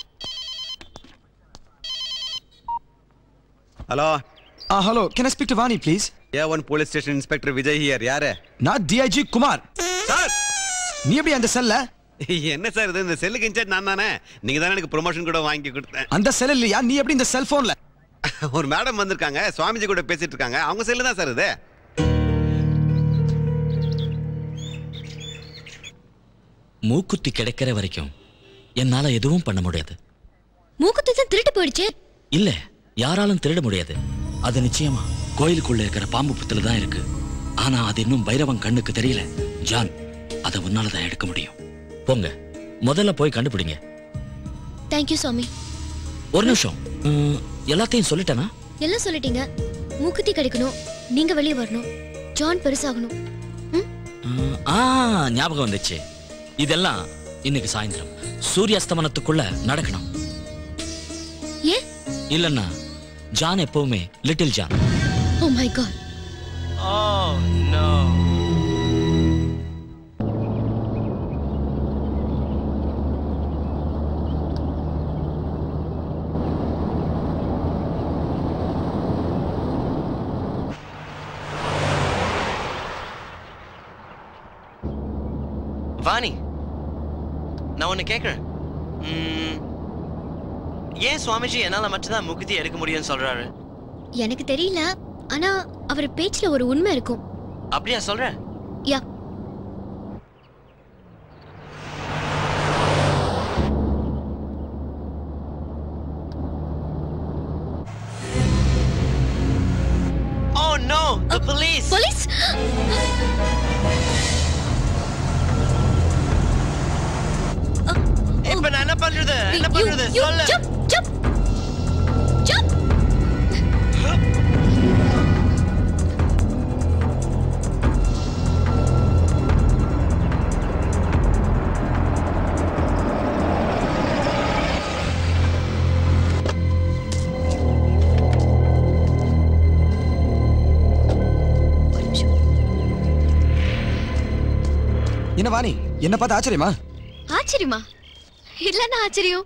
[SPEAKER 21] hello
[SPEAKER 11] ah hello can I speak to Vani please
[SPEAKER 21] A one police station inspector Vijay here யாரு
[SPEAKER 11] நான் டிஐஜி குமார்
[SPEAKER 21] சார்
[SPEAKER 11] நீ எப்படி அந்த செல்ல
[SPEAKER 21] என்ன சார் இது இந்த செல்லுக்கு இன்சார்ஜ் நான் தானே நீங்க தானே எனக்கு ப்ரொமோஷன் கூட வாங்கி கொடுத்தேன்
[SPEAKER 11] அந்த செல் இல்லையா நீ எப்படி இந்த செல்போன்ல
[SPEAKER 21] ஒரு மேடம் வந்திருக்காங்க சுவாமிஜி கூட பேசிட்டு இருக்காங்க அவங்க செல்லு தான் சார் இது
[SPEAKER 9] மூக்குத்தி கிடைக்கிற வரைக்கும் என்னால எதுவும் பண்ண முடியாது
[SPEAKER 7] மூக்குத்தி தான் திருட்டு போயிடுச்சு
[SPEAKER 9] இல்ல யாராலும் திருட முடியாது அது நிச்சயமா கோயிலுக்குள்ள இருக்கிற பாம்பு புத்துல தான் இருக்கு ஆனா அது இன்னும் பைரவன் கண்ணுக்கு தெரியல ஜான் அதை உன்னால தான் எடுக்க முடியும் போங்க முதல்ல போய் கண்டுபிடிங்க
[SPEAKER 7] தேங்க்யூ சுவாமி
[SPEAKER 9] ஒரு நிமிஷம் உம், எல்லாத்தையும் சொல்லிட்டேனா
[SPEAKER 7] எல்லாம் சொல்லிட்டீங்க மூக்குத்தி கிடைக்கணும் நீங்க வெளியே வரணும் ஜான் பெருசாகணும்
[SPEAKER 9] உம், ஆ ஞாபகம் வந்துச்சு இதெல்லாம் இன்னைக்கு சாயந்தரம் சூரிய அஸ்தமனத்துக்குள்ள நடக்கணும்
[SPEAKER 7] ஏன்
[SPEAKER 9] இல்லன்னா ஜான் எப்பவுமே little John
[SPEAKER 7] oh my God
[SPEAKER 6] Oh no. Vani நான் ஒன்று கேட்குறேன் ஏன் சுவாமிஜி என்னால் மட்டும்தான் முகுதி எடுக்க முடியும்னு சொல்றாரு
[SPEAKER 7] எனக்கு தெரியல ஆனா அவர் பேச்சுல ஒரு உண்மை இருக்கும்
[SPEAKER 6] அப்படியா சொல்றேன்
[SPEAKER 7] யா
[SPEAKER 6] Oh no! The police!
[SPEAKER 7] Police?
[SPEAKER 6] இப்ப நான் என்ன பண்றது என்ன பண்றது
[SPEAKER 7] you
[SPEAKER 6] சொல்லு
[SPEAKER 7] jump, jump. Jump.
[SPEAKER 11] என்ன வாணி என்ன பார்த்து ஆச்சரியமா
[SPEAKER 7] ஆச்சரியமா இல்லன்னா ஆச்சரியம்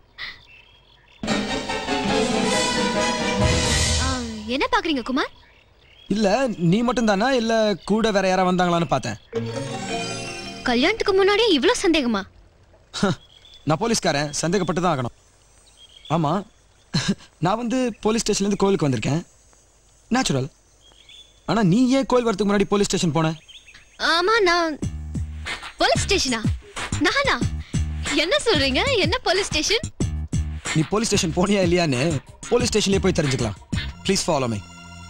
[SPEAKER 7] ஆ, என்ன பாக்குறீங்க குமார்
[SPEAKER 11] இல்ல நீ மட்டும் தானா இல்ல கூட வேற யாரா வந்தாங்களான்னு பார்த்தேன்
[SPEAKER 7] கல்யாணத்துக்கு முன்னாடியே இவ்ளோ சந்தேகமா
[SPEAKER 11] நான் போலீஸ்காரன் சந்தேகப்பட்டு தான் ஆகணும் ஆமா நான் வந்து போலீஸ் ஸ்டேஷன்லேருந்து கோயிலுக்கு வந்திருக்கேன் நேச்சுரல் ஆனா நீ ஏன் கோயில் வரதுக்கு முன்னாடி போலீஸ் ஸ்டேஷன் போன
[SPEAKER 7] ஆமா நான் போலீஸ் ஸ்டேஷனா நானா என்ன சொல்றீங்க என்ன போலீஸ் ஸ்டேஷன்
[SPEAKER 11] நீ போலீஸ் ஸ்டேஷன் போனியா இல்லையான்னு போலீஸ் ஸ்டேஷன்லயே போய் தெரிஞ்சுக்கலாம் please follow me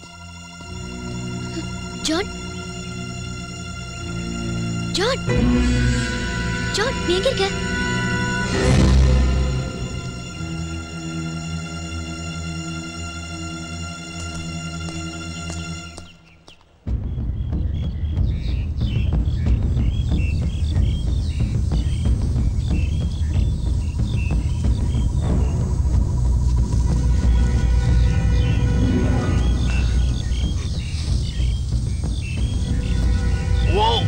[SPEAKER 7] John John John நீ எங்க இருக்க
[SPEAKER 6] Whoa!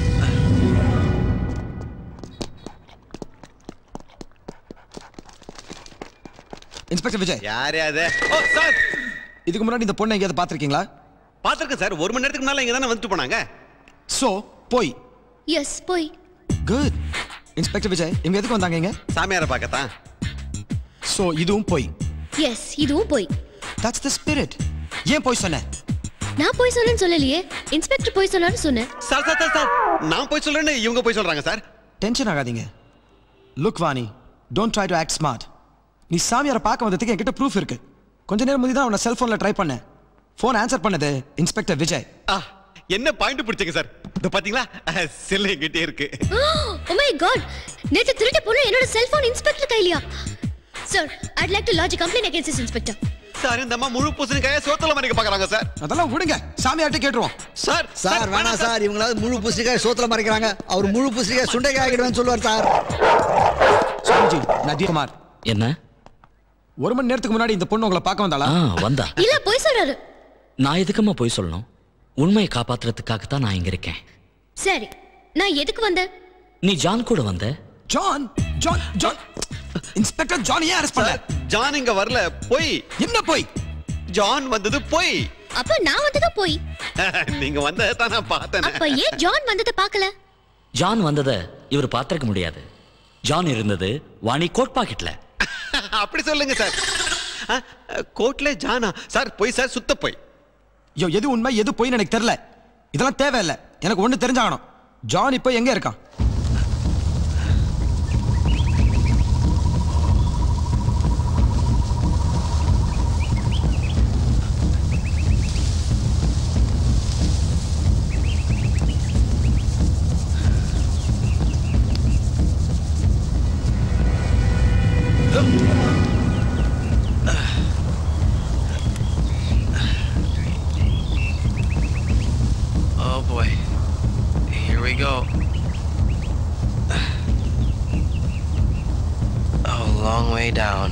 [SPEAKER 11] இன்ஸ்பெக்டர் விஜய்
[SPEAKER 21] யாரே அது ஓ சார்
[SPEAKER 11] இதுக்கு முன்னாடி இந்த பொண்ணை எங்கேயாவது பார்த்திருக்கீங்களா
[SPEAKER 21] பார்த்துருக்கேன் சார் ஒரு மணி நேரத்துக்கு முன்னால இங்க தானே வந்துட்டு போனாங்க
[SPEAKER 11] சோ போய்
[SPEAKER 7] எஸ் போய்
[SPEAKER 11] குட் இன்ஸ்பெக்டர் விஜய் இவங்க எதுக்கு வந்தாங்க இங்க
[SPEAKER 21] சாமியாரை பார்க்கத்தான்
[SPEAKER 11] சோ இதுவும் போய்
[SPEAKER 7] எஸ் இதுவும் போய்
[SPEAKER 11] தட்ஸ் தி ஸ்பிரிட் ஏன் போய் சொன்ன
[SPEAKER 7] நான் போய் சொன்னேன்னு சொல்லலையே இன்ஸ்பெக்டர் போய் சொன்னான்னு சொன்னேன்
[SPEAKER 21] சார் சார் சார் சார் நான் போய் சொல்றேன்னு இவங்க போய் சொல்றாங்க சார்
[SPEAKER 11] டென்ஷன் ஆகாதீங்க look Vani don't try to act smart நீ சாமியாரை பார்க்க வந்ததுக்கு என்கிட்ட ப்ரூஃப் இருக்கு கொஞ்ச நேரம் முந்தி தான் அவனை செல்போன்ல ட்ரை பண்ணேன் ஃபோன் ஆன்சர் பண்ணது இன்ஸ்பெக்டர் விஜய்
[SPEAKER 21] ஆ என்ன பாயிண்ட் பிடிச்சீங்க சார் இந்த பாத்தீங்களா செல்லு என்கிட்டே இருக்கு
[SPEAKER 7] ஓ மை காட் நேத்து திருட்டு பொண்ணு என்னோட செல்போன் இன்ஸ்பெக்டர் கையிலயா sir I'd like to lodge complaint against this inspector
[SPEAKER 21] sir இந்த அம்மா முழு பூசணிக்காய சோத்தல மறைக்க பாக்குறாங்க சார்
[SPEAKER 11] அதெல்லாம் விடுங்க சாமியார்ட்ட கேட்டுருவோம்
[SPEAKER 21] சார்
[SPEAKER 17] சார் வேணாம் சார் இவங்களாவது முழு பூசணிக்காய் சோத்துல மறைக்கிறாங்க அவர் முழு பூசணிக்காய் சுண்டைக்காய் ஆகிடுவேன்னு சொல்லுவார் சார்
[SPEAKER 11] சுவாமிஜி நதியகுமார்
[SPEAKER 9] என்ன
[SPEAKER 11] ஒரு மணி நேரத்துக்கு முன்னாடி இந்த பொண்ணு உங்களை பார்க்க வந்தாளா
[SPEAKER 9] ஆ வந்தா
[SPEAKER 7] இல்ல போய் சொல்றாரு
[SPEAKER 9] நான் எதுக்குமா போய் சொல்லணும் உண்மையை காப்பாத்துறதுக்காக தான் நான் இங்க இருக்கேன்
[SPEAKER 7] சரி நான் எதுக்கு வந்தேன்
[SPEAKER 9] நீ ஜான் கூட வந்த
[SPEAKER 11] John John John inspector John ஏன் அரெஸ்ட் பண்ணல
[SPEAKER 21] ஜான் இங்க வரல போய்
[SPEAKER 11] என்ன போய்
[SPEAKER 21] ஜான் வந்தது போய்
[SPEAKER 7] அப்ப நான் வந்ததா போய்
[SPEAKER 21] நீங்க வந்ததை தான் நான் பார்த்தேன்
[SPEAKER 7] அப்ப ஏன் ஜான் வந்ததை பார்க்கல
[SPEAKER 9] ஜான் வந்ததை இவர் பார்த்திருக்க முடியாது ஜான் இருந்தது வாணி கோட் பாக்கெட்ல
[SPEAKER 21] அப்படி சொல்லுங்க சார் கோட்ல ஜானா சார் போய் சார் சுத்த போய்
[SPEAKER 11] ஐயோ எது உண்மை எது பொய்ன்னு எனக்கு தெரியல இதெல்லாம் தேவையில்லை எனக்கு ஒண்ணு தெரிஞ்சாகணும் ஜான் இப்போ எங்க இருக்கான்
[SPEAKER 6] Oh boy. Here we go. Oh, long way down.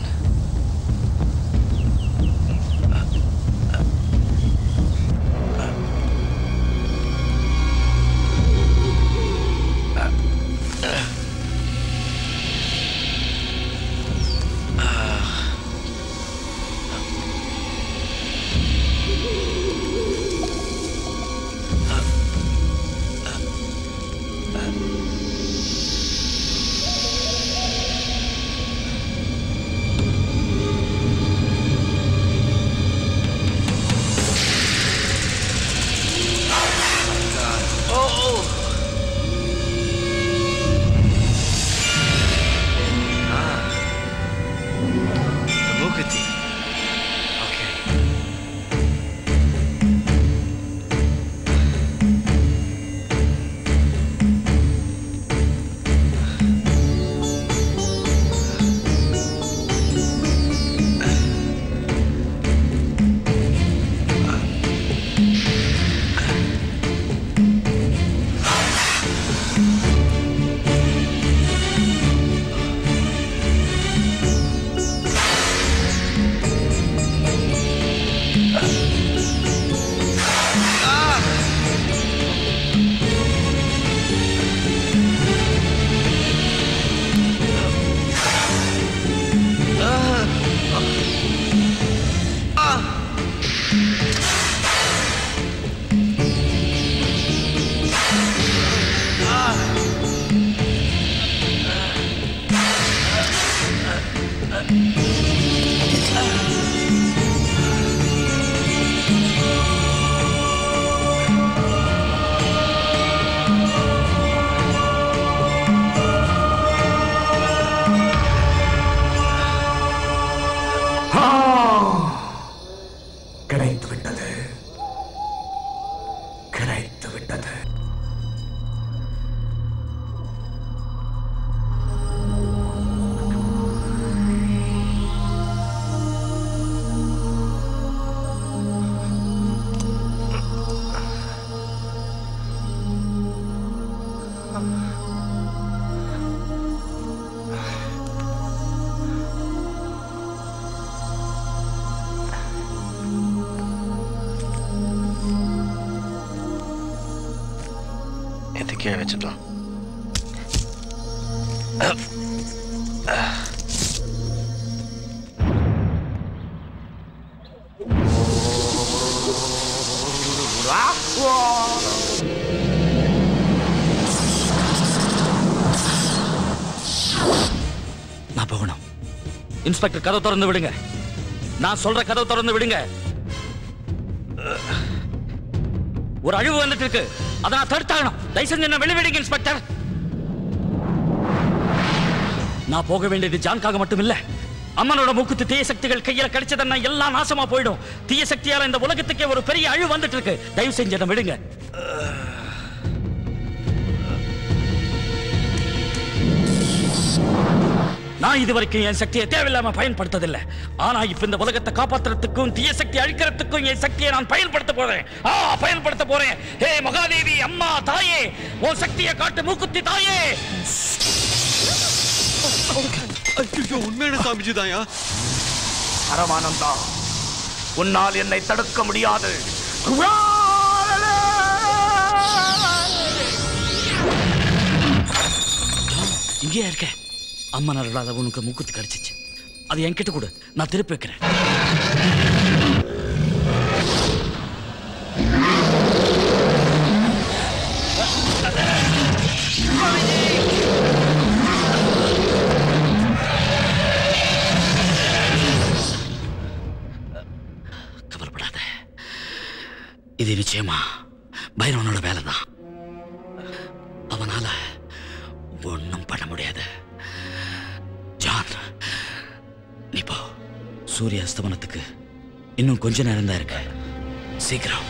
[SPEAKER 10] கிடைத்து விட்டது கிடைத்து விட்டது
[SPEAKER 6] எடுத்து கீழே வச்சிடலாம்
[SPEAKER 9] நான் போகணும் இன்ஸ்பெக்டர் கதவு திறந்து விடுங்க நான் சொல்ற கதவு திறந்து விடுங்க ஒரு அழிவு வந்துட்டு இருக்கு அதை நான் தடுத்தாகணும் தயவு செஞ்சு என்ன வெளிவிடுங்க இன்ஸ்பெக்டர் நான் போக வேண்டியது ஜான்காக மட்டும் இல்ல அம்மனோட மூக்குத்து தீய சக்திகள் கையில கிடைச்சதுன்னா எல்லாம் நாசமா போயிடும் தீய சக்தியால இந்த உலகத்துக்கே ஒரு பெரிய அழிவு வந்துட்டு இருக்கு தயவு செஞ்சு என்ன விடுங்க நான் இதுவரைக்கும் என் சக்தியை தேவையில்லாம பயன்படுத்ததில்லை ஆனா இப்ப இந்த உலகத்தை காப்பாத்துறதுக்கும் தீய சக்தி அழிக்கிறதுக்கும் என் சக்தியை நான் பயன்படுத்த போறேன் ஆ பயன்படுத்த போறேன் ஹே மகாதேவி அம்மா தாயே உன் சக்தியை காட்டு மூக்குத்தி தாயே
[SPEAKER 10] ஐயோ உண்மையான சாமிஜி தாயா பரமானந்தா உன்னால் என்னை தடுக்க முடியாது
[SPEAKER 9] இங்கேயா இருக்க அம்மா நல்லாத உனக்கு மூக்குத்தி கிடைச்சிச்சு அது என்கிட்ட கொடு நான் திருப்பி வைக்கிறேன் கவலைப்படாத இது நிச்சயமா பைரவனோட வேலை தான் அவனால ஒன்றும் பண்ண முடியாது ஜான் நீ போ சூரிய அஸ்தமனத்துக்கு இன்னும் கொஞ்ச நேரம் தான் இருக்கு சீக்கிரம்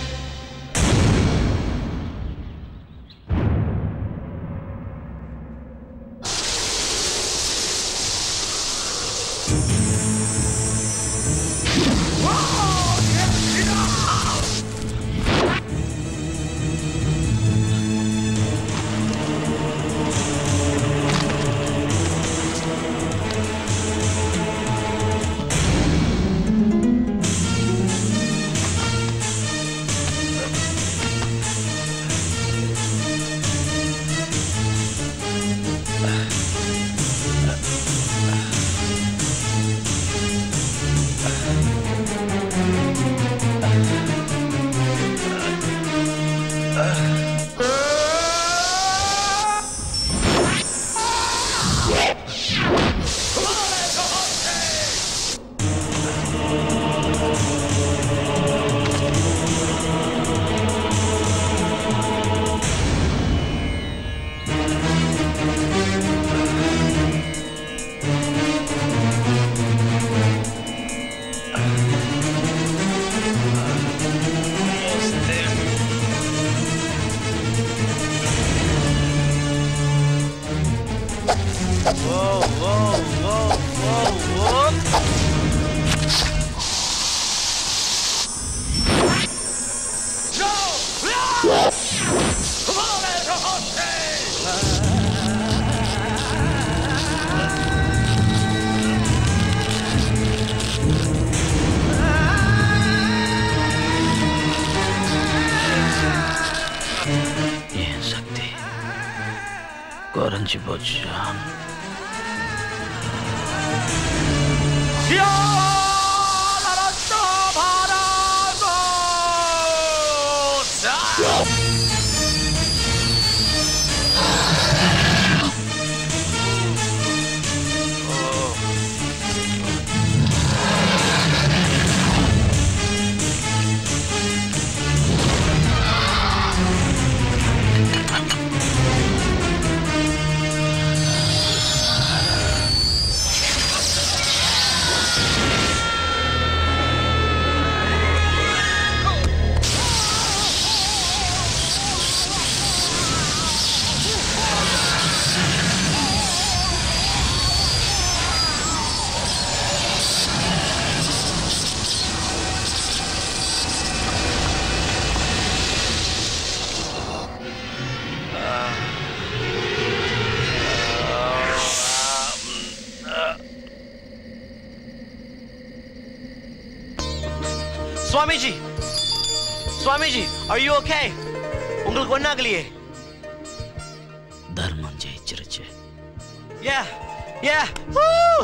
[SPEAKER 9] என் சக்தி குறைஞ்சு போச்சு John
[SPEAKER 6] Swamiji Swamiji are you okay உங்களுக்கு ஒண்ணாகலையே
[SPEAKER 9] தர்மம் ஜெயிச்சிருச்சு
[SPEAKER 6] yeah yeah Woo!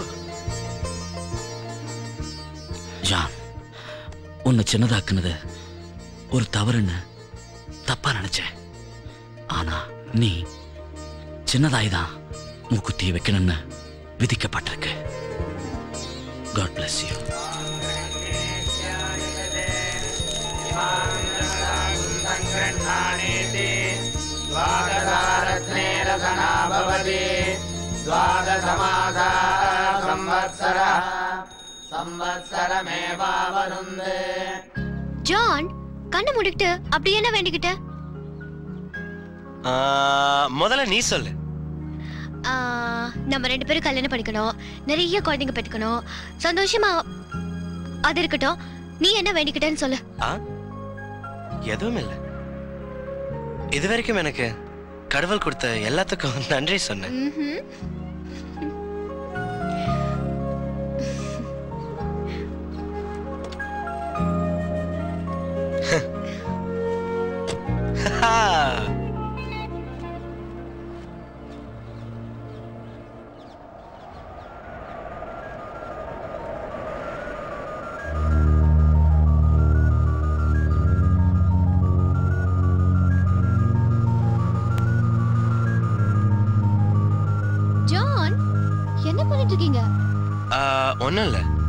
[SPEAKER 9] ஜான் உன்னை சின்னதாக்குனது ஒரு தவறுன்னு தப்பா நினைச்சேன் ஆனா நீ சின்னதாய் தான் மூக்குத்தியை வைக்கணும்னு விதிக்கப்பட்டிருக்கு காட் bless you
[SPEAKER 10] द्वादशारत्नेरसना भवति द्वादशमासा संवत्सरः संवत्सरमेवावरुन्धे
[SPEAKER 7] ஜான் கண்ணை முடிக்கிட்டு அப்படி என்ன வேண்டிக்கிட்ட
[SPEAKER 6] ஆ, முதல்ல நீ சொல்லு
[SPEAKER 7] ஆ, நம்ம ரெண்டு பேரும் கல்யாணம் பண்ணிக்கணும் நிறைய குழந்தைங்க பெற்றுக்கணும் சந்தோஷமா அது இருக்கட்டும் நீ என்ன வேண்டிக்கிட்டேன்னு சொல்லு
[SPEAKER 6] ஆ எதுவும் இல்லை இது வரைக்கும் எனக்கு கடவுள் கொடுத்த எல்லாத்துக்கும் நன்றி சொன்னேன்
[SPEAKER 7] ம்ஹும். ஜான் என்ன பண்ணிட்டு இருக்கீங்க
[SPEAKER 6] ஒன்றும் இல்லை